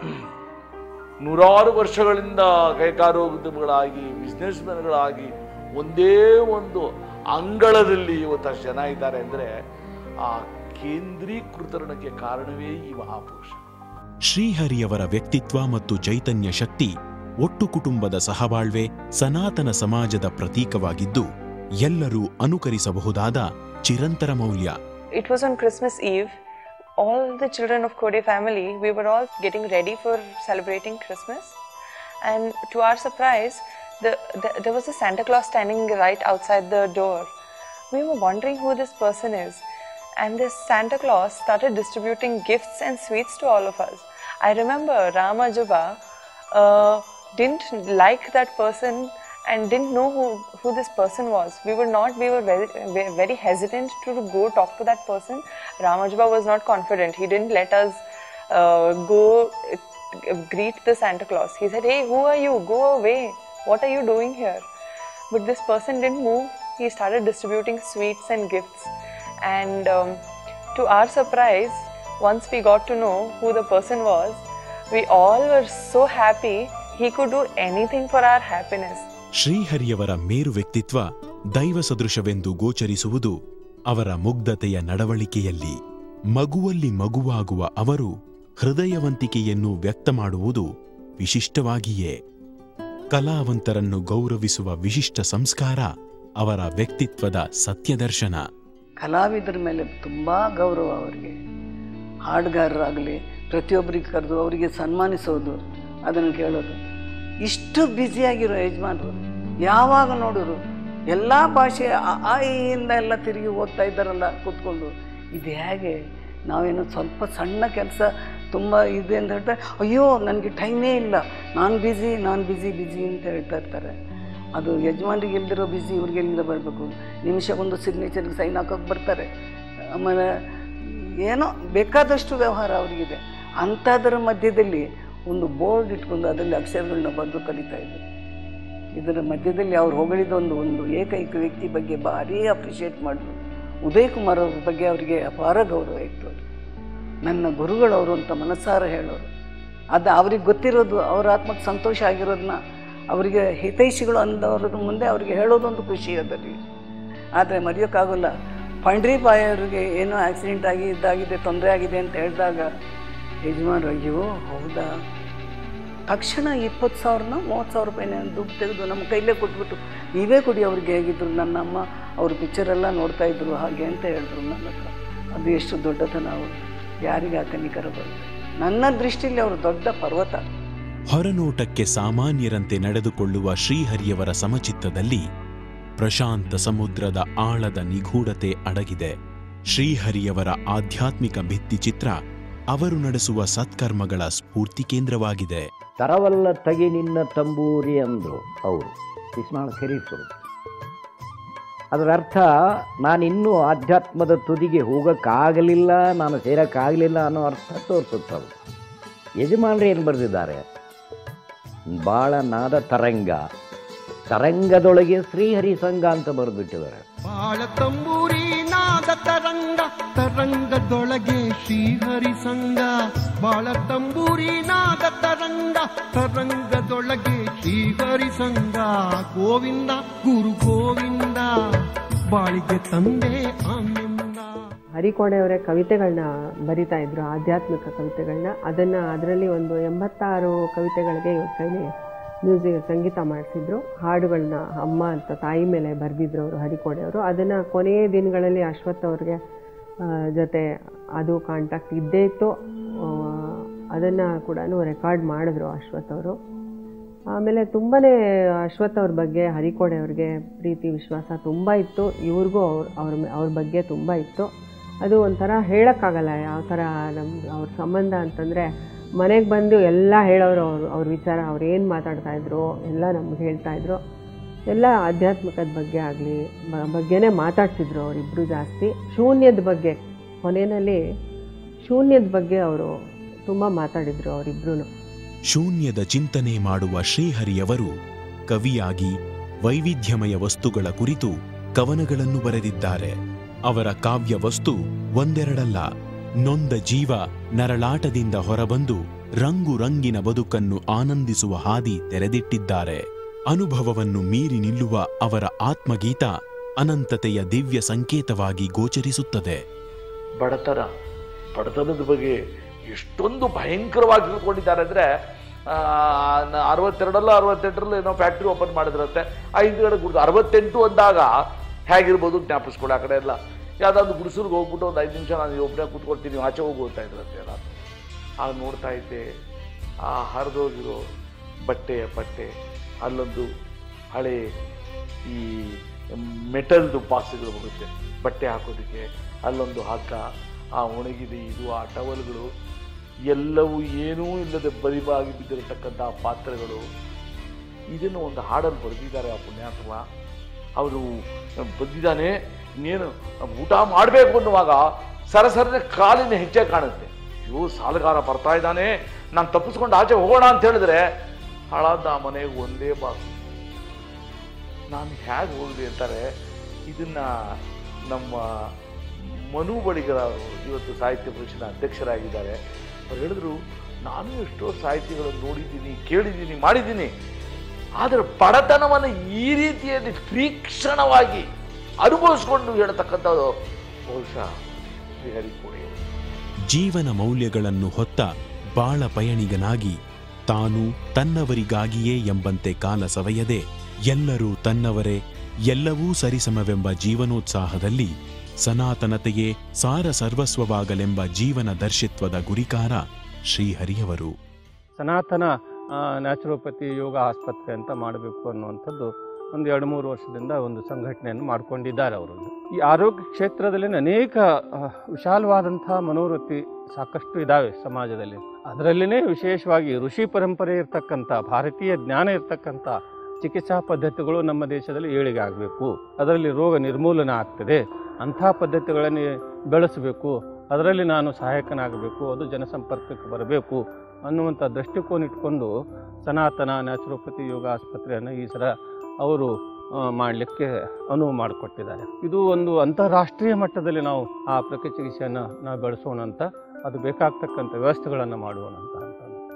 ನೂರಾರು ವರ್ಷಗಳಿಂದ ಕೈಗಾರೋದ್ಯಮಗಳಾಗಿ ಬಿಸ್ನೆಸ್ ಮ್ಯಾನ್ಗಳಾಗಿ ಒಂದೇ ಒಂದು ಅಂಗಳದಲ್ಲಿ ಇವತ್ತು ಅಷ್ಟು ಜನ ಇದ್ದಾರೆ ಅಂದರೆ ಆ ಕೇಂದ್ರೀಕೃತರಣಕ್ಕೆ ಕಾರಣವೇ ಈ ಮಹಾಪುರುಷ ಶ್ರೀಹರಿಯವರ ವ್ಯಕ್ತಿತ್ವ ಮತ್ತು ಚೈತನ್ಯ ಶಕ್ತಿ ಒಟ್ಟು ಕುಟುಂಬದ ಸಹಬಾಳ್ವೆ ಸನಾತನ ಸಮಾಜದ ಪ್ರತೀಕವಾಗಿದ್ದು ಎಲ್ಲರೂ ಅನುಕರಿಸಬಹುದಾದ ಚಿರಂತರ ಮೌಲ್ಯ It was on Christmas Eve. All the children of Kode family, we were all getting ready for celebrating Christmas. And to our surprise, the, the, there was a Santa Claus standing right outside the door. We were wondering who this person is. And this Santa Claus started distributing gifts and sweets to all of us. I remember Ramajuba uh, didn't like that person and didn't know who, who this person was. We were not, we were very, ve- very hesitant to go talk to that person. Ramajuba was not confident. He didn't let us uh, go uh, greet the Santa Claus. He said, Hey, who are you? Go away. What are you doing here? But this person didn't move. He started distributing sweets and gifts. And um, to our surprise, once we got to know who the person was, we all were so happy. He could do anything for our happiness. ಶ್ರೀಹರಿಯವರ ಮೇರು ವ್ಯಕ್ತಿತ್ವ ದೈವ ಸದೃಶವೆಂದು ಗೋಚರಿಸುವುದು ಅವರ ಮುಗ್ಧತೆಯ ನಡವಳಿಕೆಯಲ್ಲಿ ಮಗುವಲ್ಲಿ ಮಗುವಾಗುವ ಅವರು ಹೃದಯವಂತಿಕೆಯನ್ನು ವ್ಯಕ್ತ ಮಾಡುವುದು ವಿಶಿಷ್ಟವಾಗಿಯೇ ಕಲಾವಂತರನ್ನು ಗೌರವಿಸುವ ವಿಶಿಷ್ಟ ಸಂಸ್ಕಾರ ಅವರ ವ್ಯಕ್ತಿತ್ವದ ಸತ್ಯದರ್ಶನ ಕಲಾವಿದರ ಮೇಲೆ ತುಂಬ ಗೌರವ ಅವರಿಗೆ ಹಾಡುಗಾರರಾಗಲಿ ಪ್ರತಿಯೊಬ್ಬರಿಗೆ ಕರೆದು ಅವರಿಗೆ ಸನ್ಮಾನಿಸೋದು ಅದನ್ನು ಕೇಳೋದು ಇಷ್ಟು ಬ್ಯುಸಿಯಾಗಿರೋ ಯಜಮಾನರು ಯಾವಾಗ ನೋಡಿದ್ರು ಎಲ್ಲ ಭಾಷೆ ಆ ಆ, ಈ ಇಂದ ಎಲ್ಲ ತಿರುಗಿ ಓದ್ತಾ ಇದ್ದಾರಲ್ಲ ಕೂತ್ಕೊಂಡು ಇದು ಹೇಗೆ ನಾವೇನೋ ಸ್ವಲ್ಪ ಸಣ್ಣ ಕೆಲಸ ತುಂಬ ಇದೆ ಅಂತ ಹೇಳ್ತಾರೆ ಅಯ್ಯೋ ನನಗೆ ಟೈಮೇ ಇಲ್ಲ ನಾನು ಬ್ಯುಸಿ ನಾನು ಬ್ಯುಸಿ ಬ್ಯುಸಿ ಅಂತ ಹೇಳ್ತಾ ಇರ್ತಾರೆ ಅದು ಯಜಮಾನ್ರಿಗೆ ಇಲ್ದಿರೋ ಬ್ಯುಸಿ ಇವ್ರಿಗೆ ಎಲ್ಲಿಂದ ಬರಬೇಕು ನಿಮಿಷಕ್ಕೊಂದು ಸಿಗ್ನೇಚರ್ಗೆ ಸೈನ್ ಹಾಕೋಕೆ ಬರ್ತಾರೆ ಆಮೇಲೆ ಏನೋ ಬೇಕಾದಷ್ಟು ವ್ಯವಹಾರ ಅವರಿಗಿದೆ ಅಂಥದ್ರ ಮಧ್ಯದಲ್ಲಿ ಒಂದು ಬೋರ್ಡ್ ಇಟ್ಕೊಂಡು ಅದರಲ್ಲಿ ಅಕ್ಷರಗಳನ್ನ ಬರೆದು ಕಲಿತಾ ಇದ್ರು ಇದರ ಮಧ್ಯದಲ್ಲಿ ಅವ್ರು ಹೊಗಳಿದ ಒಂದು ಒಂದು ಏಕೈಕ ವ್ಯಕ್ತಿ ಬಗ್ಗೆ ಭಾರಿ ಅಪ್ರಿಷಿಯೇಟ್ ಮಾಡಿದ್ರು ಉದಯ್ ಕುಮಾರ್ ಅವ್ರ ಬಗ್ಗೆ ಅವರಿಗೆ ಅಪಾರ ಗೌರವ ಇತ್ತು ನನ್ನ ಗುರುಗಳವರು ಅಂತ ಮನಸ್ಸಾರ ಹೇಳೋರು ಅದು ಅವ್ರಿಗೆ ಗೊತ್ತಿರೋದು ಅವ್ರ ಆತ್ಮಕ್ಕೆ ಸಂತೋಷ ಆಗಿರೋದನ್ನ ಅವರಿಗೆ ಹಿತೈಷಿಗಳು ಅಂದವ್ರ ಮುಂದೆ ಅವ್ರಿಗೆ ಹೇಳೋದೊಂದು ಖುಷಿ ಅದರಲ್ಲಿ ಆದರೆ ಮರೆಯೋಕ್ಕಾಗೋಲ್ಲ ಪಂಡ್ರಿಪಾಯ್ ಅವ್ರಿಗೆ ಏನೋ ಆಕ್ಸಿಡೆಂಟ್ ಆಗಿ ಇದಾಗಿದೆ ತೊಂದರೆ ಆಗಿದೆ ಅಂತ ಹೇಳಿದಾಗ ಯಜಮಾನ್ರು ಅಯ್ಯೋ ಹೌದಾ ತಕ್ಷಣ ಇಪ್ಪತ್ತು ಸಾವಿರನ ಮೂವತ್ತು ಸಾವಿರ ರೂಪಾಯಿನ ದುಡ್ಡು ತೆಗೆದು ನಮ್ಮ ಕೈಲೇ ಕೊಟ್ಬಿಟ್ಟು ನೀವೇ ಕೊಡಿ ಅವ್ರಿಗೆ ಹೇಗಿದ್ರು ನನ್ನ ಅಮ್ಮ ಅವ್ರ ಪಿಕ್ಚರೆಲ್ಲ ನೋಡ್ತಾ ಇದ್ರು ಹಾಗೆ ಅಂತ ಹೇಳಿದ್ರು ನನ್ನ ಹತ್ರ ಅದು ಎಷ್ಟು ದೊಡ್ಡತನ ಅವರು ಯಾರಿಗೆ ಆ ಕನಿಕರ ಬರುತ್ತೆ ನನ್ನ ದೃಷ್ಟಿಯಲ್ಲಿ ಅವರು ದೊಡ್ಡ ಪರ್ವತ ಹೊರನೋಟಕ್ಕೆ ಸಾಮಾನ್ಯರಂತೆ ನಡೆದುಕೊಳ್ಳುವ ಶ್ರೀಹರಿಯವರ ಸಮಚಿತ್ತದಲ್ಲಿ ಪ್ರಶಾಂತ ಸಮುದ್ರದ ಆಳದ ನಿಗೂಢತೆ ಅಡಗಿದೆ ಶ್ರೀಹರಿಯವರ ಆಧ್ಯಾತ್ಮಿಕ ಭಿತ್ತಿಚಿತ್ರ ಅವರು ನಡೆಸುವ ಸತ್ಕರ್ಮಗಳ ಸ್ಫೂರ್ತಿ ಕೇಂದ್ರವಾಗಿದೆ ತರವಲ್ಲ ತಗಿ ನಿನ್ನ ತಂಬೂರಿ ಅಂದರು ಅವರು ಕೃಷ್ಣಾಳ ಕೆರೀಸರು ಅದರ ಅರ್ಥ ನಾನಿನ್ನೂ ಆಧ್ಯಾತ್ಮದ ತುದಿಗೆ ಹೋಗೋಕ್ಕಾಗಲಿಲ್ಲ ನಾನು ಸೇರೋಕ್ಕಾಗಲಿಲ್ಲ ಅನ್ನೋ ಅರ್ಥ ತೋರಿಸುತ್ತದು ಯಜಮಾನರು ಏನು ಬರೆದಿದ್ದಾರೆ ಬಾಳ ನಾದ ತರಂಗ ತರಂಗದೊಳಗೆ ಶ್ರೀಹರಿ ಸಂಘ ಅಂತ ಬರೆದ್ಬಿಟ್ಟಿದ್ದಾರೆ ಬಾಳ ತಂಬೂರಿ ನಾದ ತರಂಗ ತರಂಗದೊಳಗೆ ಶ್ರೀಹರಿ ಸಂಗ ಬಾಳ ತಂಬೂರಿ ನಾದ ತರಂಗ ತರಂಗದೊಳಗೆ ಶ್ರೀಹರಿ ಸಂಗ ಗೋವಿಂದ ಗುರು ಗೋವಿಂದ ಬಾಳಿಗೆ ತಂದೆ ಆನಂದ ಹರಿಕೋಣೆಯವರೇ ಕವಿತೆಗಳನ್ನ ಬರಿತಾ ಇದ್ರು ಆಧ್ಯಾತ್ಮಿಕ ಕವಿತೆಗಳನ್ನ ಅದನ್ನ ಅದರಲ್ಲಿ ಒಂದು ಎಂಬತ್ತಾರು ಕವಿತೆಗಳಿಗೆ ಇವ್ರ ಕೈಲಿ ಮ್ಯೂಸಿಕ್ ಸಂಗೀತ ಮಾಡಿಸಿದ್ರು ಹಾಡುಗಳನ್ನ ಅಮ್ಮ ಅಂತ ತಾಯಿ ಮೇಲೆ ಬರೆದಿದ್ರು ಅವರು ಹರಿಕೋಣೆಯವರು ಅದನ್ನು ಕೊನೆಯ ದಿನಗಳಲ್ಲಿ ಅಶ್ವಥ್ ಅವ್ರಿಗೆ ಆ, ಜೊತೆ ಅದು ಕಾಂಟ್ಯಾಕ್ಟ್ ಇದ್ದೇ ಇತ್ತು ಅದನ್ನು ಕೂಡ ರೆಕಾರ್ಡ್ ಮಾಡಿದ್ರು ಅಶ್ವಥ್ ಅವರು ಆಮೇಲೆ ತುಂಬಾ ಅಶ್ವಥ್ ಅವ್ರ ಬಗ್ಗೆ ಹರಿಕೋಡೆ ಅವ್ರಿಗೆ ಪ್ರೀತಿ ವಿಶ್ವಾಸ ತುಂಬ ಇತ್ತು ಇವ್ರಿಗೂ ಅವ್ರ ಅವ್ರ ಮೇ- ಅವ್ರ ಬಗ್ಗೆ ತುಂಬ ಇತ್ತು ಅದು ಒಂಥರ ಹೇಳೋಕ್ಕಾಗಲ್ಲ ಯಾವ ಥರ ನಮ್ಮ ಅವ್ರ ಸಂಬಂಧ ಅಂತಂದರೆ ಮನೆಗೆ ಬಂದು ಎಲ್ಲ ಹೇಳೋರು ಅವ್ರು ಅವ್ರ ವಿಚಾರ ಅವ್ರು ಏನು ಮಾತಾಡ್ತಾ ಇದ್ರು ಎಲ್ಲ ನಮ್ಗೆ ಹೇಳ್ತಾ ಇದ್ರು ಎಲ್ಲ ಆಧ್ಯಾತ್ಮಿಕದ ಬಗ್ಗೆ ಆಗಲಿ ಬಗ್ಗೆನೇ ಮಾತಾಡ್ತಿದ್ರು ಅವರಿಬ್ಬರು ಜಾಸ್ತಿ ಶೂನ್ಯದ ಬಗ್ಗೆ ಕೊನೆಯಲ್ಲಿ ಶೂನ್ಯದ ಬಗ್ಗೆ ಅವರು ತುಂಬ ಮಾತಾಡಿದರು ಅವರಿಬ್ರು ಶೂನ್ಯದ ಚಿಂತನೆ ಮಾಡುವ ಶ್ರೀಹರಿಯವರು ಕವಿಯಾಗಿ ವೈವಿಧ್ಯಮಯ ವಸ್ತುಗಳ ಕುರಿತು ಕವನಗಳನ್ನು ಬರೆದಿದ್ದಾರೆ ಅವರ ಕಾವ್ಯ ವಸ್ತು ಒಂದೆರಡಲ್ಲ ನೊಂದ ಜೀವ ನರಳಾಟದಿಂದ ಹೊರಬಂದು ರಂಗು ರಂಗಿನ ಬದುಕನ್ನು ಆನಂದಿಸುವ ಹಾದಿ ತೆರೆದಿಟ್ಟಿದ್ದಾರೆ ಅನುಭವವನ್ನು ಮೀರಿ ನಿಲ್ಲುವ ಅವರ ಆತ್ಮಗೀತ ಅನಂತತೆಯ ದಿವ್ಯ ಸಂಕೇತವಾಗಿ ಗೋಚರಿಸುತ್ತದೆ ಬಡತನ ಬಡತನದ ಬಗ್ಗೆ ಎಷ್ಟೊಂದು ಭಯಂಕರವಾಗಿ ತಿಳ್ಕೊಂಡಿದ್ದಾರೆ ಅಂದರೆ ಅರವತ್ತೆರಡಲ್ಲ ಅರವತ್ತೆಂಟರಲ್ಲಿ ಏನೋ ಫ್ಯಾಕ್ಟ್ರಿ ಓಪನ್ ಮಾಡಿದ್ರಂತೆ ಆ ಹಿಂದ್ಗಡೆ ಗುಡ್ದು ಅರವತ್ತೆಂಟು ಅಂದಾಗ ಹೇಗಿರ್ಬೋದು ಜ್ಞಾಪಿಸ್ಕೊಳ್ಳಿ ಆ ಕಡೆ ಎಲ್ಲ ಯಾವುದಾದ್ರು ಗುಡಿಸಲ್ಗೆ ಹೋಗ್ಬಿಟ್ಟು ಒಂದು ಐದು ನಿಮಿಷ ನಾನು ಒಬ್ಬನೇ ಕೂತ್ಕೊಳ್ತೀನಿ ನೀವು ಆಚೆ ಹೋಗಿ ಹೋಗ್ತಾ ಇದ್ರಂತೆ ನಾನು ಆಗ ನೋಡ್ತಾ ಇದ್ದೆ ಆ ಹರಿದೋಗಿರೋ ಬಟ್ಟೆಯ ಬಟ್ಟೆ ಅಲ್ಲೊಂದು ಹಳೆ ಈ ಮೆಟಲ್ದು ಬಾಕ್ಸ್ಗಳು ಬರುತ್ತೆ ಬಟ್ಟೆ ಹಾಕೋದಕ್ಕೆ ಅಲ್ಲೊಂದು ಹಗ್ಗ ಆ ಒಣಗಿದೆ ಇದು ಆ ಟವಲ್ಗಳು ಎಲ್ಲವೂ ಏನೂ ಇಲ್ಲದೆ ಬರಿಬಾಗಿ ಬಿದ್ದಿರತಕ್ಕಂಥ ಪಾತ್ರೆಗಳು ಇದನ್ನು ಒಂದು ಹಾಡಲ್ಲಿ ಬರೆದಿದ್ದಾರೆ ಆ ಪುಣ್ಯಾತ್ಮ ಅವರು ಬಂದಿದ್ದಾನೆ ಇನ್ನೇನು ಊಟ ಮಾಡಬೇಕು ಅನ್ನುವಾಗ ಸರಸರನೆ ಕಾಲಿನ ಹೆಜ್ಜೆ ಕಾಣುತ್ತೆ ಅಯ್ಯೋ ಸಾಲಗಾರ ಬರ್ತಾ ಇದ್ದಾನೆ ನಾನು ತಪ್ಪಿಸ್ಕೊಂಡು ಆಚೆ ಹೋಗೋಣ ಅಂತ ಹೇಳಿದ್ರೆ ಹಾಳಾದ ಆ ಮನೆಗೆ ಒಂದೇ ಬಾಸು ನಾನು ಹೇಗೆ ಹೋಗಲಿ ಅಂತಾರೆ ಇದನ್ನ ನಮ್ಮ ಮನು ಬಳಿಗರ ಅವರು ಇವತ್ತು ಸಾಹಿತ್ಯ ಪರಿಷತ್ನ ಅಧ್ಯಕ್ಷರಾಗಿದ್ದಾರೆ ಅವ್ರು ಹೇಳಿದ್ರು ನಾನು ಎಷ್ಟೋ ಸಾಹಿತ್ಯಗಳನ್ನು ನೋಡಿದ್ದೀನಿ ಕೇಳಿದ್ದೀನಿ ಮಾಡಿದ್ದೀನಿ ಆದರೆ ಬಡತನವನ್ನು ಈ ರೀತಿಯಲ್ಲಿ ತೀಕ್ಷ್ಣವಾಗಿ ಅನುಭವಿಸ್ಕೊಂಡು ಹೇಳ್ತಕ್ಕಂಥದ್ದು ಬಹುಶಃ ಶ್ರೀಹರಿಕೋಣೆಯವರು ಜೀವನ ಮೌಲ್ಯಗಳನ್ನು ಹೊತ್ತ ಬಾಳ ಪಯಣಿಗನಾಗಿ ತಾನು ತನ್ನವರಿಗಾಗಿಯೇ ಎಂಬಂತೆ ಕಾಲ ಸವೆಯದೆ ಎಲ್ಲರೂ ತನ್ನವರೇ ಎಲ್ಲವೂ ಸರಿಸಮವೆಂಬ ಜೀವನೋತ್ಸಾಹದಲ್ಲಿ ಸನಾತನತೆಯೇ ಸಾರ ಸರ್ವಸ್ವವಾಗಲೆಂಬ ಜೀವನ ದರ್ಶಿತ್ವದ ಗುರಿಕಾರ ಶ್ರೀಹರಿಯವರು ಸನಾತನ ನ್ಯಾಚುರೋಪತಿ ಯೋಗ ಆಸ್ಪತ್ರೆ ಅಂತ ಮಾಡಬೇಕು ಅನ್ನುವಂಥದ್ದು ಒಂದು ಎರಡು ಮೂರು ವರ್ಷದಿಂದ ಒಂದು ಸಂಘಟನೆಯನ್ನು ಮಾಡಿಕೊಂಡಿದ್ದಾರೆ ಅವರು ಈ ಆರೋಗ್ಯ ಕ್ಷೇತ್ರದಲ್ಲಿ ಅನೇಕ ಆ, ವಿಶಾಲವಾದಂಥ ಮನೋವೃತ್ತಿ ಸಾಕಷ್ಟು ಇದ್ದಾವೆ ಸಮಾಜದಲ್ಲಿ ಅದರಲ್ಲಿನೇ ವಿಶೇಷವಾಗಿ ಋಷಿ ಪರಂಪರೆ ಇರ್ತಕ್ಕಂಥ ಭಾರತೀಯ ಜ್ಞಾನ ಇರ್ತಕ್ಕಂಥ ಚಿಕಿತ್ಸಾ ಪದ್ಧತಿಗಳು ನಮ್ಮ ದೇಶದಲ್ಲಿ ಏಳಿಗೆ ಆಗಬೇಕು ಅದರಲ್ಲಿ ರೋಗ ನಿರ್ಮೂಲನೆ ಆಗ್ತದೆ ಅಂಥ ಪದ್ಧತಿಗಳನ್ನು ಬೆಳೆಸಬೇಕು ಅದರಲ್ಲಿ ನಾನು ಸಹಾಯಕನಾಗಬೇಕು ಅದು ಜನಸಂಪರ್ಕಕ್ಕೆ ಬರಬೇಕು ಅನ್ನುವಂಥ ದೃಷ್ಟಿಕೋನ ಇಟ್ಕೊಂಡು ಸನಾತನ ನ್ಯಾಚುರೋಪತಿ ಯೋಗ ಆಸ್ಪತ್ರೆಯನ್ನು ಈ ಸಲ ಅವರು ಮಾಡಲಿಕ್ಕೆ ಅನುವು ಮಾಡಿಕೊಟ್ಟಿದ್ದಾರೆ ಇದು ಒಂದು ಅಂತಾರಾಷ್ಟ್ರೀಯ ಮಟ್ಟದಲ್ಲಿ ನಾವು ಆ ಪ್ರಕೃತಿ ಚಿಕಿತ್ಸೆಯನ್ನು ನಾವು ಬೆಳೆಸೋಣ ಅಂತ ಅದು ಬೇಕಾಗ್ತಕ್ಕಂಥ ವ್ಯವಸ್ಥೆಗಳನ್ನು ಮಾಡೋಣ ಅಂತ ಅಂತ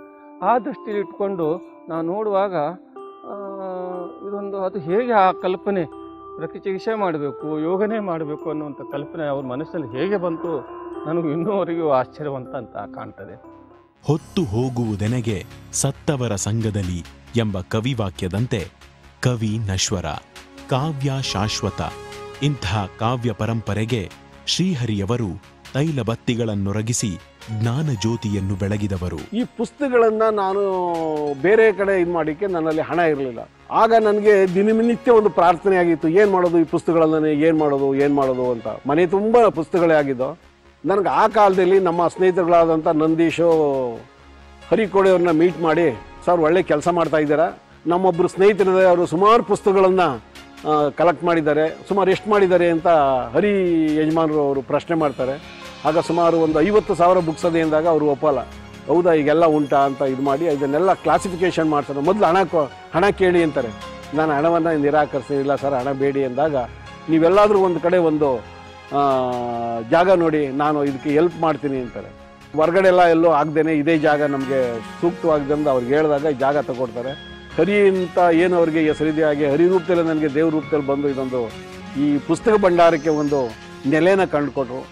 ಆ ದೃಷ್ಟಿಯಲ್ಲಿ ಇಟ್ಕೊಂಡು ನಾವು ನೋಡುವಾಗ ಆ, ಇದೊಂದು ಅದು ಹೇಗೆ ಆ ಕಲ್ಪನೆ ರಕ್ತ ಚಿಕಿತ್ಸೆ ಮಾಡಬೇಕು ಯೋಗನೇ ಮಾಡಬೇಕು ಅನ್ನುವಂಥ ಕಲ್ಪನೆ ಅವ್ರ ಮನಸ್ಸಲ್ಲಿ ಹೇಗೆ ಬಂತು ನನಗೂ ಇನ್ನೂವರೆಗೂ ಆಶ್ಚರ್ಯವಂತ ಅಂತ ಕಾಣ್ತದೆ ಹೊತ್ತು ಹೋಗುವುದೆನಗೆ ಸತ್ತವರ ಸಂಘದಲ್ಲಿ ಎಂಬ ಕವಿವಾಕ್ಯದಂತೆ ಕವಿ ನಶ್ವರ ಕಾವ್ಯ ಶಾಶ್ವತ ಇಂಥ ಕಾವ್ಯ ಪರಂಪರೆಗೆ ಶ್ರೀಹರಿಯವರು ತೈಲ ಬತ್ತಿಗಳನ್ನೊರಗಿಸಿ ಜ್ಞಾನ ಜ್ಯೋತಿಯನ್ನು ಬೆಳಗಿದವರು ಈ ಪುಸ್ತಕಗಳನ್ನು ನಾನು ಬೇರೆ ಕಡೆ ಇದು ಮಾಡಲಿಕ್ಕೆ ನನ್ನಲ್ಲಿ ಹಣ ಇರಲಿಲ್ಲ ಆಗ ನನಗೆ ದಿನನಿತ್ಯ ಒಂದು ಪ್ರಾರ್ಥನೆ ಆಗಿತ್ತು ಏನು ಮಾಡೋದು ಈ ಪುಸ್ತಕಗಳನ್ನು ಏನು ಮಾಡೋದು ಏನು ಮಾಡೋದು ಅಂತ ಮನೆ ತುಂಬ ಪುಸ್ತಕಗಳೇ ಆಗಿದ್ದು ನನಗೆ ಆ ಕಾಲದಲ್ಲಿ ನಮ್ಮ ಸ್ನೇಹಿತರುಗಳಾದಂಥ ನಂದೀಶು ಹರಿಕೋಡೆಯವ್ರನ್ನ ಮೀಟ್ ಮಾಡಿ ಸರ್ ಒಳ್ಳೆ ಕೆಲಸ ಮಾಡ್ತಾ ಇದ್ದೀರಾ ನಮ್ಮೊಬ್ಬರು ಸ್ನೇಹಿತರಿದ್ದಾರೆ ಅವರು ಸುಮಾರು ಪುಸ್ತಕಗಳನ್ನು ಕಲೆಕ್ಟ್ ಮಾಡಿದ್ದಾರೆ ಸುಮಾರು ಎಷ್ಟು ಮಾಡಿದ್ದಾರೆ ಅಂತ ಹರಿ ಯಜಮಾನರು ಅವರು ಪ್ರಶ್ನೆ ಮಾಡ್ತಾರೆ ಆಗ ಸುಮಾರು ಒಂದು ಐವತ್ತು ಸಾವಿರ ಬುಕ್ಸ್ ಅದೇ ಅಂದಾಗ ಅವರು ಒಪ್ಪಲ್ಲ ಹೌದಾ ಈಗೆಲ್ಲ ಉಂಟಾ ಅಂತ ಇದು ಮಾಡಿ ಇದನ್ನೆಲ್ಲ ಕ್ಲಾಸಿಫಿಕೇಶನ್ ಮಾಡ್ತಾರೆ ಮೊದಲು ಹಣ ಕೊ ಹಣ ಕೇಳಿ ಅಂತಾರೆ ನಾನು ಹಣವನ್ನು ನಿರಾಕರಿಸಿಲ್ಲ ಸರ್ ಹಣ ಬೇಡಿ ಅಂದಾಗ ನೀವೆಲ್ಲಾದರೂ ಒಂದು ಕಡೆ ಒಂದು ಆ, ಜಾಗ ನೋಡಿ ನಾನು ಇದಕ್ಕೆ ಹೆಲ್ಪ್ ಮಾಡ್ತೀನಿ ಅಂತಾರೆ ಹೊರಗಡೆ ಎಲ್ಲ ಎಲ್ಲೋ ಆಗದೇನೆ ಇದೇ ಜಾಗ ನಮಗೆ ಸೂಕ್ತವಾಗಿದೆ ಅಂತ ಅವ್ರಿಗೆ ಹೇಳಿದಾಗ ಈ ಜಾಗ ತಗೊಡ್ತಾರೆ ಹರಿ ಅಂತ ಏನು ಅವರಿಗೆ ಹೆಸರಿದೆ ಹಾಗೆ ಹರಿ ರೂಪದಲ್ಲಿ ನನಗೆ ದೇವ್ರ ರೂಪದಲ್ಲಿ ಬಂದು ಇದೊಂದು ಈ ಪುಸ್ತಕ ಭಂಡಾರಕ್ಕೆ ಒಂದು ನೆಲೆನ ಕಂಡುಕೊಟ್ರು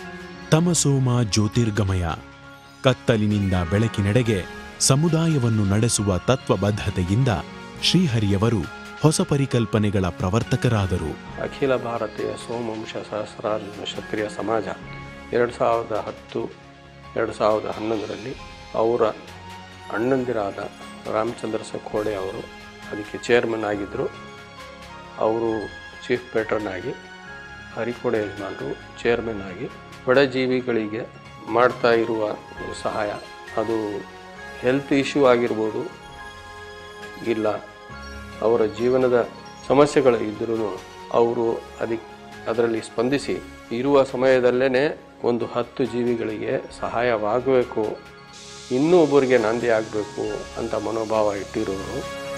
ತಮಸೋಮ ಜ್ಯೋತಿರ್ಗಮಯ ಕತ್ತಲಿನಿಂದ ಬೆಳಕಿನೆಡೆಗೆ ಸಮುದಾಯವನ್ನು ನಡೆಸುವ ತತ್ವಬದ್ಧತೆಯಿಂದ ಶ್ರೀಹರಿಯವರು ಹೊಸ ಪರಿಕಲ್ಪನೆಗಳ ಪ್ರವರ್ತಕರಾದರು ಅಖಿಲ ಭಾರತೀಯ ಸೋಮವಂಶ ಸಹಸ್ರಾರ್ಜುನ ಕ್ಷತ್ರಿಯ ಸಮಾಜ ಎರಡು ಸಾವಿರದ ಹತ್ತು ಎರಡು ಸಾವಿರದ ಹನ್ನೊಂದರಲ್ಲಿ ಅವರ ಅಣ್ಣಂದಿರಾದ ರಾಮಚಂದ್ರ ಸಖೋಡೆ ಅವರು ಅದಕ್ಕೆ ಚೇರ್ಮನ್ ಆಗಿದ್ದರು ಅವರು ಚೀಫ್ ಪೇಟ್ರನ್ ಆಗಿ ಹರಿಕೋಡೆ ಯಜಮಾನರು ಚೇರ್ಮನ್ ಆಗಿ ಬಡಜೀವಿಗಳಿಗೆ ಮಾಡ್ತಾ ಇರುವ ಸಹಾಯ ಅದು ಹೆಲ್ತ್ ಇಶ್ಯೂ ಆಗಿರ್ಬೋದು ಇಲ್ಲ ಅವರ ಜೀವನದ ಸಮಸ್ಯೆಗಳು ಇದ್ರೂ ಅವರು ಅದಕ್ಕೆ ಅದರಲ್ಲಿ ಸ್ಪಂದಿಸಿ ಇರುವ ಸಮಯದಲ್ಲೇ ಒಂದು ಹತ್ತು ಜೀವಿಗಳಿಗೆ ಸಹಾಯವಾಗಬೇಕು ಇನ್ನೂ ಒಬ್ಬರಿಗೆ ನಾಂದಿ ಆಗಬೇಕು ಅಂತ ಮನೋಭಾವ ಇಟ್ಟಿರೋರು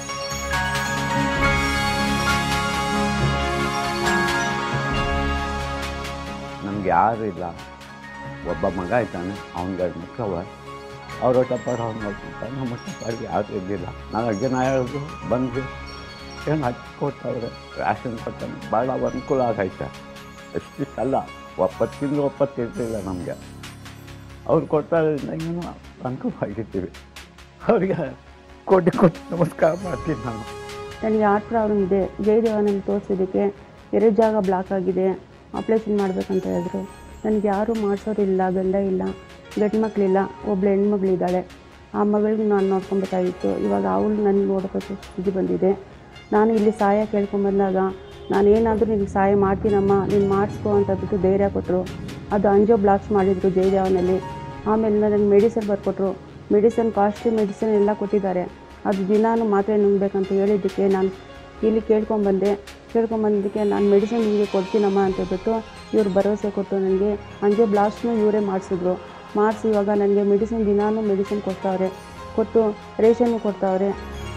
ನಮ್ಗೆ ಯಾರು ಇಲ್ಲ ಒಬ್ಬ ಮಗ ಇದ್ದಾನೆ ಅವನಿಗೆ ಮಕ್ಕವ ಅವ್ರ ಹೊಟ್ಟೆಪಾಡು ಅವ್ನು ನೋಡ್ತಿರ್ತಾನೆ ನಮ್ಮ ಹೊಟ್ಟೆಪಾಡಿಗೆ ಯಾರು ಇರಲಿಲ್ಲ ನಾವು ಜನ ಹೇಳೋದು ಬಂದು ಏನು ಹಚ್ಚಿ ಕೊಡ್ತಾವ್ರೆ ರ್ಯಾಷನ್ ಕೊಡ್ತಾನೆ ಭಾಳ ಅನುಕೂಲ ಆಗೈತೆ ಅಷ್ಟಿಷ್ಟಲ್ಲ ಒಪ್ಪತ್ತು ತಿಂಗಳು ಒಪ್ಪತ್ತು ಇರಲಿಲ್ಲ ನಮಗೆ ಅವ್ರು ಕೊಡ್ತಾರೆ ಏನೋ ಅನುಕೂಲವಾಗಿರ್ತೀವಿ ಅವರಿಗೆ ಕೊಟ್ಟು ಕೊಟ್ಟು ನಮಸ್ಕಾರ ಮಾಡ್ತೀನಿ ನಾನು ನನಗೆ ಹಾರ್ಟ್ ಪ್ರಾಬ್ಲಮ್ ಇದೆ ಜಯದೇವನಲ್ಲಿ ತೋರಿಸಿದ್ದಕ್ಕೆ ಎರಡು ಜಾಗ ಬ್ಲಾಕ್ ಆಗಿದೆ ಆಪ್ರೇಷನ್ ಮಾಡಬೇಕಂತ ಹೇಳಿದ್ರು ನನಗೆ ಯಾರೂ ಮಾಡಿಸೋರಿಲ್ಲ ಗಂಡ ಇಲ್ಲ ಗಂಡು ಮಕ್ಕಳಿಲ್ಲ ಒಬ್ಳು ಹೆಣ್ಮಗಳಿದ್ದಾಳೆ ಆ ಮಗಳಿಗೆ ನಾನು ನೋಡ್ಕೊಬೇಕಾಗಿತ್ತು ಇವಾಗ ಅವಳು ನನಗೆ ನೋಡ್ಬೇಕು ಸ್ಥಿತಿ ಬಂದಿದೆ ನಾನು ಇಲ್ಲಿ ಸಹಾಯ ಕೇಳ್ಕೊಂಬಂದಾಗ ನಾನು ಏನಾದರೂ ನಿನಗೆ ಸಹಾಯ ಮಾಡ್ತೀನಮ್ಮ ನೀನು ಮಾಡಿಸ್ಕೊ ಅಂತ ಬಿಟ್ಟು ಧೈರ್ಯ ಕೊಟ್ಟರು ಅದು ಅಂಜೋ ಬ್ಲಾಕ್ಸ್ ಮಾಡಿದರು ಜಯದೇವನಲ್ಲಿ ಆಮೇಲೆ ನನಗೆ ಮೆಡಿಸನ್ ಬರ್ಕೊಟ್ರು ಮೆಡಿಸನ್ ಕಾಸ್ಟ್ಲಿ ಮೆಡಿಸನ್ ಎಲ್ಲ ಕೊಟ್ಟಿದ್ದಾರೆ ಅದು ದಿನಾನು ಮಾತ್ರೆ ನುಂಗ್ಬೇಕಂತ ಹೇಳಿದ್ದಕ್ಕೆ ನಾನು ಇಲ್ಲಿ ಕೇಳ್ಕೊಂಬಂದೆ ಕೇಳ್ಕೊಂಬಂದಕ್ಕೆ ನಾನು ಮೆಡಿಸಿನ್ ನಿಮಗೆ ಕೊಡ್ತೀನಮ್ಮ ಅಂತ ಹೇಳ್ಬಿಟ್ಟು ಇವ್ರು ಭರವಸೆ ಕೊಟ್ಟು ನನಗೆ ಅಂಜೋ ಬ್ಲಾಸ್ಟ್ನು ಇವರೇ ಮಾಡಿಸಿದ್ರು ಮಾಡಿಸಿ ಇವಾಗ ನನಗೆ ಮೆಡಿಸಿನ್ ದಿನಾನು ಮೆಡಿಸಿನ್ ಕೊಡ್ತಾವ್ರೆ ಕೊಟ್ಟು ರೇಷನ್ನು ಕೊಡ್ತಾವ್ರೆ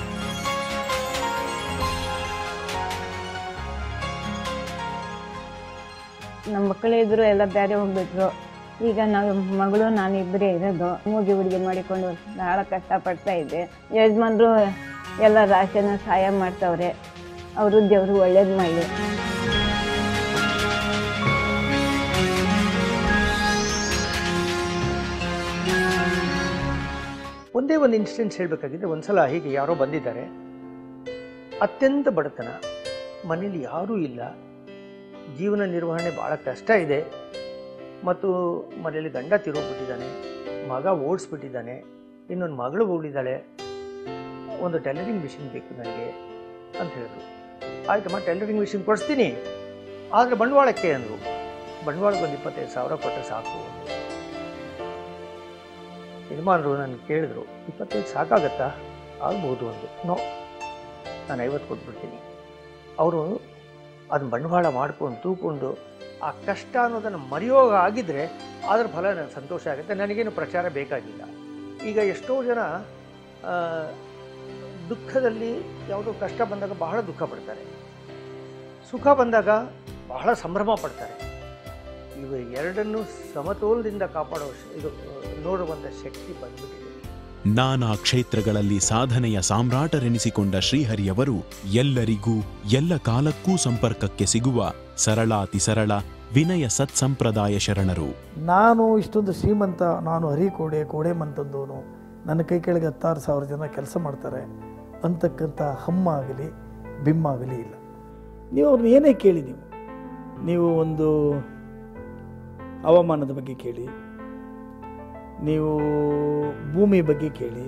ನಮ್ಮ ಮಕ್ಕಳಿದ್ರು ಎಲ್ಲ ಬೇರೆ ಹೋಗ್ಬಿಟ್ರು ಈಗ ನಾವು ಮಗಳು ನಾನು ಇಬ್ಬರೇ ಇರೋದು ಮೂಗಿ ಹುಡುಗಿ ಮಾಡಿಕೊಂಡು ಭಾಳ ಕಷ್ಟಪಡ್ತಾ ಇದ್ದೆ ಯಜಮಾನ್ರು ಎಲ್ಲ ರಾಶಿನ ಸಹಾಯ ಮಾಡ್ತಾವ್ರೆ ಅವರು ದೇವರು ಒಳ್ಳೇದು ಮಾಡಲಿ ಒಂದೇ ಒಂದು ಇನ್ಸಿಡೆನ್ಸ್ ಹೇಳಬೇಕಾಗಿದ್ರೆ ಒಂದ್ಸಲ ಹೀಗೆ ಯಾರೋ ಬಂದಿದ್ದಾರೆ ಅತ್ಯಂತ ಬಡತನ ಮನೇಲಿ ಯಾರೂ ಇಲ್ಲ ಜೀವನ ನಿರ್ವಹಣೆ ಭಾಳ ಕಷ್ಟ ಇದೆ ಮತ್ತು ಮನೆಯಲ್ಲಿ ಗಂಡ ತಿರೋಗ್ಬಿಟ್ಟಿದ್ದಾನೆ ಮಗ ಓಡಿಸ್ಬಿಟ್ಟಿದ್ದಾನೆ ಇನ್ನೊಂದು ಮಗಳು ಉಳಿದಾಳೆ ಒಂದು ಟೈಲರಿಂಗ್ ಮಿಷಿನ್ ಬೇಕು ನನಗೆ ಅಂತ ಹೇಳಿದ್ರು ಆಯ್ತಮ್ಮ ಟೈಲರಿಂಗ್ ಮಿಷಿನ್ ಕೊಡಿಸ್ತೀನಿ ಆದರೆ ಬಂಡವಾಳಕ್ಕೆ ಅಂದರು ಬಂಡವಾಳಕ್ಕೆ ಒಂದು ಇಪ್ಪತ್ತೈದು ಸಾವಿರ ಕೊಟ್ಟರೆ ಸಾಕು ಯಜಮಾನರು ನನಗೆ ಕೇಳಿದ್ರು ಇಪ್ಪತ್ತೈದು ಸಾಕಾಗತ್ತಾ ಆಗ್ಬೋದು ಅಂದು ನೋ ನಾನು ಐವತ್ತು ಕೊಟ್ಬಿಡ್ತೀನಿ ಅವರು ಅದನ್ನ ಬಂಡವಾಳ ಮಾಡ್ಕೊಂಡು ತೂಕೊಂಡು ಆ ಕಷ್ಟ ಅನ್ನೋದನ್ನು ಮರೆಯೋಗ ಆಗಿದ್ದರೆ ಅದರ ಫಲ ನನಗೆ ಸಂತೋಷ ಆಗುತ್ತೆ ನನಗೇನು ಪ್ರಚಾರ ಬೇಕಾಗಿಲ್ಲ ಈಗ ಎಷ್ಟೋ ಜನ ಆ, ದುಃಖದಲ್ಲಿ ಯಾವುದೋ ಕಷ್ಟ ಬಂದಾಗ ಬಹಳ ದುಃಖ ಪಡ್ತಾರೆ ಸುಖ ಬಂದಾಗ ಬಹಳ ಸಂಭ್ರಮ ಪಡ್ತಾರೆ ಇವು ಎರಡನ್ನೂ ಸಮತೋಲದಿಂದ ಕಾಪಾಡೋ ಶ- ಇದು ಆ, ನೋಡುವಂಥ ಶಕ್ತಿ ಬಂದ್ಬಿಟ್ಟಿದೆ ನಾನಾ ಕ್ಷೇತ್ರಗಳಲ್ಲಿ ಸಾಧನೆಯ ಸಾಮ್ರಾಟರೆನಿಸಿಕೊಂಡ ಶ್ರೀಹರಿಯವರು ಎಲ್ಲರಿಗೂ ಎಲ್ಲ ಕಾಲಕ್ಕೂ ಸಂಪರ್ಕಕ್ಕೆ ಸಿಗುವ ಸರಳಾತಿ ಸರಳ ವಿನಯ ಸತ್ಸಂಪ್ರದಾಯ ಶರಣರು ನಾನು ಇಷ್ಟೊಂದು ಶ್ರೀಮಂತ ನಾನು ಹರಿಕೋಡೆ ಕೋಡೆಮಂತಂದವನು ನನ್ನ ಕೈ ಕೆಳಗೆ ಹತ್ತಾರು ಸಾವಿರ ಜನ ಕೆಲಸ ಮಾಡ್ತಾರೆ ಅಂತಕ್ಕಂಥ ಹಮ್ಮಾಗಲಿ ಬಿಮ್ಮಾಗಲಿ ಇಲ್ಲ ನೀವು ಅವ್ರನ್ನ ಏನೇ ಕೇಳಿ ನೀವು ನೀವು ಒಂದು ಹವಾಮಾನದ ಬಗ್ಗೆ ಕೇಳಿ ನೀವು ಭೂಮಿ ಬಗ್ಗೆ ಕೇಳಿ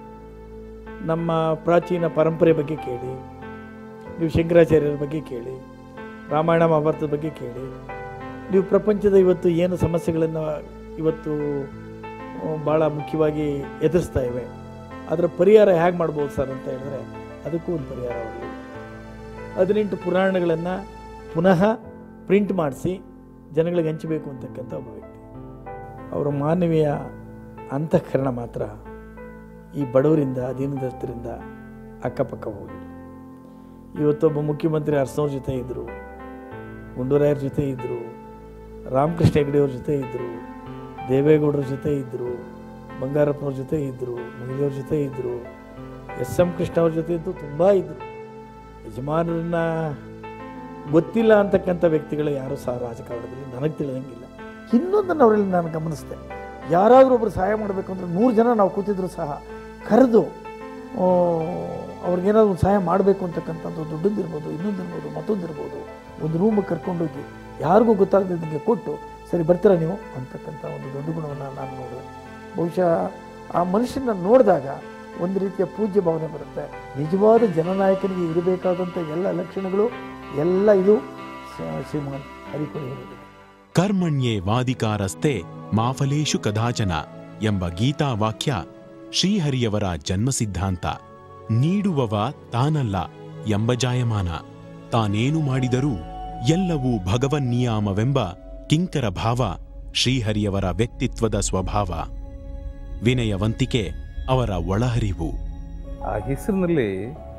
ನಮ್ಮ ಪ್ರಾಚೀನ ಪರಂಪರೆ ಬಗ್ಗೆ ಕೇಳಿ ನೀವು ಶಂಕರಾಚಾರ್ಯರ ಬಗ್ಗೆ ಕೇಳಿ ರಾಮಾಯಣ ಮಹಾಭಾರತದ ಬಗ್ಗೆ ಕೇಳಿ ನೀವು ಪ್ರಪಂಚದ ಇವತ್ತು ಏನು ಸಮಸ್ಯೆಗಳನ್ನು ಇವತ್ತು ಭಾಳ ಮುಖ್ಯವಾಗಿ ಎದುರಿಸ್ತಾ ಇವೆ ಅದರ ಪರಿಹಾರ ಹೇಗೆ ಮಾಡ್ಬೋದು ಸರ್ ಅಂತ ಹೇಳಿದ್ರೆ ಅದಕ್ಕೂ ಒಂದು ಪರಿಹಾರ ಅವರಿಗೆ ಹದಿನೆಂಟು ಪುರಾಣಗಳನ್ನು ಪುನಃ ಪ್ರಿಂಟ್ ಮಾಡಿಸಿ ಜನಗಳಿಗೆ ಹಂಚಬೇಕು ಅಂತಕ್ಕಂಥ ಒಬ್ಬ ವ್ಯಕ್ತಿ ಅವರ ಮಾನವೀಯ ಅಂತಃಕರಣ ಮಾತ್ರ ಈ ಬಡವರಿಂದ ದೀನದಸ್ತರಿಂದ ಅಕ್ಕಪಕ್ಕ ಹೋಗಿಲ್ಲ ಇವತ್ತೊಬ್ಬ ಮುಖ್ಯಮಂತ್ರಿ ಅರಸನವ್ರ ಜೊತೆ ಇದ್ದರು ಗುಂಡೂರಾಯರ ಜೊತೆ ಇದ್ದರು ರಾಮಕೃಷ್ಣ ಹೆಗಡೆಯವ್ರ ಜೊತೆ ಇದ್ದರು ದೇವೇಗೌಡರ ಜೊತೆ ಇದ್ದರು ಬಂಗಾರಪ್ಪನವ್ರ ಜೊತೆ ಇದ್ದರು ಮುಗಿಲಿಯವ್ರ ಜೊತೆ ಇದ್ದರು ಎಸ್ ಎಂ ಕೃಷ್ಣ ಅವ್ರ ಜೊತೆ ಇದ್ದು ತುಂಬ ಇದ್ದರು ಯಜಮಾನರನ್ನ ಗೊತ್ತಿಲ್ಲ ಅಂತಕ್ಕಂಥ ವ್ಯಕ್ತಿಗಳು ಯಾರೂ ಸಹ ರಾಜಕಾರಣದಲ್ಲಿ ನನಗೆ ತಿಳಿದಂಗಿಲ್ಲ ಇನ್ನೊಂದನ್ನು ಅವರಲ್ಲಿ ನಾನು ಗಮನಿಸಿದೆ ಯಾರಾದರೂ ಒಬ್ಬರು ಸಹಾಯ ಮಾಡಬೇಕು ಅಂದರೆ ನೂರು ಜನ ನಾವು ಕೂತಿದ್ರು ಸಹ ಕರೆದು ಅವ್ರಿಗೇನಾದ್ರು ಒಂದು ಸಹಾಯ ಮಾಡಬೇಕು ಅಂತಕ್ಕಂಥದ್ದು ದುಡ್ಡೊಂದಿರ್ಬೋದು ಇನ್ನೊಂದಿರ್ಬೋದು ಮತ್ತೊಂದಿರ್ಬೋದು ಒಂದು ರೂಮಿಗೆ ಕರ್ಕೊಂಡೋಗಿ ಯಾರಿಗೂ ಗೊತ್ತಾಗದಿದ್ದಂಗೆ ಕೊಟ್ಟು ಸರಿ ಬರ್ತೀರಾ ನೀವು ಅಂತಕ್ಕಂಥ ಒಂದು ದೊಡ್ಡ ಗುಣವನ್ನು ನಾನು ನೋಡಿದೆ ಬಹುಶಃ ಆ ಮನುಷ್ಯನ ನೋಡಿದಾಗ ಒಂದು ರೀತಿಯ ಪೂಜ್ಯ ಭಾವನೆ ಬರುತ್ತೆ ನಿಜವಾದ ಜನನಾಯಕನಿಗೆ ಇರಬೇಕಾದಂಥ ಎಲ್ಲ ಲಕ್ಷಣಗಳು ಎಲ್ಲ ಇದು ಶ್ರೀ- ಶ್ರೀಮಾನ್ ಹರಿಕೊಡಿ ಹೇಳಿದೆ ಕರ್ಮಣ್ಯೇ ವಾದಿಕಾರಸ್ತೆ ಮಾಫಲೇಶು ಕದಾಚನ ಎಂಬ ಗೀತಾವಾಕ್ಯ ಶ್ರೀಹರಿಯವರ ಜನ್ಮಸಿದ್ಧಾಂತ ನೀಡುವವ ತಾನಲ್ಲ ಎಂಬ ಜಾಯಮಾನ ತಾನೇನು ಮಾಡಿದರೂ ಎಲ್ಲವೂ ಭಗವನ್ನಿಯಾಮವೆಂಬ ಕಿಂಕರ ಭಾವ ಶ್ರೀಹರಿಯವರ ವ್ಯಕ್ತಿತ್ವದ ಸ್ವಭಾವ ವಿನಯವಂತಿಕೆ ಅವರ ಒಳಹರಿವು ಆ ಹೆಸರಿನಲ್ಲಿ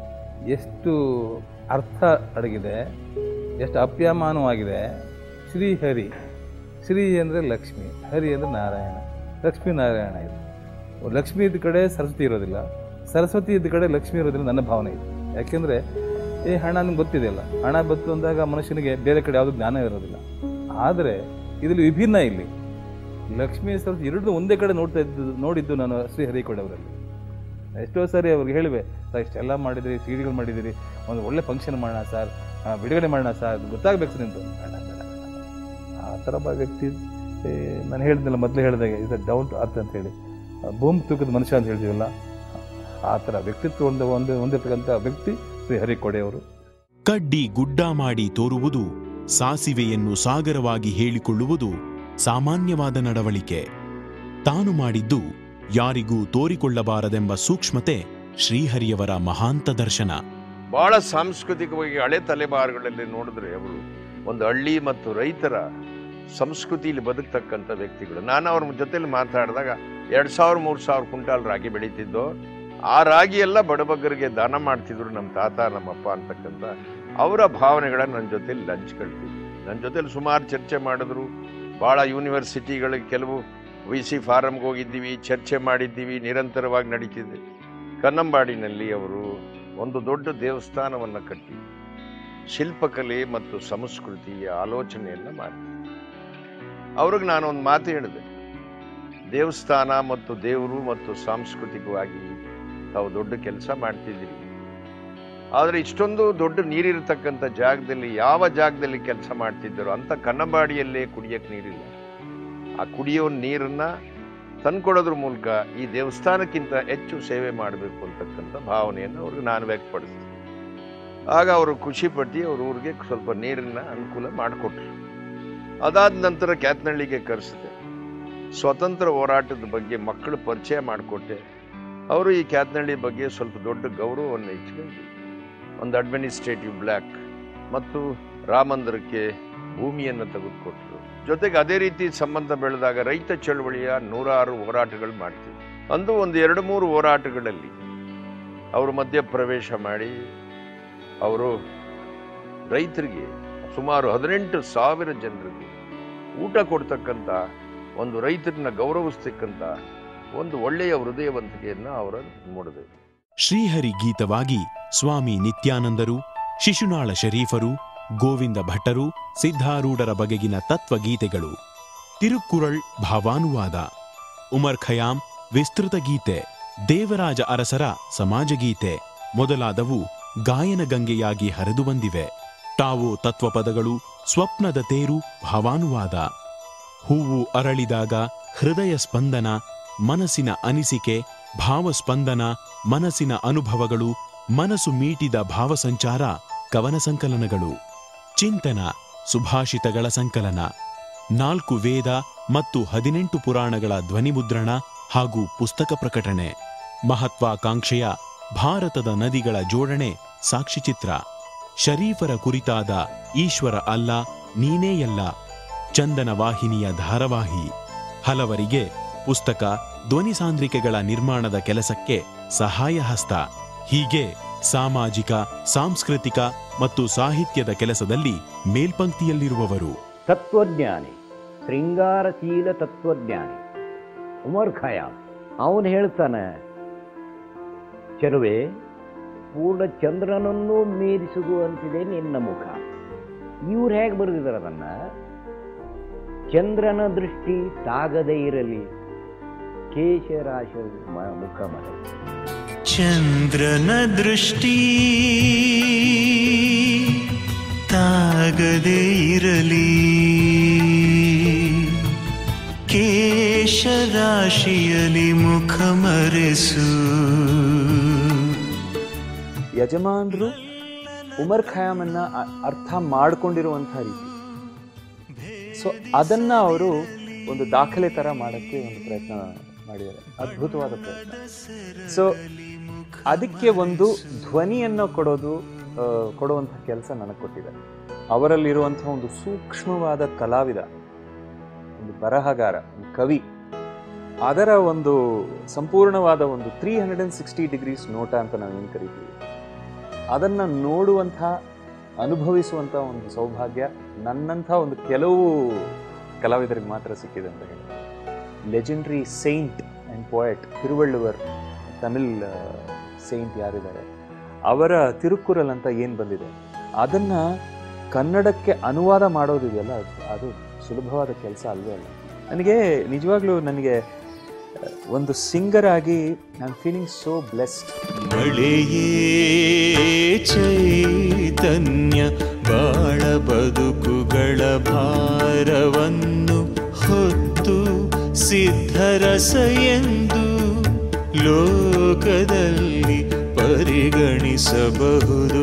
ಎಷ್ಟು ಅರ್ಥ ಅಡಗಿದೆ ಎಷ್ಟು ಅಪ್ಯಮಾನವಾಗಿದೆ ಶ್ರೀಹರಿ ಶ್ರೀ ಅಂದರೆ ಲಕ್ಷ್ಮಿ ಹರಿ ಅಂದರೆ ನಾರಾಯಣ ಲಕ್ಷ್ಮೀ ನಾರಾಯಣ ಇದು ಲಕ್ಷ್ಮಿ ಇದ್ದ ಕಡೆ ಸರಸ್ವತಿ ಇರೋದಿಲ್ಲ ಸರಸ್ವತಿ ಇದ್ದ ಕಡೆ ಲಕ್ಷ್ಮಿ ಇರೋದಿಲ್ಲ ನನ್ನ ಭಾವನೆ ಇದೆ ಯಾಕೆಂದರೆ ಈ ಹಣ ನಿಮ್ಗೆ ಗೊತ್ತಿದೆಯಲ್ಲ ಹಣ ಬತ್ತು ಅಂದಾಗ ಮನುಷ್ಯನಿಗೆ ಬೇರೆ ಕಡೆ ಯಾವುದೂ ಜ್ಞಾನ ಇರೋದಿಲ್ಲ ಆದರೆ ಇದರಲ್ಲಿ ವಿಭಿನ್ನ ಇಲ್ಲಿ ಲಕ್ಷ್ಮೀ ಸರಸ್ವತಿ ಎರಡೂ ಒಂದೇ ಕಡೆ ನೋಡ್ತಾ ಇದ್ದು ನೋಡಿದ್ದು ನಾನು ಶ್ರೀ ಹರಿಕೋಡ್ ಅವರಲ್ಲಿ ಎಷ್ಟೋ ಸಾರಿ ಅವ್ರಿಗೆ ಹೇಳಿವೆ ಸರ್ ಇಷ್ಟೆಲ್ಲ ಮಾಡಿದಿರಿ ಸೀಡಿಗಳು ಮಾಡಿದಿರಿ ಒಂದು ಒಳ್ಳೆ ಫಂಕ್ಷನ್ ಮಾಡೋಣ ಸರ್ ಆ, ಬಿಡುಗಡೆ ಮಾಡೋಣ ಸರ್ ಅದು ಗೊತ್ತಾಗಬೇಕು ಸರ್ ನಿಂತು ಬೇಡ ಬೇಡ ಆ ಥರ ಒಬ್ಬ ವ್ಯಕ್ತಿ ಏ, ನಾನು ಹೇಳಿದ್ನಲ್ಲ ಮೊದಲು ಹೇಳಿದಾಗೆ ಇದು ಡೌನ್ ಟು ಅರ್ತ್ ಅಂತ ಹೇಳಿ ಆ, ಭೂಮಿ ತೂಕದ ಮನುಷ್ಯ ಅಂತ ಹೇಳ್ತೀವಲ್ಲ ಆ ಥರ ವ್ಯಕ್ತಿತ್ವ ಒಂದು ಒಂದು ಹೊಂದಿರ್ತಕ್ಕಂಥ ವ್ಯಕ್ತಿ ಶ್ರೀ ಹರಿಕೋಡೆ ಅವರು ಕಡ್ಡಿ ಗುಡ್ಡ ಮಾಡಿ ತೋರುವುದು ಸಾಸಿವೆಯನ್ನು ಸಾಗರವಾಗಿ ಹೇಳಿಕೊಳ್ಳುವುದು ಸಾಮಾನ್ಯವಾದ ನಡವಳಿಕೆ ತಾನು ಮಾಡಿದ್ದು ಯಾರಿಗೂ ತೋರಿಕೊಳ್ಳಬಾರದೆಂಬ ಸೂಕ್ಷ್ಮತೆ ಶ್ರೀಹರಿಯವರ ಮಹಾಂತ ದರ್ಶನ ಬಹಳ ಸಾಂಸ್ಕೃತಿಕವಾಗಿ ಹಳೆ ತಲೆಮಾರುಗಳಲ್ಲಿ ನೋಡಿದ್ರೆ ಅವರು ಒಂದು ಹಳ್ಳಿ ಮತ್ತು ರೈತರ ಸಂಸ್ಕೃತಿಯಲ್ಲಿ ಬದುಕ್ತಕ್ಕಂಥ ವ್ಯಕ್ತಿಗಳು ನಾನು ಅವ್ರ ಜೊತೆಲಿ ಮಾತಾಡಿದಾಗ ಎರಡು ಸಾವಿರ ಮೂರು ಸಾವಿರ ಕ್ವಿಂಟಾಲ್ ರಾಗಿ ಬೆಳೀತಿದ್ದೋ ಆ ರಾಗಿ ಎಲ್ಲ ಬಡಬಗ್ಗರಿಗೆ ದಾನ ಮಾಡ್ತಿದ್ರು ನಮ್ಮ ತಾತ ನಮ್ಮಪ್ಪ ಅಂತಕ್ಕಂಥ ಅವರ ಭಾವನೆಗಳನ್ನ ನನ್ನ ಜೊತೆಲಿ ಹಂಚ್ಕೊಳ್ತಿದ್ರು ನನ್ನ ಜೊತೆಲಿ ಸುಮಾರು ಚರ್ಚೆ ಮಾಡಿದ್ರು ಭಾಳ ಯೂನಿವರ್ಸಿಟಿಗಳಿಗೆ ಕೆಲವು ವಿ ಸಿ ಫಾರಮ್ಗೆ ಹೋಗಿದ್ದೀವಿ ಚರ್ಚೆ ಮಾಡಿದ್ದೀವಿ ನಿರಂತರವಾಗಿ ನಡೀತಿದೆ ಕನ್ನಂಬಾಡಿನಲ್ಲಿ ಅವರು ಒಂದು ದೊಡ್ಡ ದೇವಸ್ಥಾನವನ್ನು ಕಟ್ಟಿ ಶಿಲ್ಪಕಲೆ ಮತ್ತು ಸಂಸ್ಕೃತಿಯ ಆಲೋಚನೆಯನ್ನು ಮಾಡ್ತಾರೆ ಅವ್ರಿಗೆ ನಾನು ಒಂದು ಮಾತು ಹೇಳಿದೆ ದೇವಸ್ಥಾನ ಮತ್ತು ದೇವರು ಮತ್ತು ಸಾಂಸ್ಕೃತಿಕವಾಗಿ ತಾವು ದೊಡ್ಡ ಕೆಲಸ ಮಾಡ್ತಿದ್ದೀರಿ ಆದರೆ ಇಷ್ಟೊಂದು ದೊಡ್ಡ ನೀರಿರತಕ್ಕಂಥ ಜಾಗದಲ್ಲಿ ಯಾವ ಜಾಗದಲ್ಲಿ ಕೆಲಸ ಮಾಡ್ತಿದ್ದರೋ ಅಂತ ಕನ್ನಂಬಾಡಿಯಲ್ಲೇ ಕುಡಿಯಕ್ಕೆ ನೀರಿಲ್ಲ ಆ ಕುಡಿಯೋ ನೀರನ್ನ ತಂದ್ಕೊಡೋದ್ರ ಮೂಲಕ ಈ ದೇವಸ್ಥಾನಕ್ಕಿಂತ ಹೆಚ್ಚು ಸೇವೆ ಮಾಡಬೇಕು ಅಂತಕ್ಕಂಥ ಭಾವನೆಯನ್ನು ಅವ್ರಿಗೆ ನಾನು ವ್ಯಕ್ತಪಡಿಸಿದೆ ಆಗ ಅವರು ಖುಷಿ ಪಟ್ಟು ಅವ್ರ ಊರಿಗೆ ಸ್ವಲ್ಪ ನೀರನ್ನ ಅನುಕೂಲ ಮಾಡಿಕೊಟ್ರು ಅದಾದ ನಂತರ ಕ್ಯಾತ್ನಹಳ್ಳಿಗೆ ಕರೆಸಿದೆ ಸ್ವತಂತ್ರ ಹೋರಾಟದ ಬಗ್ಗೆ ಮಕ್ಕಳು ಪರಿಚಯ ಮಾಡಿಕೊಟ್ಟೆ ಅವರು ಈ ಕ್ಯಾತ್ನಹಳ್ಳಿ ಬಗ್ಗೆ ಸ್ವಲ್ಪ ದೊಡ್ಡ ಗೌರವವನ್ನು ಇಟ್ಕೊಂಡು ಒಂದು ಅಡ್ಮಿನಿಸ್ಟ್ರೇಟಿವ್ ಬ್ಲ್ಯಾಕ್ ಮತ್ತು ರಾಮಂದಿರಕ್ಕೆ ಭೂಮಿಯನ್ನು ತೆಗೆದುಕೊಟ್ರು ಜೊತೆಗೆ ಅದೇ ರೀತಿ ಸಂಬಂಧ ಬೆಳೆದಾಗ ರೈತ ಚಳವಳಿಯ ನೂರಾರು ಹೋರಾಟಗಳು ಮಾಡ್ತಿದ್ರು ಅಂದು ಒಂದು ಎರಡು ಮೂರು ಹೋರಾಟಗಳಲ್ಲಿ ಅವರು ಮಧ್ಯ ಪ್ರವೇಶ ಮಾಡಿ ಅವರು ರೈತರಿಗೆ ಸುಮಾರು ಹದಿನೆಂಟು ಸಾವಿರ ಜನರಿಗೆ ಊಟ ಕೊಡ್ತಕ್ಕಂಥ ಒಂದು ರೈತರನ್ನ ಗೌರವಿಸ್ತಕ್ಕಂಥ ಒಂದು ಒಳ್ಳೆಯ ಹೃದಯವಂತಿಕೆಯನ್ನು ಅವರ ಮೂಡಿದೆ ಶ್ರೀಹರಿ ಗೀತವಾಗಿ ಸ್ವಾಮಿ ನಿತ್ಯಾನಂದರು ಶಿಶುನಾಳ ಶರೀಫರು ಗೋವಿಂದ ಭಟ್ಟರು ಸಿದ್ಧಾರೂಢರ ಬಗೆಗಿನ ತತ್ವಗೀತೆಗಳು ತಿರುಕ್ಕುರಳ್ ಭಾವಾನುವಾದ ಉಮರ್ ಖಯಾಂ ವಿಸ್ತೃತ ಗೀತೆ ದೇವರಾಜ ಅರಸರ ಸಮಾಜಗೀತೆ ಮೊದಲಾದವು ಗಾಯನ ಗಂಗೆಯಾಗಿ ಹರಿದು ಬಂದಿವೆ ಟಾವೋ ತತ್ವಪದಗಳು ಸ್ವಪ್ನದ ತೇರು ಭಾವಾನುವಾದ ಹೂವು ಅರಳಿದಾಗ ಹೃದಯ ಸ್ಪಂದನ ಮನಸ್ಸಿನ ಅನಿಸಿಕೆ ಭಾವಸ್ಪಂದನ ಮನಸ್ಸಿನ ಅನುಭವಗಳು ಮನಸ್ಸು ಮೀಟಿದ ಭಾವಸಂಚಾರ ಕವನ ಸಂಕಲನಗಳು ಚಿಂತನ ಸುಭಾಷಿತಗಳ ಸಂಕಲನ ನಾಲ್ಕು ವೇದ ಮತ್ತು ಹದಿನೆಂಟು ಪುರಾಣಗಳ ಧ್ವನಿಮುದ್ರಣ ಹಾಗೂ ಪುಸ್ತಕ ಪ್ರಕಟಣೆ ಮಹತ್ವಾಕಾಂಕ್ಷೆಯ ಭಾರತದ ನದಿಗಳ ಜೋಡಣೆ ಸಾಕ್ಷಿಚಿತ್ರ ಶರೀಫರ ಕುರಿತಾದ ಈಶ್ವರ ಅಲ್ಲ ನೀನೇ ಎಲ್ಲ ಚಂದನ ವಾಹಿನಿಯ ಧಾರಾವಾಹಿ ಹಲವರಿಗೆ ಪುಸ್ತಕ ಧ್ವನಿ ಸಾಂದ್ರಿಕೆಗಳ ನಿರ್ಮಾಣದ ಕೆಲಸಕ್ಕೆ ಸಹಾಯ ಹಸ್ತ ಹೀಗೆ ಸಾಮಾಜಿಕ ಸಾಂಸ್ಕೃತಿಕ ಮತ್ತು ಸಾಹಿತ್ಯದ ಕೆಲಸದಲ್ಲಿ ಮೇಲ್ಪಂಕ್ತಿಯಲ್ಲಿರುವವರು ತತ್ವಜ್ಞಾನಿ ಶೃಂಗಾರಶೀಲ ತತ್ವಜ್ಞಾನಿ ಉಮರ್ ಖಯಾಮ್ ಅವನು ಹೇಳ್ತಾನೆ ಚೆಲುವೆ ಪೂರ್ಣ ಚಂದ್ರನನ್ನೂ ಮೀರಿಸುವಂತಿದೆ ನಿನ್ನ ಮುಖ ಇವ್ರು ಹೇಗೆ ಬರೆದಿದ್ದಾರೆ ಅದನ್ನ ಚಂದ್ರನ ದೃಷ್ಟಿ ತಾಗದೇ ಇರಲಿ ಕೇಶರಾಶ ಮ- ಮುಖ ಮರಲಿ ಚಂದ್ರನ ದೃಷ್ಟಿ ತಾಗದೇ ಇರಲಿ ಕೇಶರಾಶಿಯಲಿ ಮುಖ ಮರೆಸು ಯಜಮಾನರು ಉಮರ್ ಖಯಾಮನ್ನ ಅ- ಅರ್ಥ ಮಾಡ್ಕೊಂಡಿರುವಂಥ ರೀತಿ ಸೊ ಅದನ್ನ ಅವರು ಒಂದು ದಾಖಲೆ ತರ ಮಾಡಕ್ಕೆ ಒಂದು ಪ್ರಯತ್ನ ಮಾಡಿದ್ದಾರೆ ಅದ್ಭುತವಾದ ಪ್ರಯತ್ನ ಸೊ ಅದಕ್ಕೆ ಒಂದು ಧ್ವನಿಯನ್ನು ಕೊಡೋದು ಆ, ಕೊಡುವಂಥ ಕೆಲಸ ನನಗೆ ಕೊಟ್ಟಿದ್ದಾರೆ ಅವರಲ್ಲಿರುವಂತಹ ಒಂದು ಸೂಕ್ಷ್ಮವಾದ ಕಲಾವಿದ ಒಂದು ಬರಹಗಾರ ಒಂದು ಕವಿ ಅದರ ಒಂದು ಸಂಪೂರ್ಣವಾದ ಒಂದು three hundred and sixty degrees ನೋಟ ಅಂತ ನಾವೇನು ಕರಿತೀವಿ ಅದನ್ನ ನೋಡುವಂಥ ಅನುಭವಿಸುವಂಥ ಒಂದು ಸೌಭಾಗ್ಯ ನನ್ನಂಥ ಒಂದು ಕೆಲವು ಕಲಾವಿದರಿಗೆ ಮಾತ್ರ ಸಿಕ್ಕಿದೆ ಅಂತ ಹೇಳಿ legendary saint and poet Thiruvalluvar Tamil saint ಯಾರಿದ್ದಾರೆ ಅವರ ತಿರುಕ್ಕುರಲ್ ಅಂತ ಏನು ಬಂದಿದೆ ಅದನ್ನ ಕನ್ನಡಕ್ಕೆ ಅನುವಾದ ಮಾಡೋದಿದೆಯಲ್ಲ ಅದು ಅದು ಸುಲಭವಾದ ಕೆಲಸ ಅಲ್ವೇ ಅಲ್ಲ ನನಗೆ ನಿಜವಾಗ್ಲೂ ನನಗೆ ಆ, ಒಂದು ಸಿಂಗರ್ ಆಗಿ I am feeling so blessed ಮಳೆಯೇ ಚೈತನ್ಯ ಬಾಳ ಬದುಕುಗಳ ಭಾರವನ್ನು ಹೊತ್ತು ಸಿದ್ಧರಸ ಎಂದು ಲೋಕದಲ್ಲಿ ಪರಿಗಣಿಸಬಹುದು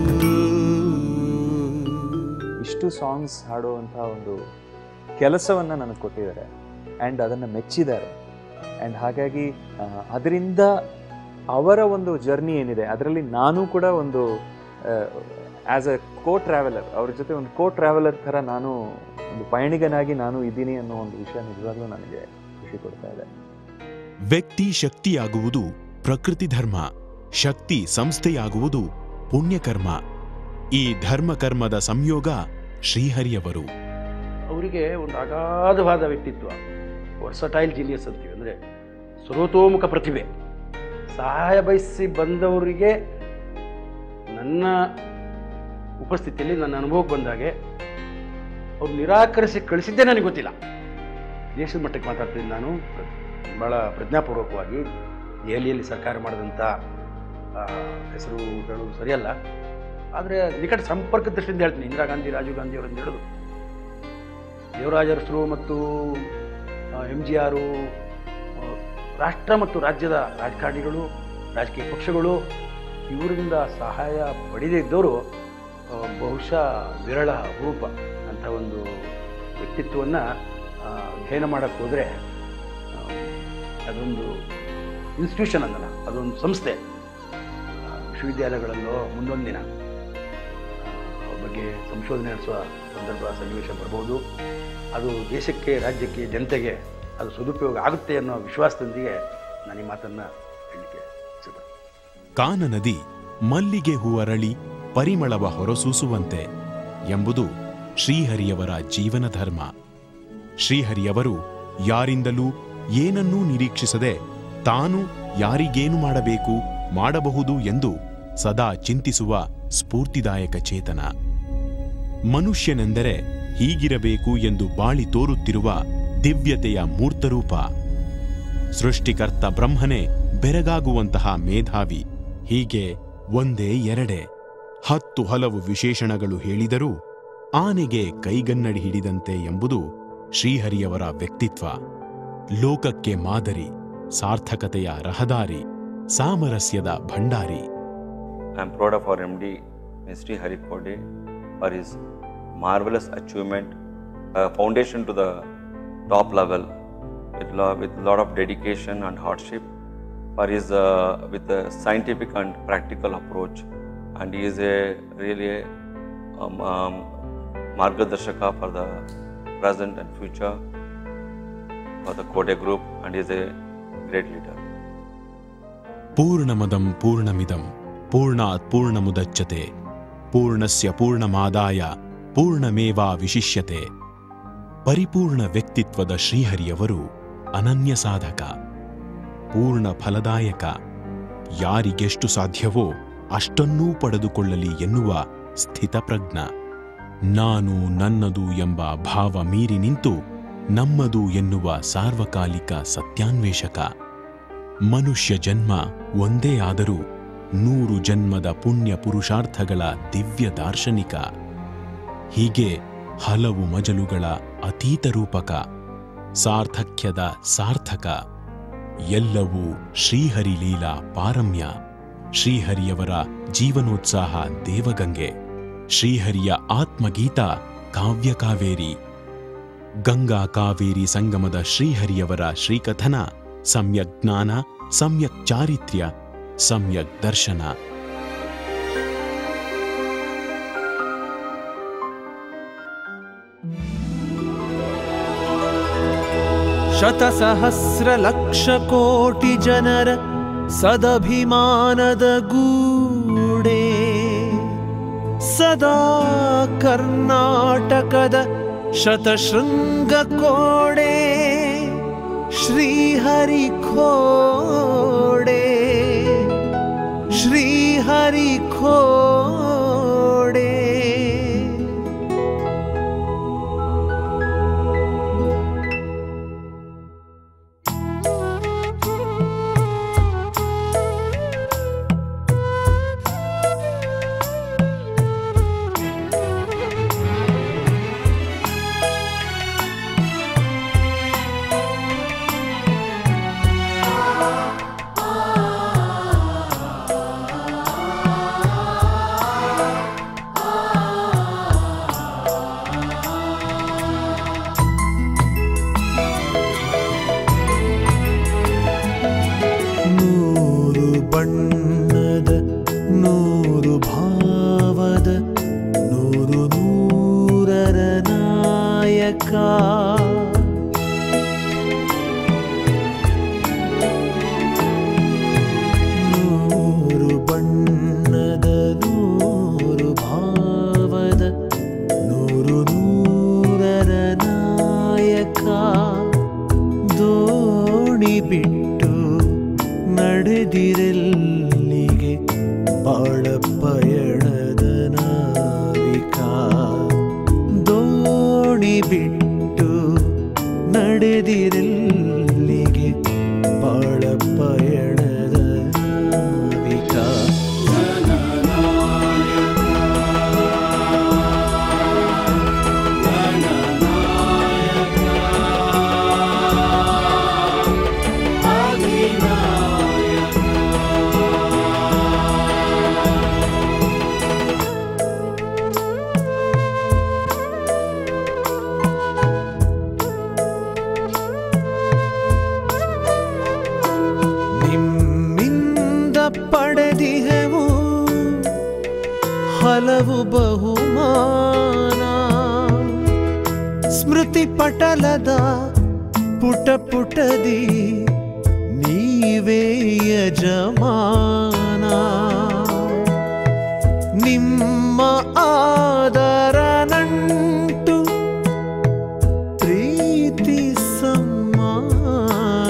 ಇಷ್ಟು ಸಾಂಗ್ಸ್ ಹಾಡುವಂಥ ಒಂದು ಕೆಲಸವನ್ನು ನನಗೆ ಕೊಟ್ಟಿದ್ದಾರೆ ಆ್ಯಂಡ್ ಅದನ್ನು ಮೆಚ್ಚಿದ್ದಾರೆ ಆ್ಯಂಡ್ ಹಾಗಾಗಿ ಆ, ಅದರಿಂದ ಅವರ ಒಂದು ಜರ್ನಿ ಏನಿದೆ ಅದರಲ್ಲಿ ನಾನು ಕೂಡ ಒಂದು ಆ್ಯಸ್ ಎ ಕೋ ಟ್ರಾವೆಲರ್ ಅವ್ರ ಜೊತೆ ಒಂದು ಕೋ ಟ್ರಾವೆಲರ್ ಥರ ನಾನು ಒಂದು ಪಯಣಿಗನಾಗಿ ನಾನು ಇದ್ದೀನಿ ಅನ್ನೋ ಒಂದು ವಿಷಯ ನಿಜವಾಗ್ಲೂ ನನಗೆ ಖುಷಿ ಕೊಡ್ತಾ ಇದೆ ವ್ಯಕ್ತಿ ಶಕ್ತಿಯಾಗುವುದು ಪ್ರಕೃತಿ ಧರ್ಮ ಶಕ್ತಿ ಸಂಸ್ಥೆಯಾಗುವುದು ಪುಣ್ಯಕರ್ಮ ಈ ಧರ್ಮಕರ್ಮದ ಸಂಯೋಗ ಶ್ರೀಹರಿಯವರು ಅವರಿಗೆ ಒಂದು ಅಗಾಧವಾದ ವ್ಯಕ್ತಿತ್ವ ವರ್ಸಟೈಲ್ ಜೀನಿಯಸ್ ಅಂತೀವಿ ಅಂದರೆ ಸರ್ವತೋಮುಖ ಪ್ರತಿಭೆ ಸಹಾಯ ಬಯಸಿ ಬಂದವರಿಗೆ ನನ್ನ ಉಪಸ್ಥಿತಿಯಲ್ಲಿ ನನ್ನ ಅನುಭವಕ್ಕೆ ಬಂದಾಗೆ ಅವ್ರು ನಿರಾಕರಿಸಿ ಕಳಿಸಿದ್ದೇ ನನಗೆ ಗೊತ್ತಿಲ್ಲ ದೇಶದ ಮಟ್ಟಕ್ಕೆ ಮಾತಾಡ್ತೀನಿ ನಾನು ಭಾಳ ಪ್ರಜ್ಞಾಪೂರ್ವಕವಾಗಿ ದೆಹಲಿಯಲ್ಲಿ ಸರ್ಕಾರ ಮಾಡಿದಂಥ ಆ, ಹೆಸರು ಹೇಳೋದು ಸರಿಯಲ್ಲ ಆದರೆ ನಿಕಟ ಸಂಪರ್ಕ ದೃಷ್ಟಿಯಿಂದ ಹೇಳ್ತೀನಿ ಇಂದಿರಾ ಗಾಂಧಿ ರಾಜೀವ್ ಗಾಂಧಿ ಅವರಿಂದ ಹೇಳೋದು ದೇವರಾಜ ಅರಸರು ಮತ್ತು ಎಮ್ ಜಿ ಆರು ರಾಷ್ಟ್ರ ಮತ್ತು ರಾಜ್ಯದ ರಾಜಕಾರಣಿಗಳು ರಾಜಕೀಯ ಪಕ್ಷಗಳು ಇವರಿಂದ ಸಹಾಯ ಪಡೆದೇ ಇದ್ದವರು ಆ, ಬಹುಶಃ ವಿರಳ ಅಪರೂಪ ಅಂತ ಒಂದು ವ್ಯಕ್ತಿತ್ವವನ್ನು ಅಧ್ಯಯನ ಮಾಡೋಕ್ಕೆ ಹೋದರೆ ಅದೊಂದು ಇನ್ಸ್ಟಿಟ್ಯೂಷನ್ ಅಂದಲ್ಲ ಅದೊಂದು ಸಂಸ್ಥೆ ಆ, ವಿಶ್ವವಿದ್ಯಾಲಯಗಳಲ್ಲೋ ಮುಂದೊಂದಿನ ಅವ್ರ ಬಗ್ಗೆ ಸಂಶೋಧನೆ ನಡೆಸುವ ಸಂದರ್ಭ ಸನ್ನಿವೇಶ ಬರ್ಬೋದು ಅದು ದೇಶಕ್ಕೆ ರಾಜ್ಯಕ್ಕೆ ಜನತೆಗೆ ಅದು ಸದುಪಯೋಗ ಆಗುತ್ತೆ ಅನ್ನೋ ವಿಶ್ವಾಸದೊಂದಿಗೆ ನಾನು ಈ ಮಾತನ್ನು ಹೇಳಲಿಕ್ಕೆ ಇಷ್ಟಪಡ್ತೀನಿ ಕಾನ ನದಿ ಮಲ್ಲಿಗೆ ಹೂವರಳಿ ಪರಿಮಳವ ಹೊರಸೂಸುವಂತೆ ಎಂಬುದು ಶ್ರೀಹರಿಯವರ ಜೀವನ ಧರ್ಮ ಶ್ರೀಹರಿಯವರು ಯಾರಿಂದಲೂ ಏನನ್ನೂ ನಿರೀಕ್ಷಿಸದೆ ತಾನು ಯಾರಿಗೇನು ಮಾಡಬೇಕು ಮಾಡಬಹುದು ಎಂದು ಸದಾ ಚಿಂತಿಸುವ ಸ್ಫೂರ್ತಿದಾಯಕ ಚೇತನ ಮನುಷ್ಯನೆಂದರೆ ಹೀಗಿರಬೇಕು ಎಂದು ಬಾಳಿ ತೋರುತ್ತಿರುವ ದಿವ್ಯತೆಯ ಮೂರ್ತರೂಪ ಸೃಷ್ಟಿಕರ್ತ ಬ್ರಹ್ಮನೇ ಬೆರಗಾಗುವಂತಹ ಮೇಧಾವಿ ಹೀಗೆ ಒಂದೇ ಎರಡೆ ಹತ್ತು ಹಲವು ವಿಶೇಷಣಗಳು ಹೇಳಿದರೂ ಆನೆಗೆ ಕೈಗನ್ನಡಿ ಹಿಡಿದಂತೆ ಎಂಬುದು ಶ್ರೀಹರಿಯವರ ವ್ಯಕ್ತಿತ್ವ ಲೋಕಕ್ಕೆ ಮಾದರಿ ಸಾರ್ಥಕತೆಯ ರಹದಾರಿ ಸಾಮರಸ್ಯದ Bhandari I am proud of our MD, Mr. Hari Kode, for his marvelous achievement, a foundation to the top level with lo- with lot of dedication and hardship, for his uh, with a scientific and practical approach, and he is a really a, um, um, margadarshaka for the present and future for the Kode group, and he is a great leader. ಪೂರ್ಣಮದಂ ಪೂರ್ಣಮಿದಂ ಪೂರ್ಣಾತ್ ಪೂರ್ಣಮುದಚ್ಯತೆ ಪೂರ್ಣಸ್ಯ ಪೂರ್ಣಮಾದಾಯ ಪೂರ್ಣಮೇವಾ ವಿಶಿಷ್ಯತೆ ಪರಿಪೂರ್ಣ ವ್ಯಕ್ತಿತ್ವದ ಶ್ರೀಹರಿಯವರು ಅನನ್ಯ ಸಾಧಕ ಪೂರ್ಣ ಫಲದಾಯಕ ಯಾರಿಗೆಷ್ಟು ಸಾಧ್ಯವೋ ಅಷ್ಟನ್ನೂ ಪಡೆದುಕೊಳ್ಳಲಿ ಎನ್ನುವ ಸ್ಥಿತಪ್ರಜ್ಞ ನಾನು ನನ್ನದು ಎಂಬ ಭಾವ ಮೀರಿ ನಿಂತು ನಮ್ಮದು ಎನ್ನುವ ಸಾರ್ವಕಾಲಿಕ ಸತ್ಯಾನ್ವೇಷಕ ಮನುಷ್ಯ ಜನ್ಮ ಒಂದೇ ಆದರೂ ನೂರು ಜನ್ಮದ ಪುಣ್ಯ ಪುರುಷಾರ್ಥಗಳ ದಿವ್ಯ ದಾರ್ಶನಿಕ ಹೀಗೆ ಹಲವು ಮಜಲುಗಳ ಅತೀತ ರೂಪಕ ಸಾರ್ಥಕ್ಯದ ಸಾರ್ಥಕ ಎಲ್ಲವೂ ಶ್ರೀಹರಿ ಲೀಲಾ ಪಾರಮ್ಯ ಶ್ರೀಹರಿಯವರ ಜೀವನೋತ್ಸಾಹ ದೇವಗಂಗೆ ಶ್ರೀಹರಿಯ ಆತ್ಮಗೀತ ಕಾವ್ಯ ಕಾವೇರಿ ಗಂಗಾ ಕಾವೇರಿ ಸಂಗಮದ ಶ್ರೀಹರಿಯವರ ಶ್ರೀಕಥನ ಸಮ್ಯಕ್ ಜ್ಞಾನ ಸಮ್ಯಕ್ ಚಾರಿತ್ರ್ಯ ಸಮ್ಯಕ್ ದರ್ಶನ ಶತಸಹಸ್ರಲಕ್ಷಕೋಟಿ ಜನರ ಸದಭಿಮಾನದ ಗೂಡೆ ಸದಾ ಕರ್ನಾಟಕದ ಶತಶೃಂಗ ಕೋಡೆ ಶ್ರೀಹರಿ ಖೋಡೆ ಶ್ರೀಹರಿ ಖೋಡೆ ನೂರು ಬಣ್ಣದ ನೂರು ಭಾವದ ನೂರು ನೂರರ ನಾಯಕ ನೂರು ಬಣ್ಣದ ನೂರು ಭಾವದ ನೂರು ನೂರರ ನಾಯಕ ದೋಣಿ ಬಿಟ್ಟು ನಡೆದಿರೆಲ್ಲಿಗೆ ಬಾಳ ಪಯಣದ ನಾವಿಕ ದೋಣಿ ಬಿಟ್ಟು ನಡೆದಿರೆಲ್ಲಿಗೆ ಬಾಳ ಪಯಣದ ನಾವಿಕ ನಿಮ್ಮಿಂದ ಪಡೆದಿಹೆವು ಹಲವು ಬಹುಮಾನ ಸ್ಮೃತಿ ಪಟಲದ ಪುಟ ಪುಟದಿ ನೀವೇ ಯಜಮಾನ ನಿಮ್ಮ ಆದರ ನಂಟು ಪ್ರೀತಿ ಸಮ್ಮಾನ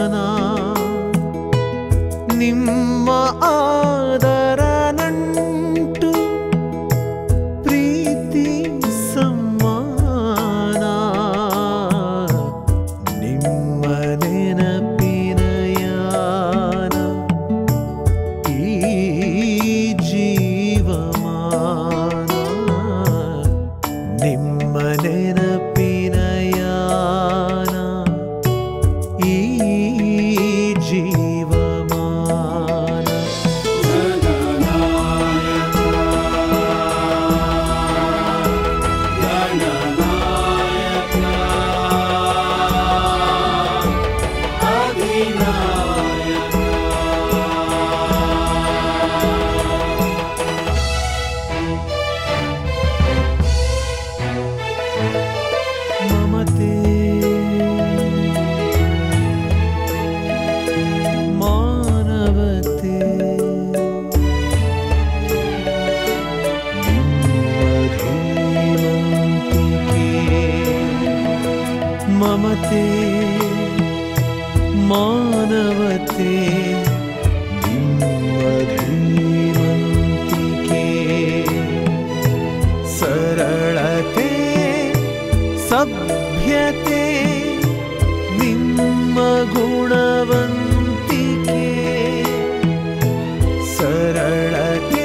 ಮಾನವತೆ ನಿಮ್ಮ ಧೀಮಂತಿಕೆ ಸರಳತೆ ಸಭ್ಯತೆ ನಿಮ್ಮ ಗುಣವಂತಿಕೆ ಸರಳತೆ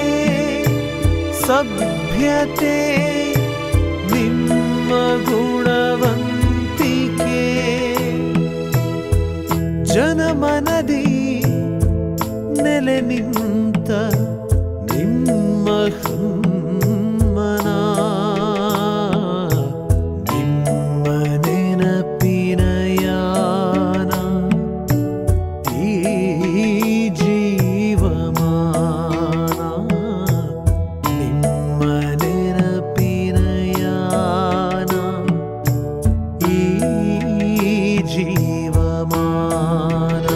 ಸಭ್ಯತೆ ನಿಮ್ಮ ಗುಣವಂತಿಕೆ ಜನಮನದಿ ನೆಲೆ ನಿಂತ ನಿಮ್ಮ ಹೃನ್ಮನ ನಿಮ್ಮ ನೆನಪಿನ ಯಾನ ಈ ಜೀವಮಾನ ನಿಮ್ಮ ನೆನಪಿನ ಯಾನ ಈ ಜೀವಮಾನ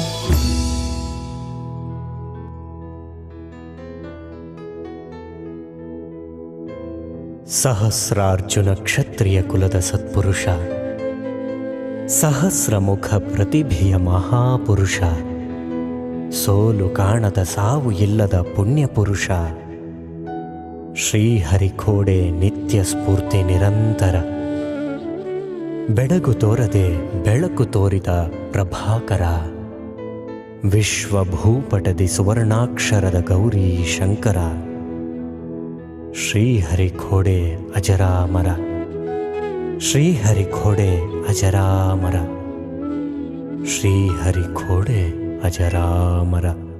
ಸಹಸ್ರಾರ್ಜುನ ಕ್ಷತ್ರಿಯ ಕುಲದ ಸತ್ಪುರುಷ ಸಹಸ್ರಮುಖ ಪ್ರತಿಭೆಯ ಮಹಾಪುರುಷ ಸೋಲು ಕಾಣದ ಸಾವು ಇಲ್ಲದ ಪುಣ್ಯಪುರುಷ ಶ್ರೀಹರಿಖೋಡೆ ನಿತ್ಯ ಸ್ಫೂರ್ತಿ ನಿರಂತರ ಬೆಳಗು ತೋರದೆ ಬೆಳಕು ತೋರಿದ ಪ್ರಭಾಕರ ವಿಶ್ವಭೂಪಟದಿ ಸುವರ್ಣಾಕ್ಷರದ ಗೌರಿ ಶಂಕರ ಶ್ರೀಹರಿಖೋಡೆ ಅಜರಾಮರ ಶ್ರೀಹರಿಖೋಡೆ ಅಜರಾಮರ ಶ್ರೀಹರಿಖೋಡೆ ಅಜರಾಮರ